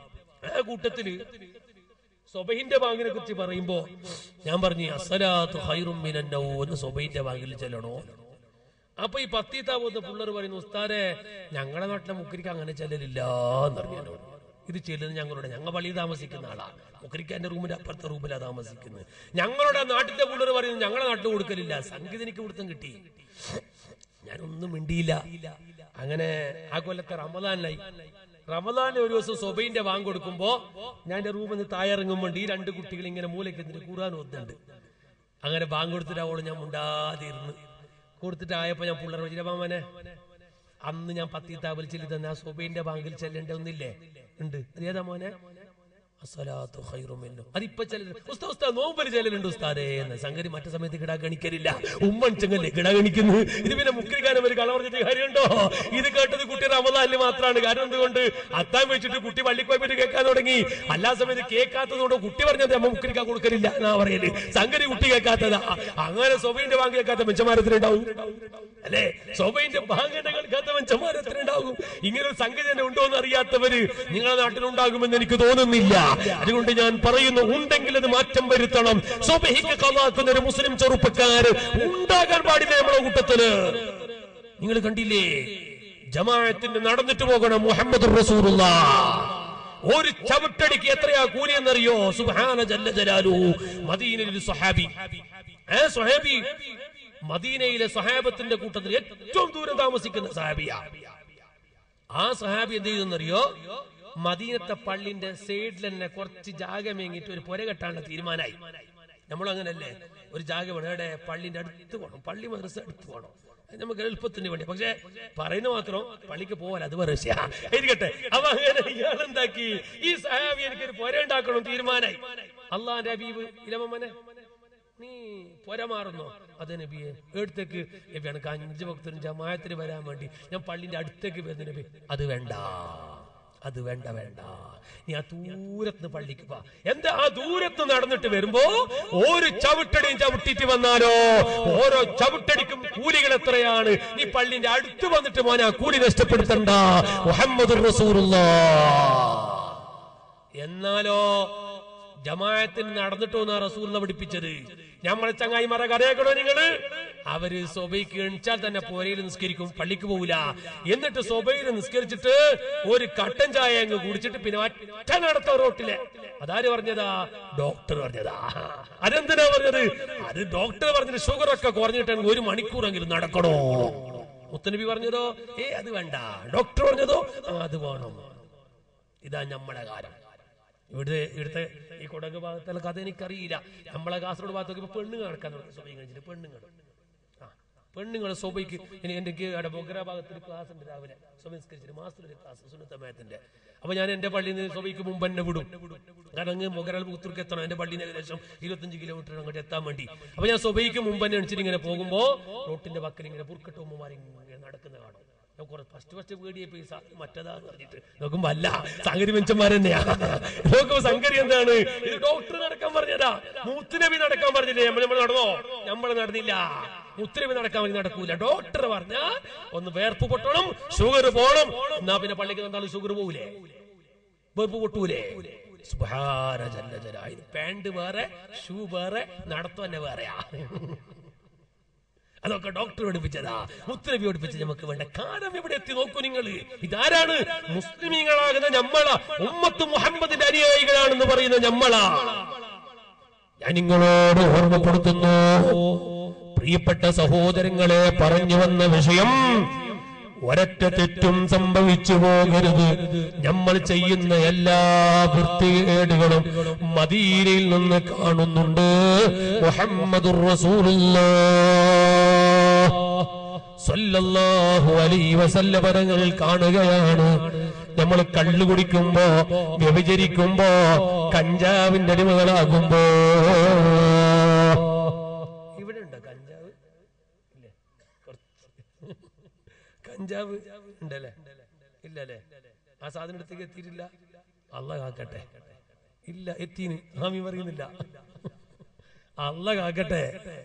B: ആ കൂട്ടത്തില് സൊബൈന്റെ ബാങ്കിനെ കുറിച്ച് പറയുമ്പോ ഞാൻ പറഞ്ഞു അസലാത്ത് ഹൈറും മിനന്നൗ എന്ന് സൊബൈന്റെ ബാങ്കിൽ ചെല്ലണോ അപ്പൊ ഈ പത്തീത്താവുന്ന പിള്ളേർ പറയുന്നു ഉസ്താരെ ഞങ്ങളുടെ നാട്ടിലെ മുക്കരിക്ക് അങ്ങനെ ചെല്ലലില്ല എന്നറിഞ്ഞു എന്നോട്. ഇത് ചെല്ലുന്നത് ഞങ്ങളുടെ ഞങ്ങൾ പള്ളിയിൽ താമസിക്കുന്ന ആളാ മുക്കരിക്കാന്റെ റൂമിന്റെ അപ്പുറത്തെ റൂമിലാ താമസിക്കുന്നത് ഞങ്ങളുടെ നാട്ടിലെ പിള്ളേർ പറയുന്നു ഞങ്ങളുടെ നാട്ടിൽ കൊടുക്കലില്ല സംഗീത എനിക്ക് കൊടുത്തും കിട്ടി ഞാനൊന്നും മിണ്ടിയില്ല അങ്ങനെ ആ കൊല്ലത്തെ റമദാനായി റമദാനിൽ ഒരു ദിവസം സൊബൈന്റെ വാങ്ങ് കൊടുക്കുമ്പോ ഞാൻ എന്റെ റൂമിൽ നിന്ന് തായറങ്ങുമ്പോൾ ഈ രണ്ട് കുട്ടികൾ ഇങ്ങനെ മൂലയ്ക്ക് എന്നിട്ട് കൂറാൻ ഒന്നുണ്ട് അങ്ങനെ ബാങ്ക് കൊടുത്തിട്ട് അവള് ഞാൻ മുണ്ടാതെ ഇരുന്ന് കൊടുത്തിട്ട് ആയപ്പോ ഞാൻ പിള്ളേർ വജിരമാമനെ അന്ന് ഞാൻ പത്തീത്താ വിളിച്ചില്ല തന്നെ ആ സൊബൈന്റെ ബാങ്കിൽ ചെല്ലേണ്ട ഒന്നില്ലേ ഉണ്ട് അതേതാ മോനെ അസ്സലാത്തു ഖൈറും മിന്നു. അതിപ്പോ ചെല്ലൽ ഉസ്താ ഉസ്താ നോമ്പര് ചെല്ലലുണ്ട് ഉസ്താദേ എന്ന് സംഗതി മറ്റു സമയത്ത് കിടാ ഗണിക്കലില്ല ഉമ്മൻ ചെങ്ങല്ലേ കിടാ ഗണിക്കുന്നു ഇത് പിന്നെ മുക്കരിക്കാനും ഒരു കള പറഞ്ഞിട്ട് കാര്യമുണ്ടോ ഇത് കേട്ടത് കുട്ടി റമദാനിൽ മാത്രമാണ് കാരണം എന്തുകൊണ്ട് അത്താൻ വെച്ചിട്ട് കുട്ടി പള്ളിക്ക് പോയിട്ട് കേൾക്കാൻ തുടങ്ങി എല്ലാ സമയത്ത് കേൾക്കാത്തത് കൊണ്ട് കുട്ടി പറഞ്ഞത് അമ്മ മുക്കരിക്കാൻ കൊടുക്കലില്ല എന്നാ പറയല് സംഗതി കുട്ടി കേൾക്കാത്തതാ അങ്ങനെ സൊബൈന്റെ ബാങ്ക് കേൾക്കാത്ത മെച്ചമാരത്തിനുണ്ടാവും അല്ലേ സൊബൈന്റെ ബാങ്കിന്റെ കേൾക്കാത്ത മെച്ചമാരത്തിനുണ്ടാവും ഇങ്ങനെ ഒരു സംഗതി തന്നെ ഉണ്ടോ എന്ന് അറിയാത്തവര് നിങ്ങളുടെ നാട്ടിലുണ്ടാകുമെന്ന് എനിക്ക് തോന്നുന്നില്ല അതുകൊണ്ട് ഞാൻ പറയുന്നു ഉണ്ടെങ്കിൽ അത് മാറ്റം വരുത്തണം സ്വബഹിക്ക് കവാക്കുന്ന ഒരു മുസ്ലിം ചെറുപ്പക്കാര് ഉണ്ടാകാൻ പാടില്ല നമ്മളെ കൂട്ടത്തില് നിങ്ങൾ കണ്ടില്ലേ ജമാഅത്തിന് നടന്നിട്ട് പോകണം മുഹമ്മദ് റസൂലുള്ള ഒരു ചവിട്ടടിക്ക് എത്രയാ കൂലി എന്നറിയോ സുബ്ഹാന ജല്ല ജലാലു മദീനയിൽ ഒരു സ്വഹാബി ഏ സ്വഹാബി മദീനയിലെ സ്വഹാബത്തിന്റെ കൂട്ടത്തിൽ ഏറ്റവും ദൂരം താമസിക്കുന്ന സഹാബിയാ ആ സഹാബി എന്ത് ചെയ്തെന്നറിയോ മദീനത്തെ പള്ളിന്റെ സൈഡിൽ തന്നെ കുറച്ച് ജാഗ മേങ്ങിട്ട് ഒരു പുര കെട്ടാനുള്ള തീരുമാനമായി നമ്മൾ അങ്ങനല്ലേ ഒരു ജാഗ വേണം എവിടെ പള്ളിന്റെ അടുത്ത് വേണം പള്ളി മദ്രസ അടുത്ത് വേണം അത് നമുക്ക് എളുപ്പത്തിന് വേണ്ടി പക്ഷെ പറയുന്ന മാത്രം പള്ളിക്ക് പോകാൻ അത് വേറെ വിഷയാ. ഇരിക്കട്ടെ അപ്പൊ അങ്ങനെ ഇയാൾ എന്താക്കി ഈ സഹാബി എനിക്കൊരു പുര ഉണ്ടാക്കണം തീരുമാനമായി അള്ളാന്റെ ഹബീബ് ഇലമനെ നീ പുര മാറുന്നോ അതെ നബിയെ എടുത്തേക്ക് നബി എനിക്ക് അഞ്ച് ഭക്തരും ജമായത്തിന് വരാൻ വേണ്ടി ഞാൻ പള്ളിന്റെ അടുത്തേക്ക് വരുന്ന നബി അത് വേണ്ട അത് വേണ്ട വേണ്ട നീ ആ ദൂരത്ത് പള്ളിക്ക് പോ എന്താ ആ ദൂരത്ത് നടന്നിട്ട് വരുമ്പോ ഒരു ചവിട്ടടിയും ചവിട്ടിട്ട് വന്നാലോ ഓരോ ചവിട്ടടിക്കും കൂലികൾ എത്രയാണ് നീ പള്ളിന്റെ അടുത്ത് വന്നിട്ട് മോനെ ആ കൂലി നഷ്ടപ്പെടുത്തണ്ട മുഹമ്മദ് എന്നാലോ ജമാഅത്തിന് നടന്നിട്ടോ എന്നാ റസൂലിനെ പഠിപ്പിച്ചത് നമ്മളെ ചങ്ങായിമാരെ കരയേക്കണോ നിങ്ങള് അവര് സൊബൈക്ക് എണിച്ചാൽ തന്നെ പോരയിൽ നിസ്കരിക്കും പള്ളിക്ക് പോവില്ല എന്നിട്ട് സൊബൈയിൽ നിസ്കരിച്ചിട്ട് ഒരു കട്ടൻ ചായ അങ്ങ് കുടിച്ചിട്ട് പിന്നെ ഒറ്റ നടത്ത റോട്ടിലെ അതാര് പറഞ്ഞതാ ഡോക്ടർ പറഞ്ഞതാ അതെന്തിനാ പറഞ്ഞത് അത് ഡോക്ടർ പറഞ്ഞത് ഷുഗർ ഒക്കെ കുറഞ്ഞിട്ടാണെങ്കിൽ ഒരു മണിക്കൂറെങ്കിലും നടക്കണോ മുത്തനബി പറഞ്ഞതോ ഏ അത് വേണ്ട ഡോക്ടർ പറഞ്ഞതോ ആ, അത് വേണം ഇതാ നമ്മളെ കാലം ഇവിടുത്തെ ഇവിടുത്തെ ഈ കൊടക് ഭാഗത്തുള്ള കഥ എനിക്കറിയില്ല നമ്മളെ കാസർഗോഡ് ഭാഗത്തൊക്കെ ഇപ്പൊ പെണ്ണുങ്ങൾ നടക്കാൻ തുടങ്ങി സ്വഭയും കഴിച്ചിട്ട് പെണ്ണുങ്ങൾ ആ പെണ്ണുങ്ങൾ സ്വഭയ്ക്ക് ഇനി എനിക്ക് അവിടെ ബൊഗ്ര ഭാഗത്ത് ഒരു ക്ലാസ് ഉണ്ട് രാവിലെ സ്വഭംസ്കരിച്ചിട്ട് മാസത്തിൽ ഒരു ക്ലാസ് സുന്നത്തമയത്തിന്റെ അപ്പൊ ഞാൻ എന്റെ പള്ളിയിൽ നിന്ന് സ്വഭയ്ക്ക് മുമ്പ് തന്നെ വിടും കാരണം അങ്ങ് മൊഗരാൽ പുത്തൂർക്ക് എത്തണം എന്റെ പള്ളിയിൽ നിന്ന് ഏകദേശം ഇരുപത്തഞ്ച് കിലോമീറ്റർ അങ്ങോട്ട് എത്താൻ വേണ്ടി അപ്പൊ ഞാൻ സ്വഭയ്ക്ക് മുമ്പ് തന്നെ എണിച്ചിട്ട് ഇങ്ങനെ പോകുമ്പോ റോട്ടിന്റെ പക്കൽ ഇങ്ങനെ പുറക്കെട്ട് ഉമ്മമാർ ഇങ്ങനെ നടക്കുന്ന കാണും ഞാൻ കുറെ ഫസ്റ്റ് ഫസ്റ്റ് പേടിയെ പൈസ മറ്റേതാന്ന് പറഞ്ഞിട്ട് നോക്കുമ്പോ അല്ല സംഗതി മെച്ചന്മാർ തന്നെയാ നോക്കുമ്പോ സംഗതി എന്താണ് ഇത് ഡോക്ടർ നടക്കാൻ പറഞ്ഞതാ മുത്തുനബി നടക്കാൻ പറഞ്ഞില്ലേ നമ്മൾ നമ്മൾ നടന്നോ നമ്മൾ നടന്നില്ല മുത്തുനബി നടക്കാൻ വേണ്ടി നടക്കൂല ഡോക്ടർ പറഞ്ഞ ഒന്ന് വേർപ്പ് പൊട്ടണം ഷുഗർ പോണം എന്നാ പിന്നെ പള്ളിക്ക് എന്തായാലും ഷുഗർ പോകൂലേ വെറുപ്പ് പൊട്ടൂലേ സുബ്ഹാന ജല്ല ജലാലിഹ്. പാന്റ് വേറെ ഷൂ വേറെ നടത്തം തന്നെ വേറെയാ അതൊക്കെ ഡോക്ടർ പഠിപ്പിച്ചതാ മുത്തലബി പഠിപ്പിച്ചത് നമുക്ക് വേണ്ട കാലം എവിടെ എത്തി നോക്കൂ നിങ്ങൾ ഇതാരാണ് മുസ്ലിമീങ്ങളാകുന്ന ഞമ്മളാ ഉമ്മത്ത് മുഹമ്മദിന്റെ അനുയായികളാണെന്ന് പറയുന്ന ഞമ്മളാ ഞാൻ നിങ്ങളോട് ഓർമ്മപ്പെടുത്തുന്നു പ്രിയപ്പെട്ട സഹോദരങ്ങളെ പറഞ്ഞു വന്ന വിഷയം ഒരൊറ്റ തെറ്റും സംഭവിച്ചു പോകരുത് നമ്മൾ ചെയ്യുന്ന എല്ലാ വൃത്തികേടുകളും മദീനയിൽ നിന്ന് കാണുന്നുണ്ട് മുഹമ്മദുർ റസൂലുള്ളാഹ് സല്ലല്ലാഹു അലൈഹി വസല്ലം പരങ്ങൾ കാണുകയാണ് നമ്മൾ കള്ളു കുടിക്കുമ്പോ വ്യഭിചരിക്കുമ്പോ കഞ്ചാവിന്റെ അടിമകളാകുമ്പോ ഇവിടെ ഉണ്ടോ കഞ്ചാവ് ഇല്ലേ കുറച്ച്. കഞ്ചാവ് ഉണ്ടല്ലേ ഇല്ലല്ലേ ആ സാധനം അടുത്തേക്ക് എത്തിയിട്ടില്ല അല്ല കാക്കട്ടെ ഇല്ല എത്തീന് ഹാമി പറയുന്നില്ല അല്ല കാക്കട്ടെ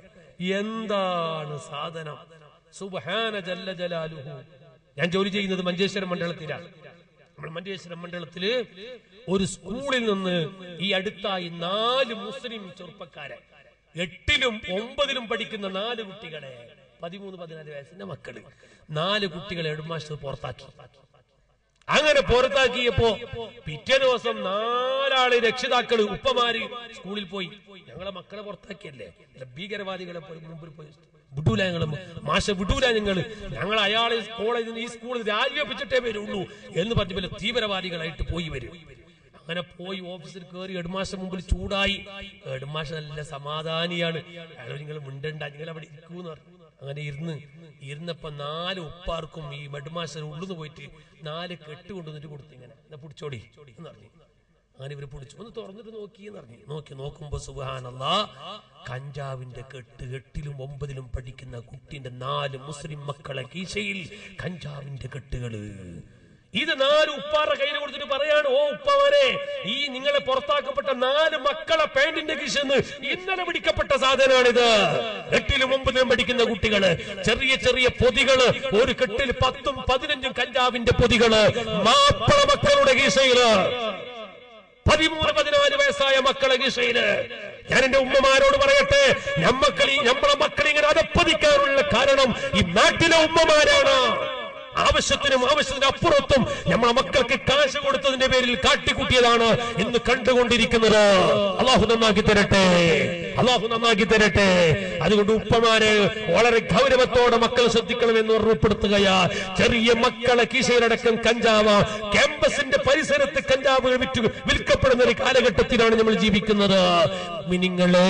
B: എന്താണ് സാധനം സുബ്ഹാന ജല്ല ജലാലുഹു ഞാൻ ജോലി ചെയ്യുന്നത് മഞ്ചേശ്വരം മണ്ഡലത്തിലാണ് നമ്മൾ മഞ്ചേശ്വരം മണ്ഡലത്തില് ഒരു സ്കൂളിൽ നിന്ന് ഈ അടുത്തായി നാല് മുസ്ലിം ചെറുപ്പക്കാരെ എട്ടിലും ഒമ്പതിലും പഠിക്കുന്ന നാല് കുട്ടികളെ പതിമൂന്ന് പതിനാല് വയസ്സിന്റെ മക്കള് നാല് കുട്ടികളെ ഹെഡ്മാസ്റ്റർ പുറത്താക്കി അങ്ങനെ പുറത്താക്കിയപ്പോ പിറ്റേ ദിവസം നാലാള് രക്ഷിതാക്കള് ഉപ്പമാര് സ്കൂളിൽ പോയി ഞങ്ങളെ മക്കളെ പുറത്താക്കിയല്ലേ അല്ല, ഭീകരവാദികളെ പോയി മുമ്പിൽ പോയി വിടൂല ഞങ്ങള് മാഷ വിടൂല ഞങ്ങള് ഞങ്ങൾ അയാളെ കോളേജിൽ ഈ സ്കൂളിൽ രാജിവെപ്പിച്ചിട്ടേ വരുള്ളൂ എന്ന് പറഞ്ഞ പോലെ തീവ്രവാദികളായിട്ട് പോയി വരും അങ്ങനെ പോയി ഓഫീസിൽ കയറി ഹെഡ്മാസ്റ്റർ മുമ്പിൽ ചൂടായി ഹെഡ്മാസ്റ്റർ നല്ല സമാധാനിയാണ് അയാൾ നിങ്ങൾ മിണ്ടണ്ട നിങ്ങൾ അവിടെ ഇരിക്കൂന്ന് പറഞ്ഞു അങ്ങനെ ഇരുന്ന് ഇരുന്നപ്പോ നാല് ഉപ്പാർക്കും ഈ ഹെഡ്മാസ്റ്റർ ഉള്ളുന്ന് പോയിട്ട് നാല് കെട്ട് കൊണ്ടുവന്നിട്ട് കൊടുത്തു ഇങ്ങനെ എന്നാ പിടിച്ചോടി എന്ന് പറഞ്ഞു അങ്ങനെ ഇവര് പിടിച്ചു ഒന്ന് തുറന്നിട്ട് നോക്കി എന്ന് പറഞ്ഞു നോക്കി നോക്കുമ്പോ സുബാനല്ല കഞ്ചാവിന്റെ കെട്ട് എട്ടിലും ഒമ്പതിലും പഠിക്കുന്ന കുട്ടിന്റെ നാല് മുസ്ലിം മക്കളെ കീശയിൽ കഞ്ചാവിന്റെ കെട്ടുകള് ഇത് നാല് ഉപ്പാറ കയ്യിൽ കൊടുത്തിട്ട് പറയാണ് ഓ ഉപ്പമാരെ ഈ നിങ്ങളെ പുറത്താക്കപ്പെട്ട നാല് മക്കളെ പാന്റിന്റെ കിശന്ന് ഇന്നലെ പിടിക്കപ്പെട്ട സാധനമാണിത് എട്ടിലും ഒമ്പതിലും പഠിക്കുന്ന കുട്ടികള് ചെറിയ ചെറിയ പൊതികള് ഒരു കെട്ടിൽ പത്തും പതിനഞ്ചും കഞ്ചാവിന്റെ പൊതികള് മാപ്പിള മക്കളുടെ കീശയില് പതിമൂന്ന് പതിനാല് വയസ്സായ മക്കളെ ഗീഷയില് ഞാൻ എന്റെ ഉമ്മമാരോട് പറയട്ടെ ഞമ്മക്കൾ ഈ നമ്മളെ മക്കൾ ഇങ്ങനെ അതപ്പതിക്കാനുള്ള കാരണം ഈ നാട്ടിലെ ഉമ്മമാരാണ് ആവശ്യത്തിനും ആവശ്യത്തിന് അപ്പുറത്തും നമ്മളെ മക്കൾക്ക് കാശ് കൊടുത്തതിന്റെ പേരിൽ കാട്ടിക്കൂട്ടിയതാണ് ഇന്ന് കണ്ടുകൊണ്ടിരിക്കുന്നത് അള്ളാഹു നന്നാക്കി തരട്ടെ അള്ളാഹു നന്നാക്കി തരട്ടെ അതുകൊണ്ട് ഉപ്പമാര് വളരെ ഗൗരവത്തോടെ മക്കൾ ശ്രദ്ധിക്കണമെന്ന് ഓർമ്മപ്പെടുത്തുകയാ ചെറിയ മക്കളെ കീശയിലടക്കം കഞ്ചാവ് ക്യാമ്പസിന്റെ പരിസരത്ത് കഞ്ചാവ് വിറ്റ് വിൽക്കപ്പെടുന്ന ഒരു കാലഘട്ടത്തിലാണ് നമ്മൾ ജീവിക്കുന്നത് മിനിങ്ങളെ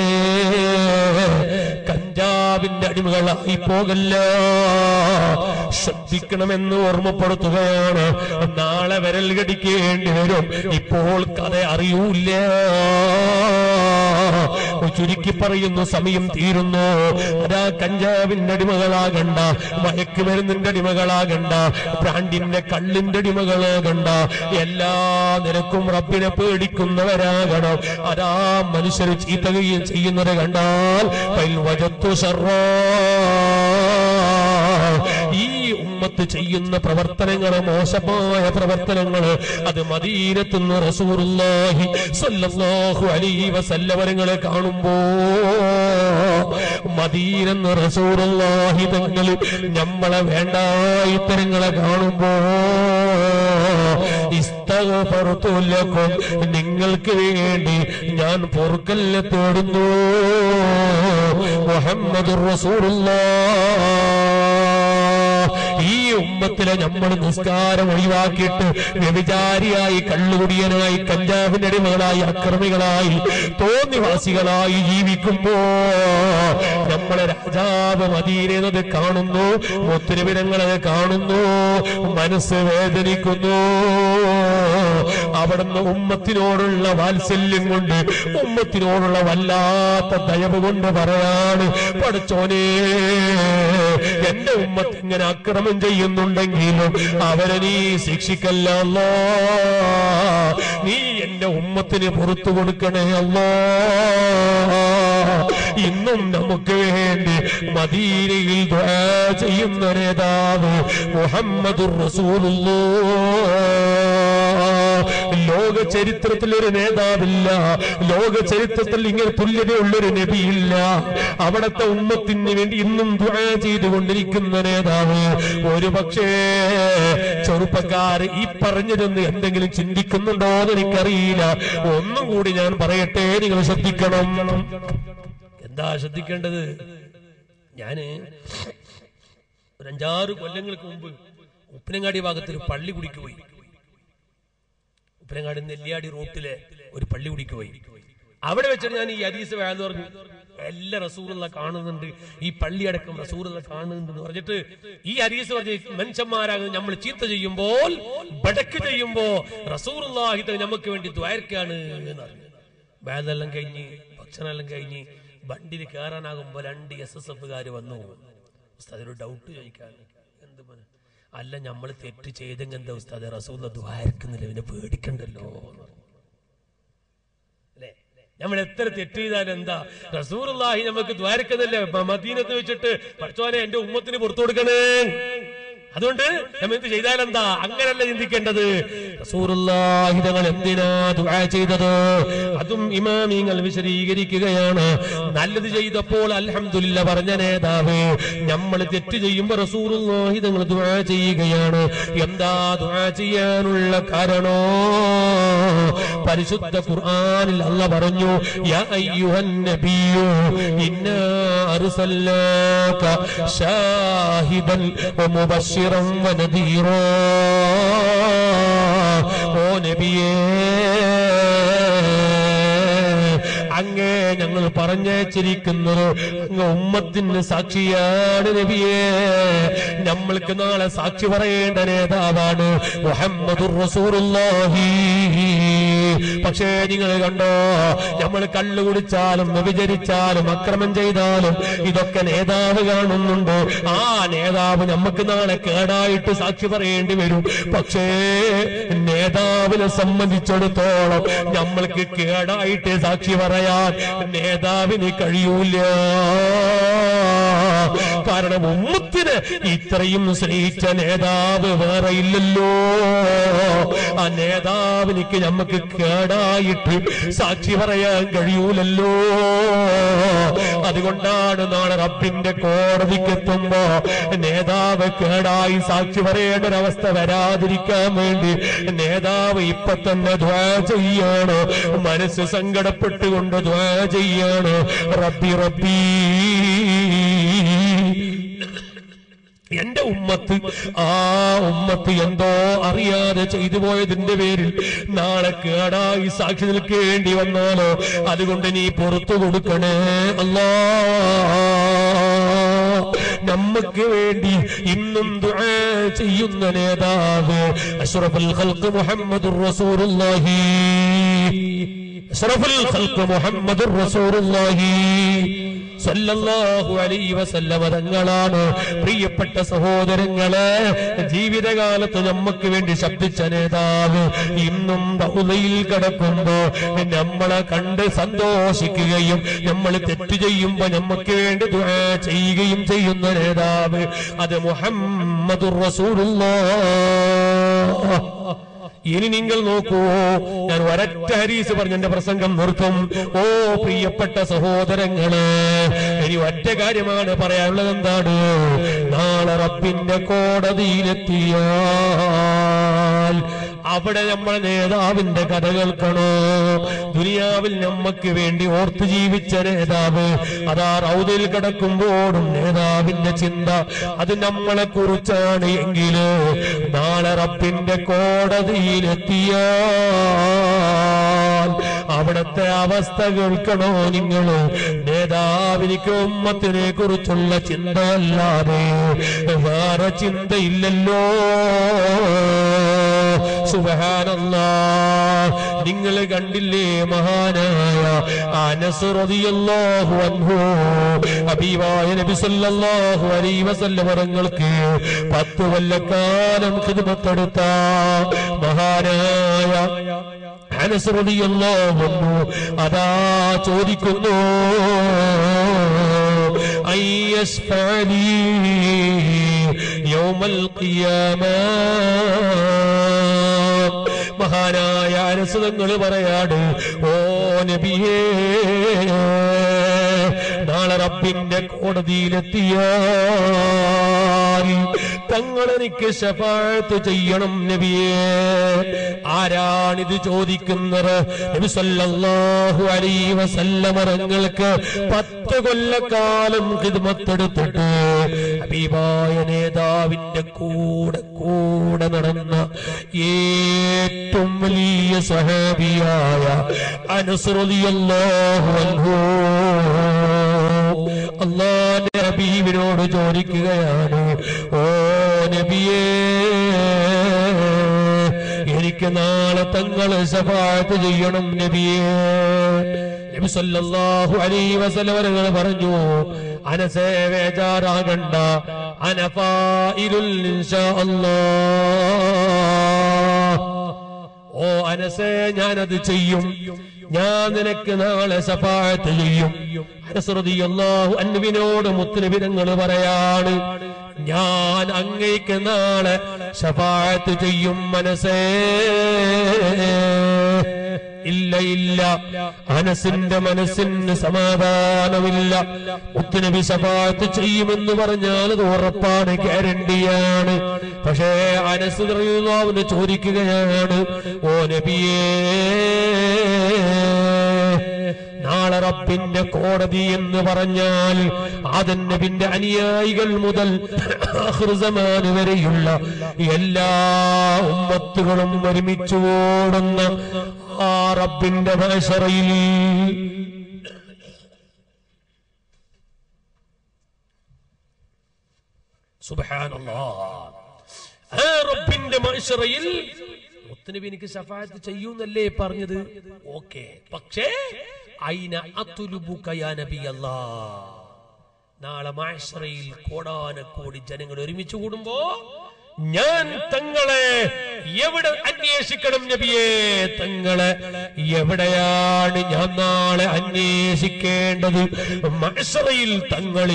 B: കഞ്ചാവിന്റെ അടിമകളായി പോകല്ല ശ്രദ്ധിക്കണമെന്ന് ഓർമ്മപ്പെടുത്തുകയാണ് നാളെ വിരൽ കടിക്കേണ്ടി വരും ഇപ്പോൾ കഥ അറിയൂല ചുരുക്കി പറയുന്നു സമയം തീരുന്നു അതാ കഞ്ചാവിന്റെ അടിമകളാകണ്ട മയക്കുമരുന്നിന്റെ അടിമകളാകണ്ട ബ്രാൻഡിന്റെ കള്ളിന്റെ അടിമകളാകണ്ട എല്ലാ നിരക്കും റബ്ബിനെ പേടിക്കുന്നവരാകണം അതാ മനുഷ്യർ ചീത്തകയും ചെയ്യുന്നത് കണ്ടാൽ ഫൈൽ വജത്തു ശർറാ. ഈ ഉമ്മത്ത് ചെയ്യുന്ന പ്രവർത്തനങ്ങൾ മോശമായ പ്രവർത്തനങ്ങൾ അത് മദീനത്തുനിന്ന് റസൂറുല്ലാഹി സ്വല്ലല്ലാഹു അലൈഹി വസല്ലവരങ്ങളെ കാണുമ്പോ മദീനെന്ന് റസൂറുല്ലാഹി തങ്ങൾ നമ്മളെ വേണ്ട ഇത്തരങ്ങളെ കാണുമ്പോ ഇസ്തഗ്ഫർതു ലക്കും നിങ്ങൾക്ക് വേണ്ടി ഞാൻ പൊറുക്കല്ല തേടുന്നു മുഹമ്മദുർ റസൂലുള്ളാഹ് ഈ ഉമ്മത്തിലെ നമ്മൾ നിസ്കാരം ഒഴിവാക്കിയിട്ട് വ്യഭിചാരിയായി കള്ളുകുടിയനായി കഞ്ചാവിന്റെ അടിമകളായി അക്രമികളായി തോന്നിവാസികളായി ജീവിക്കുമ്പോ നമ്മളെ രാജാവ് മദീനത് കാണുന്നു മുത്തിരവിടങ്ങളത് കാണുന്നു മനസ്സ് വേദനിക്കുന്നു അവിടുന്ന് ഉമ്മത്തിനോടുള്ള വാത്സല്യം കൊണ്ട് ഉമ്മത്തിനോടുള്ള വല്ലാത്ത ദയവ് കൊണ്ട് പറയാണ് പഠിച്ചോനേ എന്റെ ഉമ്മത്ത് ഇങ്ങനെ അക്രമം ചെയ്യുന്നുണ്ടെങ്കിലും അവരെ നീ ശിക്ഷിക്കല്ലോ നീ എന്റെ ഉമ്മത്തിന് പുറത്തു കൊടുക്കണേ അല്ലോ ഇന്നും നമുക്ക് വേണ്ടി മദീനയിൽ ദുആ ചെയ്യുന്ന നേതാവ് മുഹമ്മദുർ റസൂലുള്ളാഹ് ലോക ചരിത്രത്തിൽ ഒരു നേതാവില്ല ലോക ചരിത്രത്തിൽ ഇങ്ങനെ തുല്യതയുള്ളൊരു നബിയില്ല അവിടത്തെ ഉമ്മത്തിന് വേണ്ടി ഇന്നും ദുആ ചെയ്തുകൊണ്ടിരിക്കുന്ന നേതാവ് ഒരു പക്ഷേ ചെറുപ്പക്കാർ ഈ പറഞ്ഞിരുന്ന് എന്തെങ്കിലും ചിന്തിക്കുന്നുണ്ടോ എന്ന് എനിക്കറിയില്ല ഒന്നും കൂടി ഞാൻ പറയട്ടെ നിങ്ങൾ ശ്രദ്ധിക്കണം എന്താ ശ്രദ്ധിക്കേണ്ടത് ഞാന് ഒരു അഞ്ചാറ് കൊല്ലങ്ങൾക്ക് മുമ്പ്
A: ഉപ്പനങ്ങാടി ഭാഗത്ത് ഒരു പള്ളി കുടിക്ക് പോയി ഉപ്പനങ്ങാടി നെല്ലിയാടി റോട്ടിലെ ഒരു പള്ളി കുടിക്ക് പോയി അവിടെ വെച്ചിട്ട് ഞാൻ ഈ ഹദീസ് വേണമെന്ന് പറഞ്ഞു എല്ലാ റസൂറുള്ള കാണുന്നുണ്ട് ഈ പള്ളിയടക്കം റസൂറുള്ള കാണുന്നുണ്ട് എന്ന് പറഞ്ഞിട്ട് ഈ ഹദീസ് പറഞ്ഞ് മനുഷ്യന്മാരാകുന്ന നമ്മൾ ചീത്ത ചെയ്യുമ്പോൾ ബടക്ക് ചെയ്യുമ്പോ റസൂറുള്ളാഹിത് നമുക്ക് വേണ്ടി ദ്വാരക്കാണ് എന്ന് പറഞ്ഞു വേദെല്ലാം കഴിഞ്ഞ് ഭക്ഷണമെല്ലാം കഴിഞ്ഞ് വണ്ടിയിൽ കയറാനാകുമ്പോ രണ്ട് എസ് എസ് എഫുകാർ വന്നു ഉസ്താദ് ഒരു ഡൗട്ട് ചോദിക്കാൻ എന്ത് മോനെ? അല്ല നമ്മൾ തെറ്റ് ചെയ്തെങ്കിൽ എന്താ ഉസ്താദ് റസൂല ദ്വാരക്കുന്നില്ല പിന്നെ പേടിക്കണ്ടല്ലോ എന്ന് പറഞ്ഞു. അല്ലേ നമ്മൾ എത്ര തെറ്റ് ചെയ്താൽ എന്താ റസൂറുല്ലാഹി നമുക്ക് ദ്വാരക്കുന്നില്ല മദീനത്ത് വെച്ചിട്ട് പഠിച്ചോനെ എന്റെ ഉമ്മത്തിന് പുറത്തു കൊടുക്കണേ അതുകൊണ്ട് നമ്മൾ എന്ത് ചെയ്താൽ എന്താ അങ്ങനല്ല ചിന്തിക്കേണ്ടത് റസൂറുല്ലാഹി തങ്ങൾ എന്തിനാ ദുആ ചെയ്തത് അതും ഇമാമിങ്ങൾ വിശദീകരിക്കുകയാണ് നല്ലത് ചെയ്തപ്പോൾ അൽഹംദുലില്ല പറഞ്ഞ നേതാവ് നമ്മൾ തെറ്റ് ചെയ്യുമ്പോൾ റസൂറുല്ലാഹി തങ്ങൾ ദുആ ചെയ്യുകയാണ് എന്താ ദുആ ചെയ്യാനുള്ള കാരണോ പരിശുദ്ധ ഖുർആനിൽ അല്ല പറഞ്ഞു യാ അയ്യുഹൻ നബിയു ഇന്നാ അർസൽനാക ഷാഹിദൻ വമുബശ്ശിറൻ വനദീറാ ഓ നബിയേ അങ്ങേ ഞങ്ങൾ പറഞ്ഞയച്ചിരിക്കുന്നത് അങ്ങ് ഉമ്മത്തിന് സാക്ഷിയാണ് നബിയേ നമ്മൾക്ക് നാളെ സാക്ഷി പറയേണ്ട നേതാവാണ് മുഹമ്മദുർ റസൂലുള്ളാഹി പക്ഷേ നിങ്ങൾ കണ്ടോ നമ്മൾ കള്ളു കുടിച്ചാലും വ്യഭിചരിച്ചാലും അക്രമം ചെയ്താലും ഇതൊക്കെ നേതാവ് കാണുന്നുണ്ട് ആ നേതാവ് നമുക്ക് നാളെ കേടായിട്ട് സാക്ഷി പറയേണ്ടി വരും പക്ഷേ നേതാവിനെ സംബന്ധിച്ചിടത്തോളം നമ്മൾക്ക് കേടായിട്ട് സാക്ഷി പറയാൻ നേതാവിന് കഴിയൂല കാരണം ഉമ്മത്തിന് ഇത്രയും സ്നേഹിച്ച നേതാവ് വേറെ ഇല്ലല്ലോ ആ നേതാവിനിക്ക് നമുക്ക് കേടായിട്ട് സാക്ഷി പറയാൻ കഴിയൂലല്ലോ അതുകൊണ്ടാണ് നാളെ റബ്ബിന്റെ കോടതിക്ക് എത്തുമ്പോ നേതാവ് കേടായി സാക്ഷി പറയേണ്ട ഒരവസ്ഥ വരാതിരിക്കാൻ വേണ്ടി നേതാവ് ഇപ്പൊ തന്നെ ദ്വാ ചെയ്യാണ് മനസ്സ് സങ്കടപ്പെട്ടുകൊണ്ട് ദ്വാ ചെയ്യാണ് റബ്ബി റബ്ബി എന്റെ ഉമ്മത്ത് ആ ഉമ്മത്ത് എന്തോ അറിയാതെ ചെയ്തു പോയതിന്റെ പേരിൽ നാളെ കേടായി സാക്ഷി നിൽക്കേണ്ടി വന്നാലോ അതുകൊണ്ട് നീ പുറത്തു കൊടുക്കണേ അല്ലാ നമുക്ക് വേണ്ടി ഇന്നും ദുആ ചെയ്യുന്ന നേതാവ് അഷ്റഫുൽ ഖൽഖ് മുഹമ്മദുർ റസൂലുള്ളാഹി അഷ്റഫുൽ ഖൽഖ് മുഹമ്മദുർ റസൂലുള്ളാഹി സല്ലല്ലാഹു അലൈഹി വസല്ലമ തങ്ങളാണ് പ്രിയപ്പെട്ട സഹോദരങ്ങളെ ജീവിതകാലത്ത് നമുക്ക് വേണ്ടി ശബ്ദിച്ച നേതാവ് ഇന്നും ബഹുലയിൽ കിടക്കുമ്പോ നമ്മളെ കണ്ട് സന്തോഷിക്കുകയും നമ്മൾ തെറ്റ് ചെയ്യുമ്പോ നമുക്ക് വേണ്ടി ദുആ ചെയ്യുകയും ചെയ്യുന്ന നേതാവ് അത് മുഹമ്മദുർ റസൂലുള്ളാഹ് ഇനി നിങ്ങൾ നോക്കൂ ഞാൻ ഒരൊറ്റ ഹരീസ് പറഞ്ഞ എന്റെ പ്രസംഗം നിർത്തും ഓ പ്രിയപ്പെട്ട സഹോദരങ്ങള് ഇനി ഒറ്റ കാര്യമാണ് പറയാനുള്ളത് എന്താണ് നാളെ റബ്ബിന്റെ കോടതിയിലെത്തിയാൽ അവിടെ നമ്മളെ നേതാവിന്റെ കഥ കേൾക്കണോ ദുനിയാവിൽ നമ്മക്ക് വേണ്ടി ഓർത്തു ജീവിച്ച നേതാവ് അതാ റൗദിൽ കിടക്കുമ്പോഴും നേതാവിന്റെ ചിന്ത അത് നമ്മളെ കുറിച്ചാണ് എങ്കില് നാളെ റബ്ബിന്റെ കോടതിയിലെത്തിയാൽ അവിടത്തെ അവസ്ഥ കേൾക്കണോ നിങ്ങൾ നേതാവിനിക്ക് ഉമ്മത്തിനെ കുറിച്ചുള്ള ചിന്തയല്ലാതെ വേറെ ചിന്തയില്ലല്ലോ സുബഹാനല്ലാ നിങ്ങൾ കണ്ടില്ലേ മഹാനായ അനസ് റളിയല്ലാഹു അൻഹു ഹബീബായ നബി സല്ലല്ലാഹു അലൈഹി വസല്ലം തങ്ങൾക്ക് പത്ത് കൊല്ലക്കാലം ഖിദ്മത്തെടുത്ത മഹാനായ അനസ് റളിയല്ലാഹു അൻഹു അതാ ചോദിക്കുന്നു അയ്യസ്ഫലി യൗമൽ ഖിയാമ മഹാനായ അരസുതങ്ങൾ പറയാട് ഓ നബിയേ നാളെ റബ്ബിന്റെ കോടതിയിലെത്തിയാൽ
B: തങ്ങൾ എനിക്ക് ഷഫാഴത്ത് ചെയ്യണം നബിയേ ആരാണിത് ചോദിക്കുന്നത് നബി സല്ലല്ലാഹു അലൈഹി വസല്ലമ തങ്ങൾക്ക് പത്ത് കൊല്ലക്കാലം ഖിദ്മത്തെടുത്തിട്ട് ഹബീബായ നേതാവിന്റെ കൂടെ കൂടെ നടന്ന ഏറ്റവും വലിയ സഹാബിയായ അനസ് റളിയല്ലാഹു അൻഹു അള്ളാന്റെ ഹബീബിനോട് ചോദിക്കുകയാണ് ഓ നബിയേ എനിക്ക് നാളെ തങ്ങള് ശഫാത്ത് ചെയ്യണം നബിയേ നബി സല്ലല്ലാഹു അലൈഹി വസല്ലം പറഞ്ഞു അനസേ വേജാറാകണ്ട അനഫായിലുൽ ഇൻഷാ അല്ലാഹ് ഓ അനസേ ഞാനത് ചെയ്യും ഞാൻ നിനക്ക് നാളെ സഫായത്ത് ചെയ്യും അനസ്രതിയല്ലാഹു അന്നുവിനോട് മുത്തുനബിതങ്ങൾ പറയാണ് ഞാൻ അങ്ങയ്ക്ക് നാളെ സഫായത്ത് ചെയ്യും മനസ്സേ ഇല്ല ഇല്ല അനസിന്റെ മനസ്സിന് സമാധാനമില്ല മുത്തുനബി സഫാത്ത് ചെയ്യുമെന്ന് പറഞ്ഞാൽ അത് ഉറപ്പാണ് ഗ്യാരണ്ടിയാണ് പക്ഷേ അനസ് റളിയല്ലാഹുവിനെ ചോദിക്കുകയാണ് ഓ നബിയേ നാളെ റബ്ബിന്റെ കോടതി എന്ന് പറഞ്ഞാൽ ആദൻ നബിന്റെ അനുയായികൾ മുതൽ ആഖിറുസമാന് വരെയുള്ള എല്ലാ ഉമ്മത്തുകളും ഒരുമിച്ച് ഓടുന്ന ആ റബ്ബിന്റെ ഭാഷറയിൽ സുബ്ഹാനല്ലാഹ് ആ റബ്ബിന്റെ മനുഷ്യറയിൽ മുത്തനബി എനിക്ക് ശഫായത്ത് ചെയ്യൂന്നല്ലേ പറഞ്ഞത് ഓക്കെ പക്ഷേ അയിന അതുലുബുക യാ നബി അല്ലാ നാളെ മാഷറയിൽ കോടാനക്കോടി ജനങ്ങൾ ഒരുമിച്ച് കൂടുമ്പോ ഞാൻ തങ്ങളെ എവിടെ അന്വേഷിക്കണം നബിയെ തങ്ങളെ എവിടെയാണ് ഞാൻ നാളെ അന്വേഷിക്കേണ്ടത് മഷറയിൽ തങ്ങൾ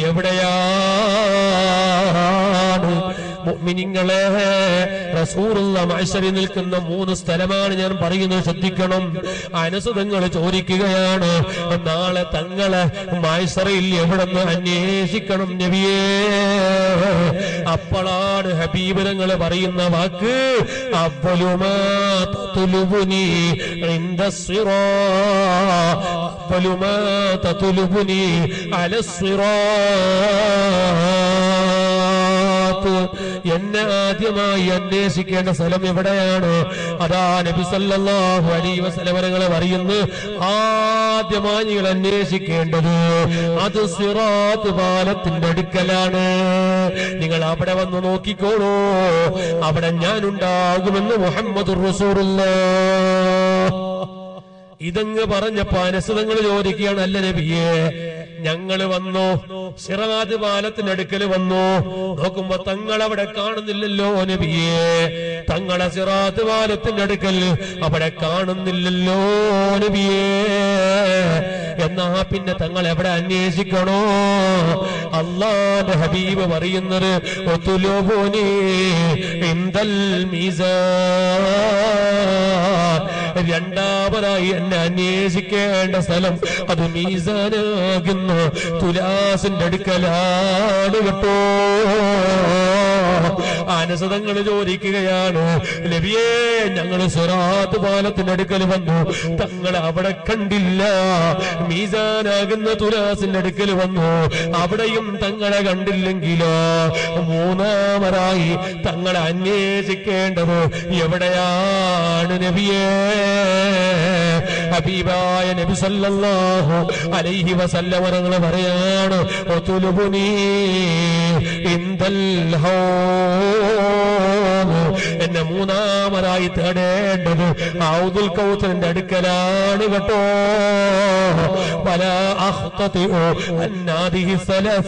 B: എവിടെയാണ് മുഅ്മിനീങ്ങളെ റസൂലുള്ള മഹ്ശറിൽ നിൽക്കുന്ന മൂന്ന് സ്ഥലമാണ് ഞാൻ പറയുന്നത് ശ്രദ്ധിക്കണം അനസ് തങ്ങൾ ചോദിക്കുകയാണ് നാളെ തങ്ങളെ മഹ്ശറിൽ എവിടെന്ന് അന്വേഷിക്കണം നബിയേ അപ്പോഴാണ് ഹബീബ് തങ്ങൾ പറയുന്ന വാക്ക് അവലുമാ തതുലുബുനി ഇൻദ സിറാ അവലുമാ തതുലുബുനി അലസ്സിറാ എന്നെ ആദ്യമായി അന്വേഷിക്കേണ്ട സ്ഥലം എവിടെയാണ് അതാ നബി സല്ലല്ലാഹു അലൈഹി വസല്ലമകളെ പറയുന്നു ആദ്യമായി നിങ്ങൾ അന്വേഷിക്കേണ്ടത് അത് സിറാത്ത് പാലത്തിന്റെ അടുക്കലാണ് നിങ്ങൾ അവിടെ വന്ന് നോക്കിക്കോളൂ അവിടെ ഞാനുണ്ടാകുമെന്ന് മുഹമ്മദ് ഇതങ്ങ് പറഞ്ഞപ്പോ അനസുതങ്ങൾ ചോദിക്കുകയാണ് അല്ല നബിയെ ഞങ്ങള് വന്നു സിറാദ് പാലത്തിനടുക്കൽ വന്നു നോക്കുമ്പോ തങ്ങൾ അവിടെ കാണുന്നില്ലല്ലോ നബിയെ തങ്ങളെ സിറാത്ത് പാലത്തിന്റെ അടുക്കൽ അവിടെ കാണുന്നില്ലല്ലോ നബിയെ എന്നാ പിന്നെ തങ്ങൾ എവിടെ അന്വേഷിക്കണോ അള്ളാന്റെ ഹബീബ് പറയുന്നത് ഒത്തുലോപോനി ഇന്ദൽ മീസാൻ രണ്ടാമതായി എന്നെ അന്വേഷിക്കേണ്ട സ്ഥലം അത് മീസാനാകുന്ന തുലാസിന്റെ അടുക്കലാണ് കേട്ടോ അനസതങ്ങൾ ചോദിക്കുകയാണ് ലബിയേ ഞങ്ങൾ സ്വരാത്ത് പാലത്തിന്റെ അടുക്കൽ വന്നു തങ്ങൾ അവിടെ കണ്ടില്ല മീസാനാകുന്ന തുലാസിന്റെ അടുക്കൽ വന്നു അവിടെയും തങ്ങളെ കണ്ടില്ലെങ്കിലോ മൂന്നാമതായി തങ്ങളെ അന്വേഷിക്കേണ്ടത് എവിടെയാണ് നബിയേ ഹബീബായ നബി സല്ലല്ലാഹു അലൈഹി വസല്ലമ തങ്ങൾ പറയാണ് ഒതുലുബുനി ഇന്ദൽ ഹൗം എന്നെ മൂന്നാമതായി തേടേണ്ടത് ഔദുൽ കൗത്തറിന്റെ അടുക്കലാണ് കേട്ടോ പല അഖ്തതിഉ അന്നാദിഹി സലഫ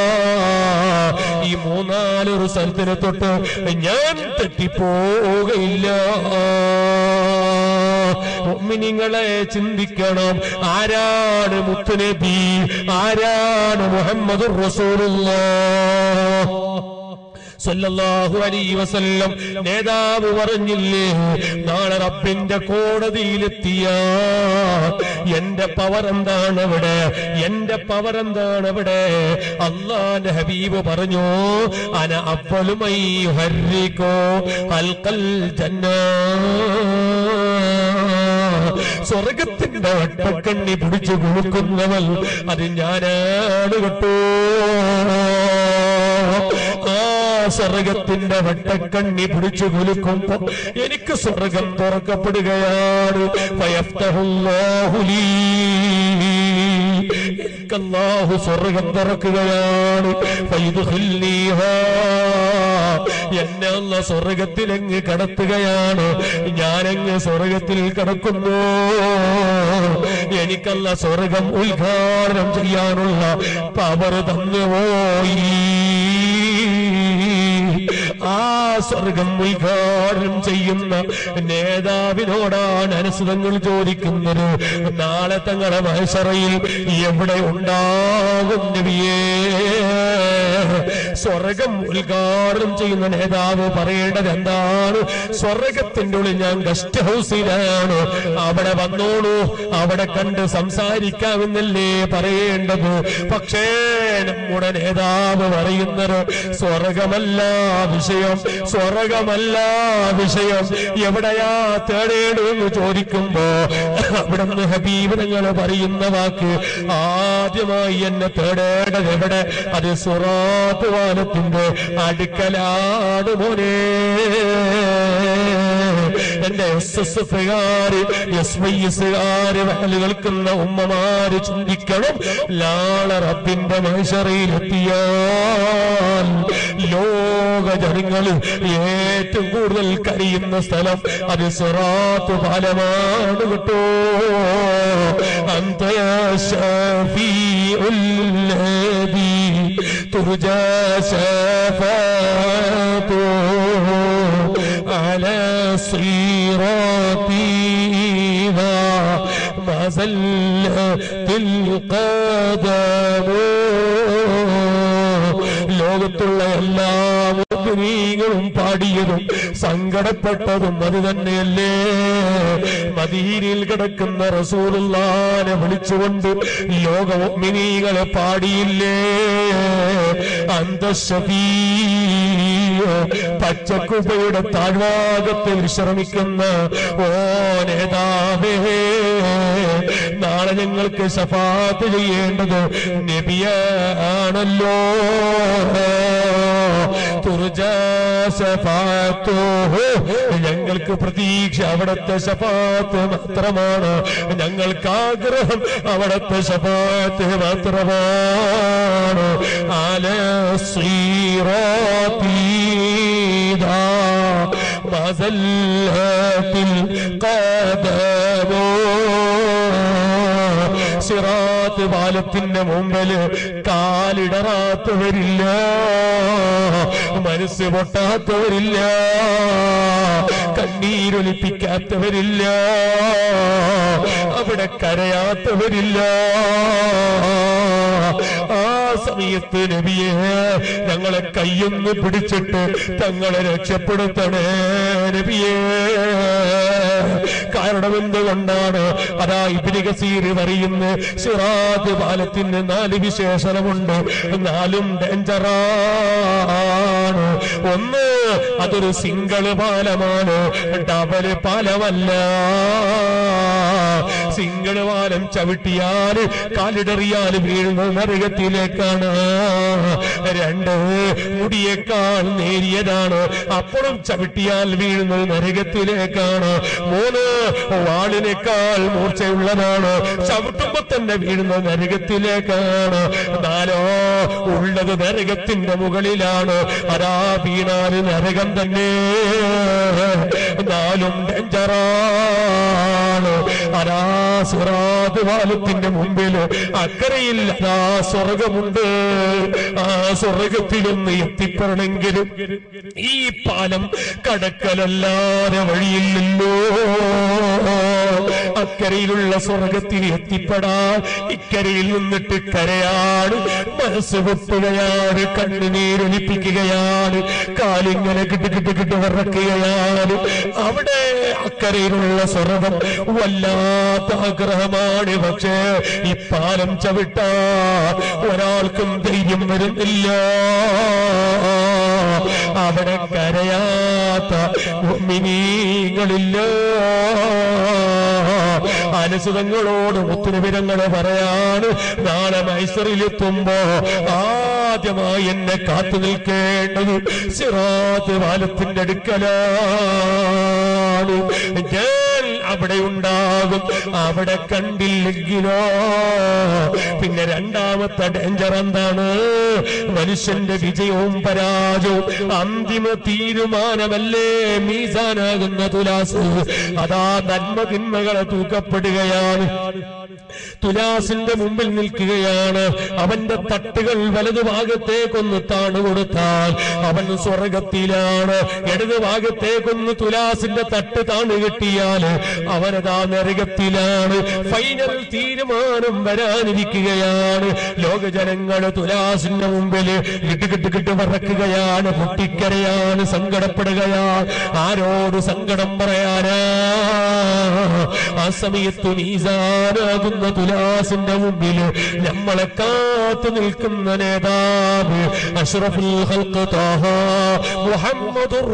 B: ഈ മൂന്നാലൊരു സ്ഥലത്തിനെ തൊട്ട് ഞാൻ തെറ്റിപ്പോവുകയില്ല മുഅ്മിനീങ്ങളെ ചിന്തിക്കണം ആരാണ് മുത്തുനബി ആരാണ് മുഹമ്മദ് റസൂലുള്ള സല്ലല്ലാഹു അലൈഹി വസല്ലം നേതാവ് പറഞ്ഞില്ലേ നാളെ റബ്ബിന്റെ കോടതിയിലെത്തിയ എന്റെ പവർ എന്താണ് അവിടെ എന്റെ പവർ എന്താണ് അവിടെ അള്ളാന്റെ ഹബീബ് പറഞ്ഞു അന അപ്പളുമൈ ഹരിക്കോ അൽക്കൽ ജന്ന സ്വർഗത്തിന്റെ വട്ടക്കണ്ണി പിടിച്ചു കുളുക്കുന്നവൻ അത് ഞാനാണ് കേട്ടോ ആ സ്വർഗത്തിന്റെ വട്ടക്കണ്ണി പിടിച്ചു കുലുക്കുമ്പോ എനിക്ക് സ്വർഗം തുറക്കപ്പെടുകയാണ് ഫയഫ്തഹുല്ലാഹു ലീ. എനിക്കല്ലാഹു സ്വർഗം തുറക്കുകയാണ് ഫയുദ്ഖിൽനീഹാ. എന്നെ അല്ല സ്വർഗത്തിലങ്ങ് കടത്തുകയാണ് ഞാനങ്ങ് സ്വർഗത്തിൽ കിടക്കുന്നു എനിക്കല്ല സ്വർഗം ഉദ്ഘാടനം ചെയ്യാനുള്ള പവർ തന്നുപോയി ആ സ്വർഗം ഉദ്ഘാടനം ചെയ്യുന്ന നേതാവിനോടാണ് അനുസൃതങ്ങൾ ചോദിക്കുന്നത് നാളെ തങ്ങളുടെ മത്സറയിൽ എവിടെ ഉണ്ടാകും നബിയേ സ്വർഗം ഉദ്ഘാടനം ചെയ്യുന്ന നേതാവ് പറയേണ്ടത് എന്താണ് സ്വർഗത്തിന്റെ ഉള്ളിൽ ഞാൻ ഗസ്റ്റ് ഹൗസിലാണ് അവിടെ വന്നോളൂ അവിടെ കണ്ട് സംസാരിക്കാമെന്നല്ലേ പറയേണ്ടത് പക്ഷേ നമ്മുടെ നേതാവ് പറയുന്നത് സ്വർഗമല്ല വിഷയം സ്വർഗമല്ല വിഷയം എവിടെയാ തേടേണ്ടതെന്ന് ചോദിക്കുമ്പോ അവിടെ നിന്ന് ഹബീബ് നിങ്ങൾ പറയുന്ന വാക്ക് ആദ്യമായി എന്നെ തേടേണ്ടത് എവിടെ അത് സുറാത്ത് വാലത്തിന്റെ അടുക്കലാണ് മോനെ എന്റെ എസ് എസ് എഫുകാര് എസ് വൈ എസുകാര് വാല് കേൾക്കുന്ന ഉമ്മമാര് ചിന്തിക്കണം നാളെ റബ്ബിന്റെ മനുഷ്യറിയിലെത്തിയാൽ ലോക ജനങ്ങൾ ഏറ്റവും കൂടുതൽ കരയുന്ന സ്ഥലം അത് സിറാത്ത് പാലമാണ് കേട്ടോ അന്ത ഷഫീഉല്ലദീ തുർജാ ശഫാഅത്തു على الصراط إذا ما زلت القدم ലോകത്തുള്ള എല്ലാ മുദ്രീകളും പാടിയതും സങ്കടപ്പെട്ടതും അത് തന്നെയല്ലേ മദീനിൽ കിടക്കുന്ന റസൂലുള്ളാനെ വിളിച്ചുകൊണ്ട് ലോക മുഅ്മിനീകളെ പാടിയില്ലേ അന്തശഫീ പച്ചക്കുപ്പയുടെ താഴ്വാകത്ത് വിശ്രമിക്കുന്ന ഓ നേതാവേ നാളെ ഞങ്ങൾക്ക് ശഫാത്ത് ചെയ്യേണ്ടത് നബിയാണല്ലോ തുർജാ ശഫാത്തോ ഞങ്ങൾക്ക് പ്രതീക്ഷ അവിടത്തെ ശഫാത്ത് മാത്രമാണ് ഞങ്ങൾക്ക് ആഗ്രഹം അവിടത്തെ ശഫാത്ത് മാത്രമാണ് ആല സീറോത്തീതാ മസല്ലത്തിൽ കദമോ സിറാത്ത് പാലത്തിന്റെ മുമ്പില് കാലിടറാത്തവരില്ല മനസ്സ് പൊട്ടാത്തവരില്ല കണ്ണീരൊലിപ്പിക്കാത്തവരില്ല അവിടെ കരയാത്തവരില്ല ആ സമയത്ത് നബിയെ ഞങ്ങളെ കയ്യൊന്ന് പിടിച്ചിട്ട് തങ്ങളെ രക്ഷപ്പെടുത്തണേ നബിയേ കാരണം എന്തുകൊണ്ടാണ് അതാ ഇബിന് കസീർ പറയുന്നു സിറാത്ത് പാലത്തിന് നാല് വിശേഷണമുണ്ട് നാലും ഡേഞ്ചറാണ് ഒന്ന് അതൊരു സിംഗിള് പാലമാണ് ഡബല് പാലമല്ല സിംഗിള് പാലം ചവിട്ടിയാൽ കാലിടറിയാൽ വീഴുന്നത് നരകത്തിലേക്കാണ് രണ്ട് മുടിയേക്കാൾ നേരിയതാണ് അപ്പുറം ചവിട്ടിയാൽ വീഴുന്നത് നരകത്തിലേക്കാണ് മൂന്ന് വാളിനേക്കാൾ മൂർച്ചയുള്ളതാണ് ചവിട്ടുമ്പോ തന്നെ വീഴുന്നത് നരകത്തിലേക്കാണ് നാലോ ഉള്ളത് നരകത്തിന്റെ മുകളിലാണ് അതാ വീണാല് നരകം തന്നെ നാലും ഡേഞ്ചറാണ് അതാ സുറാത് വാലത്തിന്റെ മുമ്പിൽ അക്കരയിൽ അതാ സ്വർഗമുണ്ട് ആ സ്വർഗത്തിലൊന്ന് എത്തിപ്പെടണമെങ്കിലും ഈ പാലം കടക്കലല്ലാതെ വഴിയില്ലല്ലോ അക്കരയിലുള്ള സ്വർഗത്തിൽ എത്തിപ്പെടാൻ ഇക്കരയിൽ നിന്നിട്ട് കരയാണ് മനസ്സ് വെട്ടുകയാണ് കണ്ണുനീരൊലിപ്പിക്കുകയാണ് കാലിങ്ങനെ കിട്ട് കിട്ട് കിട്ട് വിറക്കുകയാണ് അവിടെ അക്കരയിലുള്ള സ്വർഗം വല്ലാത്ത ആഗ്രഹമാണ് പക്ഷേ ഈ പാലം ചവിട്ടാ ഒരാൾക്കും ധൈര്യം വരുന്നില്ല അവിടെ കരയാത്ത മിനിങ്ങളില്ല അനുസൃതങ്ങളോട് മുത്തുനിബിരങ്ങള് പറയാണ് നാളെ മൈസറിലെത്തുമ്പോ ആദ്യമായി എന്നെ കാത്തു നിൽക്കേണ്ടത് സിറാത്ത് പാലത്തിന്റെ അടുക്കലാണ് ഞാൻ അവിടെ ഉണ്ടാകും അവിടെ കണ്ടില്ലെങ്കിലോ പിന്നെ രണ്ടാമത്തെ ഡേഞ്ചർ എന്താണ് മനുഷ്യന്റെ വിജയവും പരാജയവും അന്തിമ തീരുമാനമല്ലേ മീസാനാകുന്ന തുലാസ് അതാ നന്മ തിന്മകളെ തൂക്കപ്പെടുകയാണ് തുലാസിന്റെ മുമ്പിൽ നിൽക്കുകയാണ് അവന്റെ തട്ടുകൾ വലതുഭാഗത്തേക്കൊന്ന് താണു കൊടുത്താൽ അവൻ സ്വർഗത്തിലാണ് ഇടതുഭാഗത്തേക്കൊന്ന് തുലാസിന്റെ തട്ട് താണു കിട്ടിയാൽ അവനതാ നരകത്തിലാണ് ഫൈനൽ തീരുമാനം വരാനിരിക്കുകയാണ് ലോകജനങ്ങൾ തുലാസിന്റെ മുമ്പിൽ കിട്ട് കിട്ട് കിട്ട് പറക്കുകയാണ് പൊട്ടിക്കരയാണ് സങ്കടപ്പെടുകയാണ് ആരോട് സങ്കടം പറയാനാ ആ സമയത്ത് മീസാനാകുന്ന തുലാസിന്റെ മുമ്പിൽ നമ്മളെ കാത്തു നിൽക്കുന്ന നേതാവ് അഷ്റഫുൽ ഖൽഖ് താഹ മുഹമ്മദുർ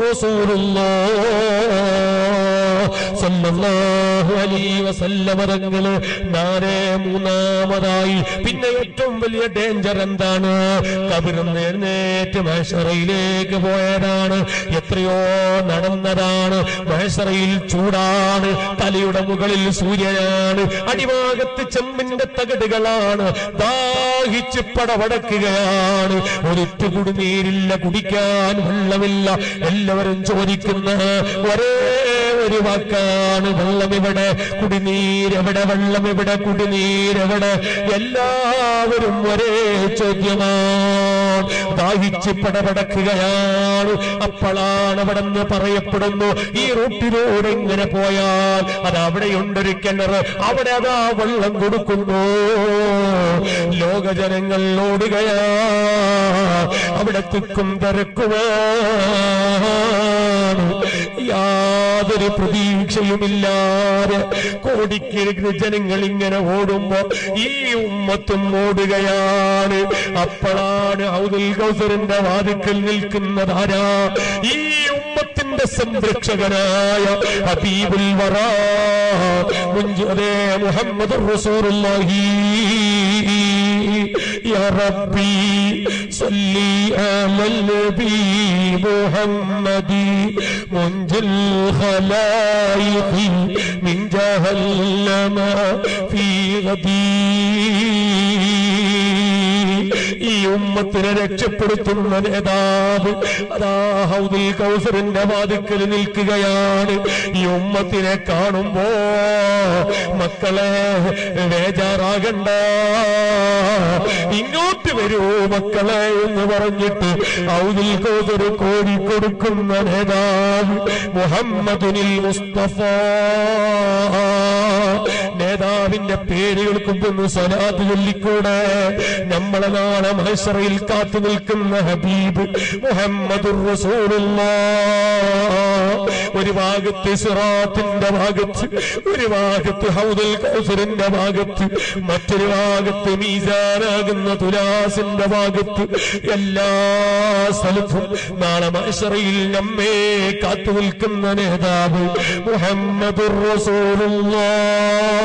B: റസൂലുള്ളാഹ് സല്ലല്ലാഹു അലൈഹി വസല്ലമ തങ്ങള് നാലേ മൂന്നാമതായി പിന്നെ ഏറ്റവും വലിയ ഡേഞ്ചർ എന്താണ് കബിറും നേർന്നേറ്റ് മഹേശ്വറയിലേക്ക് പോയതാണ് എത്രയോ നടന്നതാണ് മഹേശ്വറയിൽ ചൂടാണ് തലയുടെ മുകളിൽ സൂര്യനാണ് അടിഭാഗത്ത് ചെമ്പിന്റെ തകടുകളാണ് ദാഹിച്ച് പടപടക്കുകയാണ് ഒരിറ്റു കുടിനീരില്ല കുടിക്കാൻ വെള്ളമില്ല എല്ലാവരും ചോദിക്കുന്ന ഒരേ ഒരു വാക്കാണ് വെള്ളം ഇവിടെ കുടിനീരെവിടെ വെള്ളം ഇവിടെ കുടിനീരെവിടെ എല്ലാവരും ഒരേ ചോദ്യമാണ് ദാഹിച്ച് പടപടക്കുകയാണ് അപ്പോഴാണ് അവിടെ നിന്ന് പറയപ്പെടുന്നു ഈ റൂട്ടിലൂടെ ഇങ്ങനെ പോയാൽ അത് അവിടെയുണ്ടൊരു കിണർ അവിടെ അതാ വെള്ളം കൊടുക്കുന്നു ലോകജനങ്ങൾ ഓടുകയാ അവിടെ തിക്കും തിരക്കുമാണ് യാതൊരു പ്രതീക്ഷയുമില്ലാതെ കോടിക്കണക്കിന് ജനങ്ങൾ ഇങ്ങനെ ഓടുമ്പോ ഈ ഉമ്മത്തും ഓടുകയാണ് അപ്പോഴാണ് ഔദുൽ കൗസറിന്റെ വാതിക്കൽ നിൽക്കുന്നതാരാ ഈ ഉമ്മത്തിന്റെ സംരക്ഷകനായ ഹബീബുൽ വറ മുഞ്ചതേ മുഹമ്മദ് റസൂലുള്ളാഹി يا ربي صلي على النبي محمد منجي الخلائق من جهنم في غدير ഈ ഉമ്മത്തിനെ രക്ഷപ്പെടുത്തുന്ന നേതാവ് അതാ ഹൗദുൽ കൗസറിന്റെ വാതിക്കൽ നിൽക്കുകയാണ് ഈ ഉമ്മത്തിനെ കാണുമ്പോ മക്കളെ ബേജാറാകണ്ട ഇങ്ങോട്ട് വരൂ മക്കളെ എന്ന് പറഞ്ഞിട്ട് ഔദുൽ കൗസർ കോരി കൊടുക്കുന്ന നേതാവ് മുഹമ്മദുനിൽ മുസ്തഫ നേതാവിന്റെ പേര് കേൾക്കുമ്പോൾ സ്വലാത്ത് ചൊല്ലിക്കൂടെ നമ്മളെ നാളെ മഹസറയിൽ കാത്തു നിൽക്കുന്ന ഹബീബ് മുഹമ്മദുർ റസൂലുള്ളാഹ് ഒരു ഭാഗത്ത് സിറാത്തിന്റെ ഭാഗത്ത് ഒരു ഭാഗത്ത് ഹൗദുൽ കൗസറിന്റെ ഭാഗത്ത് മറ്റൊരു ഭാഗത്ത് മീസാനാകുന്ന തുലാസിന്റെ ഭാഗത്ത് എല്ലാ സ്ഥലത്തും നാളെ മഹസറയിൽ നമ്മെ കാത്തു നിൽക്കുന്ന നേതാവ് മുഹമ്മദുർ റസൂലുള്ളാഹ്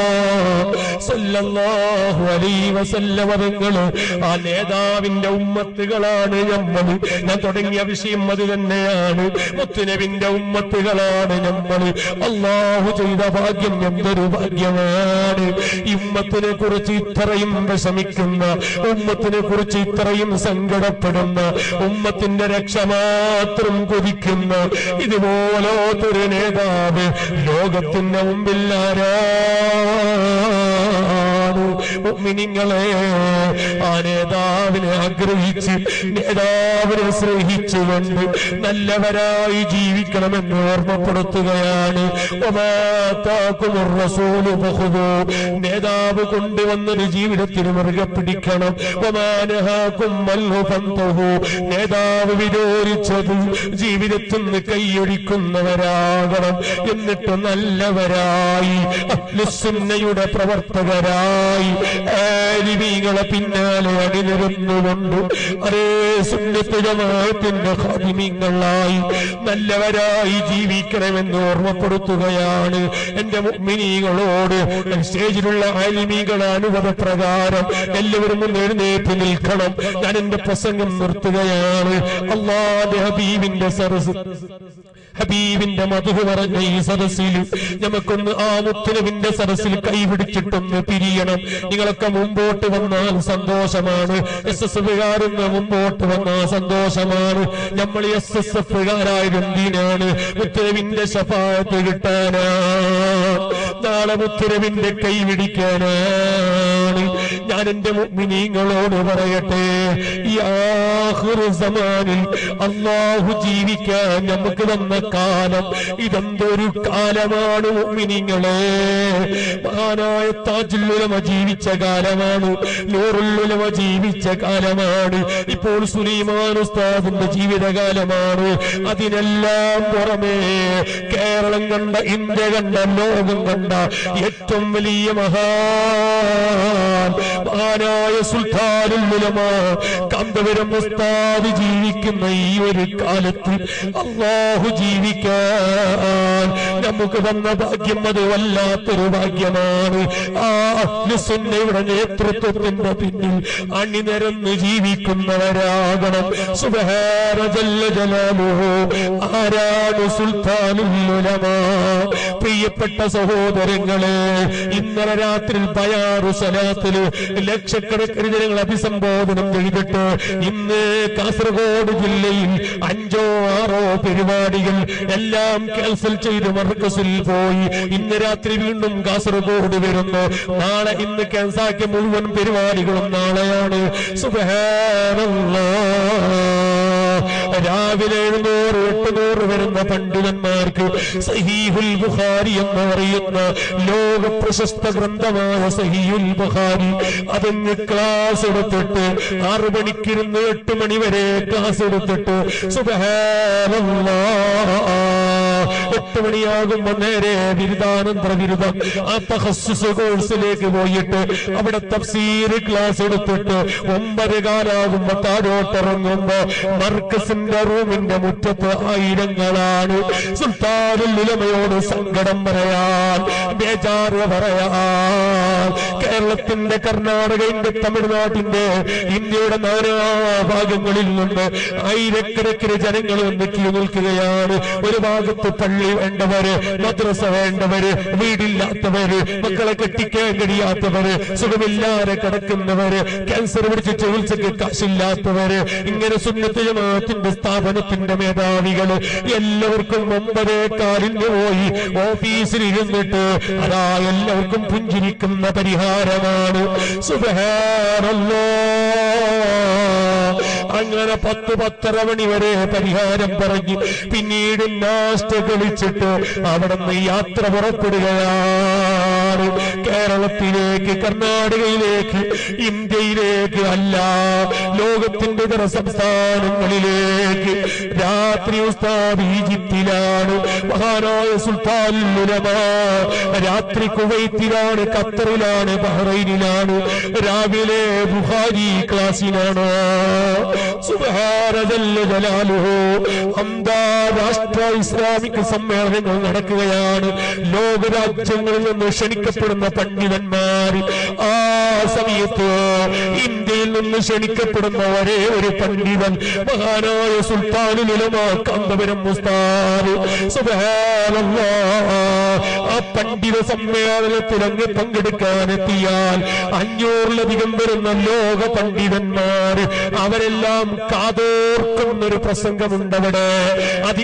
B: സല്ലല്ലാഹു അലൈഹി വസല്ലമ തങ്ങള് ആ നേതാവിന്റെ ഉമ്മത്തുകളാണ് നമ്മൾ ഞാൻ തുടങ്ങിയ വിഷയം അത് തന്നെയാണ് മുത്തുനബിന്റെ ഉമ്മത്തുകളാണ് നമ്മൾ അള്ളാഹു ചെയ്ത ഭാഗ്യം എന്തൊരു ഭാഗ്യമാണ് ഈ ഉമ്മത്തിനെ കുറിച്ച് ഇത്രയും വിഷമിക്കുന്ന ഉമ്മത്തിനെ കുറിച്ച് ഇത്രയും സങ്കടപ്പെടുന്ന ഉമ്മത്തിന്റെ രക്ഷ മാത്രം കൊതിക്കുന്ന ഇതുപോലത്തൊരു നേതാവ് ലോകത്തിന്റെ മുമ്പിൽ ആരാണ് മുഅ്മിനീങ്ങളെ ആ നേതാവിനെ ആഗ്രഹിച്ച് നേതാവിനെ സ്നേഹിച്ചുകൊണ്ട് നല്ലവരായി ജീവിക്കണമെന്ന് എന്ന് ഓർമ്മപ്പെടുത്തുകയാണ് വമാതാക്കുമുർ റസൂലു ഫഖുദൂ. നേതാവ് കൊണ്ടുവന്നൊരു ജീവിതത്തിന് മുറുകെ പിടിക്കണം വമാനഹാക്കും മല്ലു ഫന്തഹു. നേതാവ് വിരോധിച്ചത് ജീവിതത്തിൽ നിന്ന് കൈയൊഴിക്കുന്നവരാകണം എന്നിട്ട് നല്ലവരായി അഹ്ലുസുന്നയുടെ പ്രവർത്തകരായി ആലിമീങ്ങളെ പിന്നാലെ അണിനിരുന്നുകൊണ്ട് അതേ സുന്നത്ത് ജമാഅത്തിന്റെ ഖാദിമീങ്ങളായി നല്ലവരായി ജീവിക്കണമെന്ന് ഓർമ്മപ്പെടുത്തുകയാണ് എന്റെ മുഅ്മിനീങ്ങളോട് സ്റ്റേജിലുള്ള ആലിമീകളെ അനുഭവ പ്രകാരം എല്ലാവരും ഒന്ന് എഴുന്നേറ്റ് നിൽക്കണം ഞാൻ എന്റെ പ്രസംഗം നിർത്തുകയാണ് അള്ളാന്റെ ഹബീബിന്റെ സരസ് ഹബീബിന്റെ മധു പറഞ്ഞ ഈ സദസ്സിൽ നമുക്കൊന്ന് ആ മുത്തുനബിന്റെ സദസ്സിൽ കൈപിടിച്ചിട്ടൊന്ന് പിരിയണം നിങ്ങളൊക്കെ മുമ്പോട്ട് വന്നാൽ സന്തോഷമാണ് എസ് എസ് എഫുകാരെന്ന് മുമ്പോട്ട് വന്നാൽ സന്തോഷമാണ് നമ്മൾ എസ് എസ് എഫുകാരായത് എന്തിനാണ് മുത്തുനബിന്റെ ശഫാത്ത് കിട്ടാനാ നാളെ മുത്തുനബിന്റെ കൈ പിടിക്കാനാണ് ഞാൻ എന്റെ മുഅ്മിനീങ്ങളോട് പറയട്ടെ ഈ ആഖിറു സമാനിൽ അള്ളാഹു ജീവിക്കാൻ നമുക്ക് തന്ന കാലം ഇതെന്തൊരു കാലമാണ് മുഅ്മിനീങ്ങളെ മഹാനായ താജുല്ലുലമ ജീവിച്ച കാലമാണ് നൂറുല്ലുലമ ജീവിച്ച കാലമാണ് ഇപ്പോൾ സുലൈമാൻ ഉസ്താദിന്റെ ജീവിതകാലമാണ് അതിനെല്ലാം പുറമേ കേരളം കണ്ട ഇന്ത്യ കണ്ട ലോകം കണ്ട ഏറ്റവും വലിയ മഹാൻ മഹാനായ സുൽത്താനുലമ കന്തപുരം ഉസ്താദ് ജീവിക്കുന്ന ഈ ഒരു കാലത്ത് അള്ളാഹു ജീവിക്കാൻ നമുക്ക് വന്ന ഭാഗ്യം അത് വല്ലാത്തൊരു ഭാഗ്യമാണ് ആ അഹ്ലുസുന്നയുടെ നേതൃത്വത്തിന്റെ പിന്നിൽ അണിനിരന്ന് ജീവിക്കുന്നവരാകണം സുബഹാന ജല്ല ജലാലുഹു ആരാണ് സുൽത്താനുലുലമ പ്രിയപ്പെട്ട സഹോദരങ്ങളെ ഇന്നലെ രാത്രി ബയാറു സലാത്തില് ലക്ഷക്കണക്കിന് ജനങ്ങൾ അഭിസംബോധനം ചെയ്തിട്ട് ഇന്ന് കാസർഗോഡ് ജില്ലയിൽ അഞ്ചോ ആറോ പരിപാടികൾ എല്ലാം ക്യാൻസൽ ചെയ്ത് മർക്കസിൽ പോയി ഇന്ന് രാത്രി വീണ്ടും കാസർഗോഡ് വരുന്നു നാളെ ഇന്ന് ക്യാൻസാക്കിയ മുഴുവൻ പരിപാടികളും നാളെയാണ് സുബഹാനല്ലാ രാവിലെ എഴുന്നൂറ് എട്ടുനൂറ് വരുന്ന പണ്ഡിതന്മാർക്ക് സഹീഹുൽ ബുഖാരി എന്ന് പറയുന്ന ലോക പ്രശസ്ത ഗ്രന്ഥമായ സഹീഹുൽ ബുഖാരി അതിന് ക്ലാസ് എടുത്തിട്ട് ആറു മണിക്കിരുന്ന് എട്ട് മണി വരെ ക്ലാസ് എടുത്തിട്ട് സുബഹാനല്ലാ എട്ട് മണിയാകുമ്പോ നേരെ ബിരുദാനന്തര ബിരുദം ആ തഹസ്സുസ് കോഴ്സിലേക്ക് പോയിട്ട് അവിടെ തഫ്സീർ ക്ലാസ് എടുത്തിട്ട് ഒമ്പത് കാലാകുമ്പോ താഴോട്ടിറങ്ങുമ്പോ മർക്കസിന്റെ റൂമിന്റെ മുറ്റത്ത് ആയിരങ്ങളാണ് സുൽത്താനുൽ ഉലമയോട് സങ്കടം പറയാൻ ബേജാറ് പറയാൻ കേരളത്തിന്റെ കർണാടകയുടെ തമിഴ്നാട്ടിന്റെ ഇന്ത്യയുടെ നാനാ ഭാഗങ്ങളിൽ നിന്ന് ആയിരക്കണക്കിന് ജനങ്ങൾ വന്ന് ക്യൂ നിൽക്കുകയാണ് ഒരു ഭാഗത്ത് പള്ളി വേണ്ടവര് മദ്രസ വേണ്ടവര് വീടില്ലാത്തവര് മക്കളെ കെട്ടിക്കാൻ കഴിയാത്തവര് സുഖമില്ലാതെ കിടക്കുന്നവര് ക്യാൻസർ പിടിച്ച് ചികിത്സക്ക് കാശില്ലാത്തവര് ഇങ്ങനെ സുന്നത്ത് ജമാഅത്തിന്റെ സ്ഥാപനത്തിന്റെ മേധാവികള് എല്ലാവർക്കും ഒമ്പതേ കാലിന് പോയി ഓഫീസിൽ ഇരുന്നിട്ട് അതാ എല്ലാവർക്കും പുഞ്ചിരിക്കുന്ന പരിഹാരമാണ് സുബഹാനല്ലാ അങ്ങനെ പത്ത് പത്തര മണി വരെ പരിഹാരം പറഞ്ഞു പിന്നീട് നാസ്റ്റ് കളിച്ചിട്ട് അവിടെ നിന്ന് യാത്ര പുറപ്പെടുകയാണ് കേരളത്തിലേക്ക് കർണാടകയിലേക്ക് ഇന്ത്യയിലേക്ക് അല്ല ലോകത്തിന്റെ ഇതര സംസ്ഥാനങ്ങളിലേക്ക് രാത്രി ഉസ്താദ് ഈജിപ്തിലാണ് മഹാനായ സുൽത്താൻ ഉലമ രാത്രി കുവൈത്തിലാണ് ഖത്തറിലാണ് ബഹ്റൈനിലാണ് രാവിലെ ബുഹാരി ക്ലാസ്സിലാണ് സുബ്ഹാനജല്ല ജലാലുഹു അന്താരാഷ്ട്ര ഇസ്ലാമിക് സമ്മേളനങ്ങൾ നടക്കുകയാണ് ലോകരാജ്യങ്ങളിൽ നിന്ന് ക്ഷണിക്കപ്പെടുന്ന പണ്ഡിതന്മാർ ആ സമയത്ത് ഇന്ത്യയിൽ നിന്ന് ക്ഷണിക്കപ്പെടുന്ന ഒരേ ഒരു പണ്ഡിതൻ മഹാനായ സുൽത്താനുലമ കന്തപുരം മുസ്താദ് സുബ്ഹാനല്ലാ ആ പണ്ഡിത സമ്മേളനത്തിൽ അങ്ങ് പങ്കെടുക്കാനെത്തിയാൽ അഞ്ഞൂറിലധികം വരുന്ന ലോക പണ്ഡിതന്മാർ അവരെല്ലാം കാതോർക്കുന്നൊരു പ്രസംഗമുണ്ടവിടെ അത് ഇന്ത്യ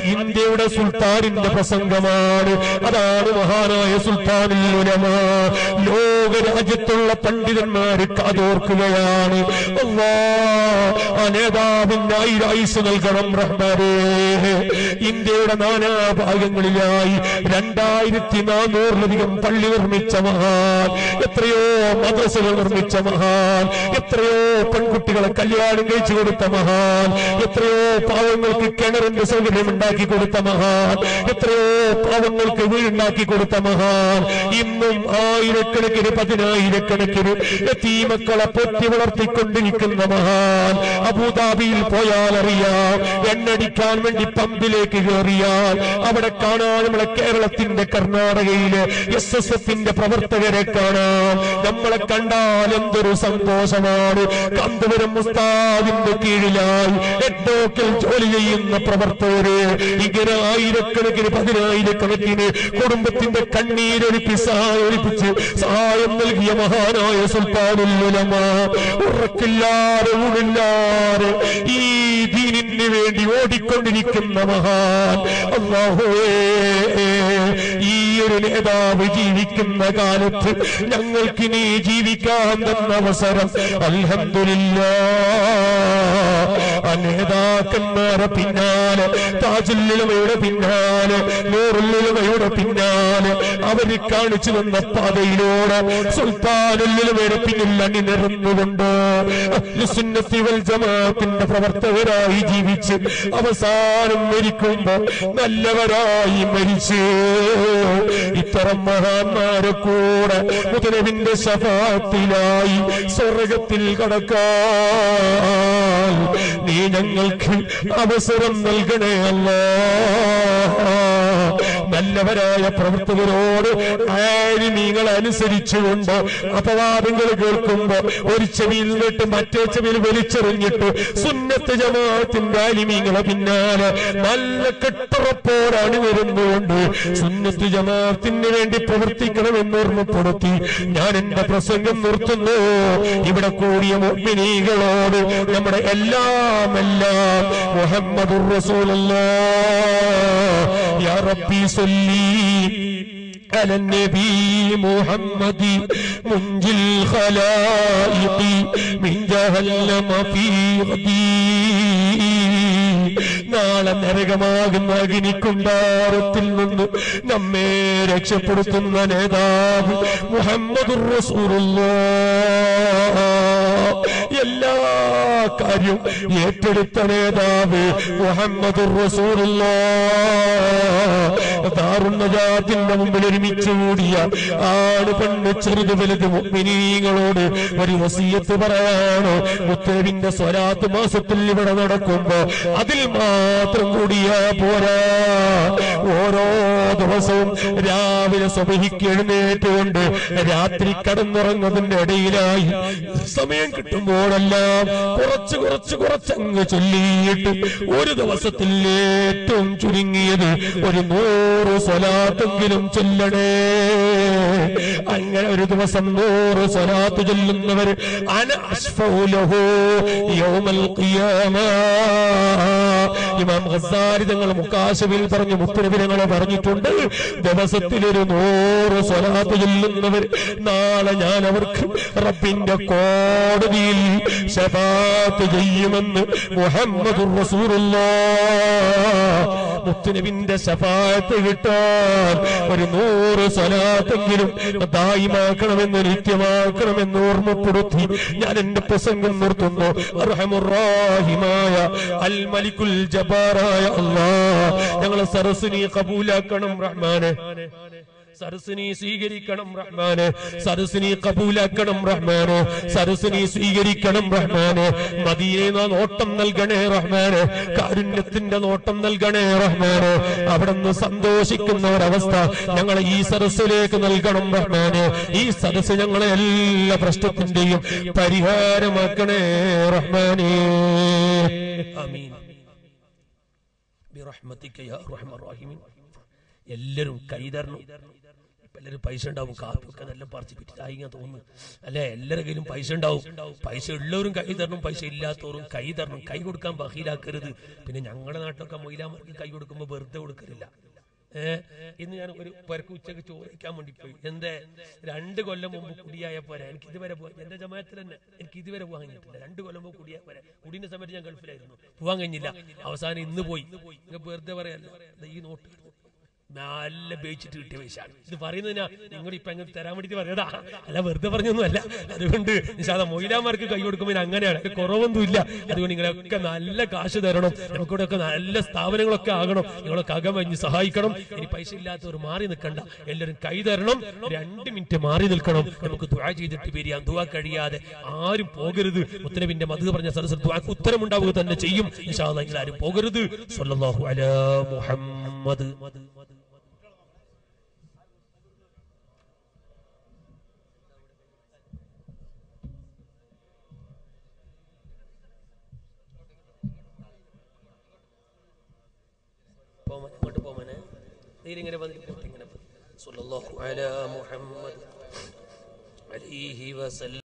B: ഇന്ത്യയുടെ സുൽത്താനിന്റെ പ്രസംഗമാണ് അതാണ് മഹാനായ സുൽത്താനിൽ ഉലമ ലോക രാജ്യത്തുള്ള പണ്ഡിതന്മാര് കാതോർക്കുകയാണ് അല്ലാ ആ നേതാവിന്റെ ആയിരായുസ് നൽകണം റഹ്മാനേ ഇന്ത്യയുടെ നാനാഭാഗങ്ങളിലായി രണ്ടായിരത്തി നാനൂറിലധികം പള്ളി നിർമ്മിച്ച മഹാൻ എത്രയോ മദ്രസകൾ നിർമ്മിച്ച മഹാൻ എത്രയോ പെൺകുട്ടികളെ കല്യാണം കഴിച്ചു കൊടുത്ത മഹാൻ എത്രയോ പാവങ്ങൾക്ക് കിണറിന്റെ സൗകര്യം ഉണ്ടാക്കി കൊടുത്ത മഹാൻ എത്രയോ പാവങ്ങൾക്ക് വീടുണ്ടാക്കി കൊടുത്ത മഹാൻ ഇന്നും ആയിരക്കണക്കിന് പതിനായിരക്കണക്കിന് തീമക്കളെ പൊറ്റി വളർത്തിക്കൊണ്ടിരിക്കുന്ന മഹാൻ അബുദാബിയിൽ പോയാൽ അറിയാം എണ്ണടിക്കാൻ വേണ്ടി പമ്പിലേക്ക് കയറിയാൽ അവിടെ കാണാൻ നമ്മളെ കേരളത്തിന്റെ കർണാടകയിലെ എസ് എസ് എഫിന്റെ പ്രവർത്തകരെ കാണാം നമ്മളെ കണ്ടാൽ എന്തൊരു സന്തോഷമാണ് കാന്തപുരം മുസ്താദിന്റെ കീഴിലായി എട്ടോക്കിൽ ജോലി ചെയ്യുന്ന പ്രവർത്തകര് ഇങ്ങനെ ആയിരക്കണക്കിന് പതിനായിരക്കണക്കിന് കുടുംബത്തിന്റെ കണ്ണീരൊലിപ്പി സഹായൊലിപ്പിച്ച് സഹായം നൽകിയ മഹാനായ സുൽത്താനുല്ലുലമ ഉറക്കില്ലാതെ ഊണില്ലാതെ ഈ ദീനിന് വേണ്ടി ഓടിക്കൊണ്ടിരിക്കുന്ന മഹാൻ അള്ളാഹുവേ ഈ ഒരു നേതാവ് ജീവിക്കുന്ന കാലത്ത് ഞങ്ങൾക്ക് നീ ജീവിക്കാൻ തന്ന അവസരം അൽഹംദുലില്ല ആ നേതാക്കന്മാരെ പിന്നാലെ താജുല്ലുലമയുടെ പിന്നാലെ നൂറുല്ലുലമയുടെ പിന്നാലെ അവര് കാണിച്ചു തന്ന പാതയിലൂടെ സുൽത്താനുല്ലുലമയുടെ പിന്നിൽ അണിനിരന്നുകൊണ്ട് അഹ്ലുസുന്നത്തി വൽ ജമാഅത്തിന്റെ പ്രവർത്തകരായി ജീവിച്ച് അവസാനം മരിക്കുമ്പോ നല്ലവരായി മരിച്ച് ഇത്തരം മഹാന്മാരെ കൂടെ മുതലവിന്റെ ശഫാത്തിലായി സ്വർഗത്തിൽ കടക്കാൻ നീ ഞങ്ങൾക്ക് അവസരം നൽകണേ അല്ലാ നല്ലവരായ പ്രവർത്തകരോട് ആരിമീങ്ങൾ അനുസരിച്ചുകൊണ്ട് അപവാദങ്ങൾ കേൾക്കുമ്പോ ഒരു ചെവിയിൽ നിന്നിട്ട് മറ്റേ ചെവിയിൽ വലിച്ചെറിഞ്ഞിട്ട് സുന്നത്ത് ജമാഅത്തിന്റെ ആലിമീങ്ങളെ പിന്നാലെ നല്ല കെട്ടുറപ്പോടാണ് വരുന്നുകൊണ്ട് സുന്നത്ത് ജമാഅത്തിന് വേണ്ടി പ്രവർത്തിക്കണമെന്ന് ഓർമ്മപ്പെടുത്തി ഞാൻ എന്റെ പ്രസംഗം നിർത്തുന്നു ഇവിടെ കൂടിയ മുഅ്മിനീകളോട് നമ്മുടെ എല്ലാം എല്ലാം മുഹമ്മദുർ റസൂലുള്ളാഹ് യാ റബ്ബി സല്ലി على النبي محمد منجي الخلائق من جهنم في غدي നാളെ നരകമാകുന്ന അഗ്നിക്കുണ്ടാരത്തിൽ നിന്ന് നമ്മെ രക്ഷപ്പെടുത്തുന്ന നേതാവ് മുഹമ്മദുർ റസൂലുള്ളാഹ് എല്ലാ കാര്യവും ഏറ്റെടുത്ത നേതാവ് മുഹമ്മദുർ റസൂലുള്ളാഹ് ദാറുന്നജാത്തിന്റെ മുമ്പിൽ ഒരുമിച്ച് കൂടിയ ആണ് പെണ്ണ് ചെറുത് വലുത് മുഅ്മിനീങ്ങളോട് ഒരു വസീയത്ത് പറയാണ് മുത്തരവിന്റെ സ്വലാത്ത് മാസത്തിൽ ഇവിടെ നടക്കുമ്പോ അതിൽ മാത്രം കൂടിയാ പോരാ ഓരോ ദിവസവും രാവിലെ സ്വബഹിക്ക് എഴുന്നേറ്റുകൊണ്ട് രാത്രി കടന്നുറങ്ങുന്നതിന്റെ ഇടയിലായി സമയം കിട്ടുമ്പോഴെല്ലാം കുറച്ച് കുറച്ച് കുറച്ചങ്ങ് ചൊല്ലിയിട്ട് ഒരു ദിവസത്തിൽ ഏറ്റവും ചുരുങ്ങിയത് ഒരു നൂറ് സ്വലാത്തെങ്കിലും ചൊല്ലണേ അങ്ങനെ ഒരു ദിവസം നൂറ് സ്വലാത്ത് ചൊല്ലുന്നവർ അന അശ്ഫഉ ലഹു യൗമൽ ഖിയാമ ഇമാം ഖസാരി തങ്ങൾ മുക്കാശവിൽ പറഞ്ഞു മുത്തരവിനങ്ങളെ പറഞ്ഞിട്ടുണ്ട് ദിവസത്തിൽ ഒരു നൂറ് സ്വലാത്ത് ചൊല്ലുന്നവർ നാളെ ഞാൻ അവർക്ക് റബ്ബിന്റെ കോടതിയിൽ ശഫാത്ത് ചെയ്യുമെന്ന് മുഹമ്മദുർ റസൂലുള്ളാഹ് മുത്തുനബിന്റെ ശഫാത്ത് കിട്ടാൻ ഒരു നൂറ് സ്വലാത്തെങ്കിലും ദായിമാക്കണമെന്ന് നിത്യമാക്കണമെന്ന് ഓർമ്മപ്പെടുത്തി ഞാൻ എന്റെ പ്രസംഗം നിർത്തുന്നു അർഹമുറാഹിമായ അൽ മലിക്കുൽ ജബാറായ അല്ലാ ഞങ്ങളെ സരസിനി കബൂലാക്കണം റഹ്മാനെ സരസിനി സ്വീകരിക്കണം റഹ്മാന് സരസിനി കബൂലാക്കണം റഹ്മാന് സരസിനി സ്വീകരിക്കണം റഹ്മാന് മദീന നോട്ടം നൽകണേ റഹ്മാന് കാരുണ്യത്തിന്റെ നോട്ടം നൽകണേ റഹ്മാന് അവിടെ നിന്ന് സന്തോഷിക്കുന്ന ഒരവസ്ഥ ഞങ്ങളെ ഈ സരസിലേക്ക് നൽകണം റഹ്മാന് ഈ സരസ് ഞങ്ങളെ എല്ലാ പ്രശ്നത്തിന്റെയും പരിഹാരമാക്കണേ റഹ്മാനേ
A: آمين برحمتك يا أرحم الراحمين എല്ലാവരും കൈതരണം ഇപ്പൊ എല്ലാവരും പൈസ ഉണ്ടാവും കാപ്പിയൊക്കെ നല്ല പറിച്ച് പിറ്റിട്ടായി ഇങ്ങനെ തോന്നുന്നു അല്ലെ എല്ലാവരുടെ കയ്യിലും പൈസ ഉണ്ടാവും പൈസ ഉള്ളവരും കൈ തരണം പൈസ ഇല്ലാത്തവരും കൈ തരണം കൈ കൊടുക്കാൻ ബഹീലാക്കരുത് പിന്നെ ഞങ്ങളുടെ നാട്ടിലൊക്കെ മൊയിലാമാർക്ക് കൈ കൊടുക്കുമ്പോൾ വെറുതെ കൊടുക്കലില്ല ഏഹ് ഇന്ന് ഞാൻ ഒരു പേർക്ക് ഉച്ചക്ക് ചോദിക്കാൻ വേണ്ടി പോയി എന്റെ രണ്ട് കൊല്ലം മുമ്പ് കുടിയായ പോരാ എനിക്ക് ഇതുവരെ പോകാൻ എന്റെ ജമാത്തിൽ തന്നെ എനിക്ക് ഇതുവരെ പോകാൻ കഴിഞ്ഞിട്ടില്ല രണ്ട് കൊല്ലം മുമ്പ് കുടിയായ പോരാ കുടീന്റെ സമയത്ത് ഞാൻ ഗൾഫിലായിരുന്നു പോകാൻ കഴിഞ്ഞില്ല അവസാനം ഇന്ന് പോയി ഇങ്ങ് വെറുതെ പറയല്ല ദേ ഈ നോട്ട് നല്ല ബേച്ചിട്ട് കിട്ടിയ പൈസയാണ് ഇത് പറയുന്നതിനാ നിങ്ങൾ ഇപ്പൊ അങ്ങ് തരാൻ വേണ്ടി പറഞ്ഞതാ അല്ല വെറുതെ പറഞ്ഞൊന്നും അല്ല അതുകൊണ്ട് നിഷാദ മൊയിലാമാർക്ക് കൈ കൊടുക്കുമ്പോൾ അങ്ങനെയാണ് ഒരു കുറവൊന്നുമില്ല അതുകൊണ്ട് നിങ്ങളൊക്കെ നല്ല കാശ് തരണം നമുക്കിവിടെ ഒക്കെ നല്ല സ്ഥാപനങ്ങളൊക്കെ ആകണം നിങ്ങളൊക്കെ അകമഞ്ഞ് സഹായിക്കണം ഇനി പൈസ ഇല്ലാത്തവർ മാറി നിൽക്കണ്ട എല്ലാവരും കൈ തരണം രണ്ട് മിനിറ്റ് മാറി നിൽക്കണം നമുക്ക് ദുആ ചെയ്തിട്ട് വരിക ദുആ കഴിയാതെ ആരും പോകരുത് മുത്തനബിന്റെ മധു പറഞ്ഞ സദസ്സിൽ ദുആക്ക് ഉത്തരമുണ്ടാവുക തന്നെ ചെയ്യും നിഷാദ നിങ്ങൾ ആരും പോകരുത് സ്വല്ലല്ലാഹു അലാ മുഹമ്മദ് പോമനെ അങ്ങോട്ട് പോമനെ നീരിങ്ങനെ വന്നിട്ട് ഇങ്ങനെ സ്വല്ലല്ലാഹു അലാ മുഹമ്മദ് അലൈഹി വസല്ലം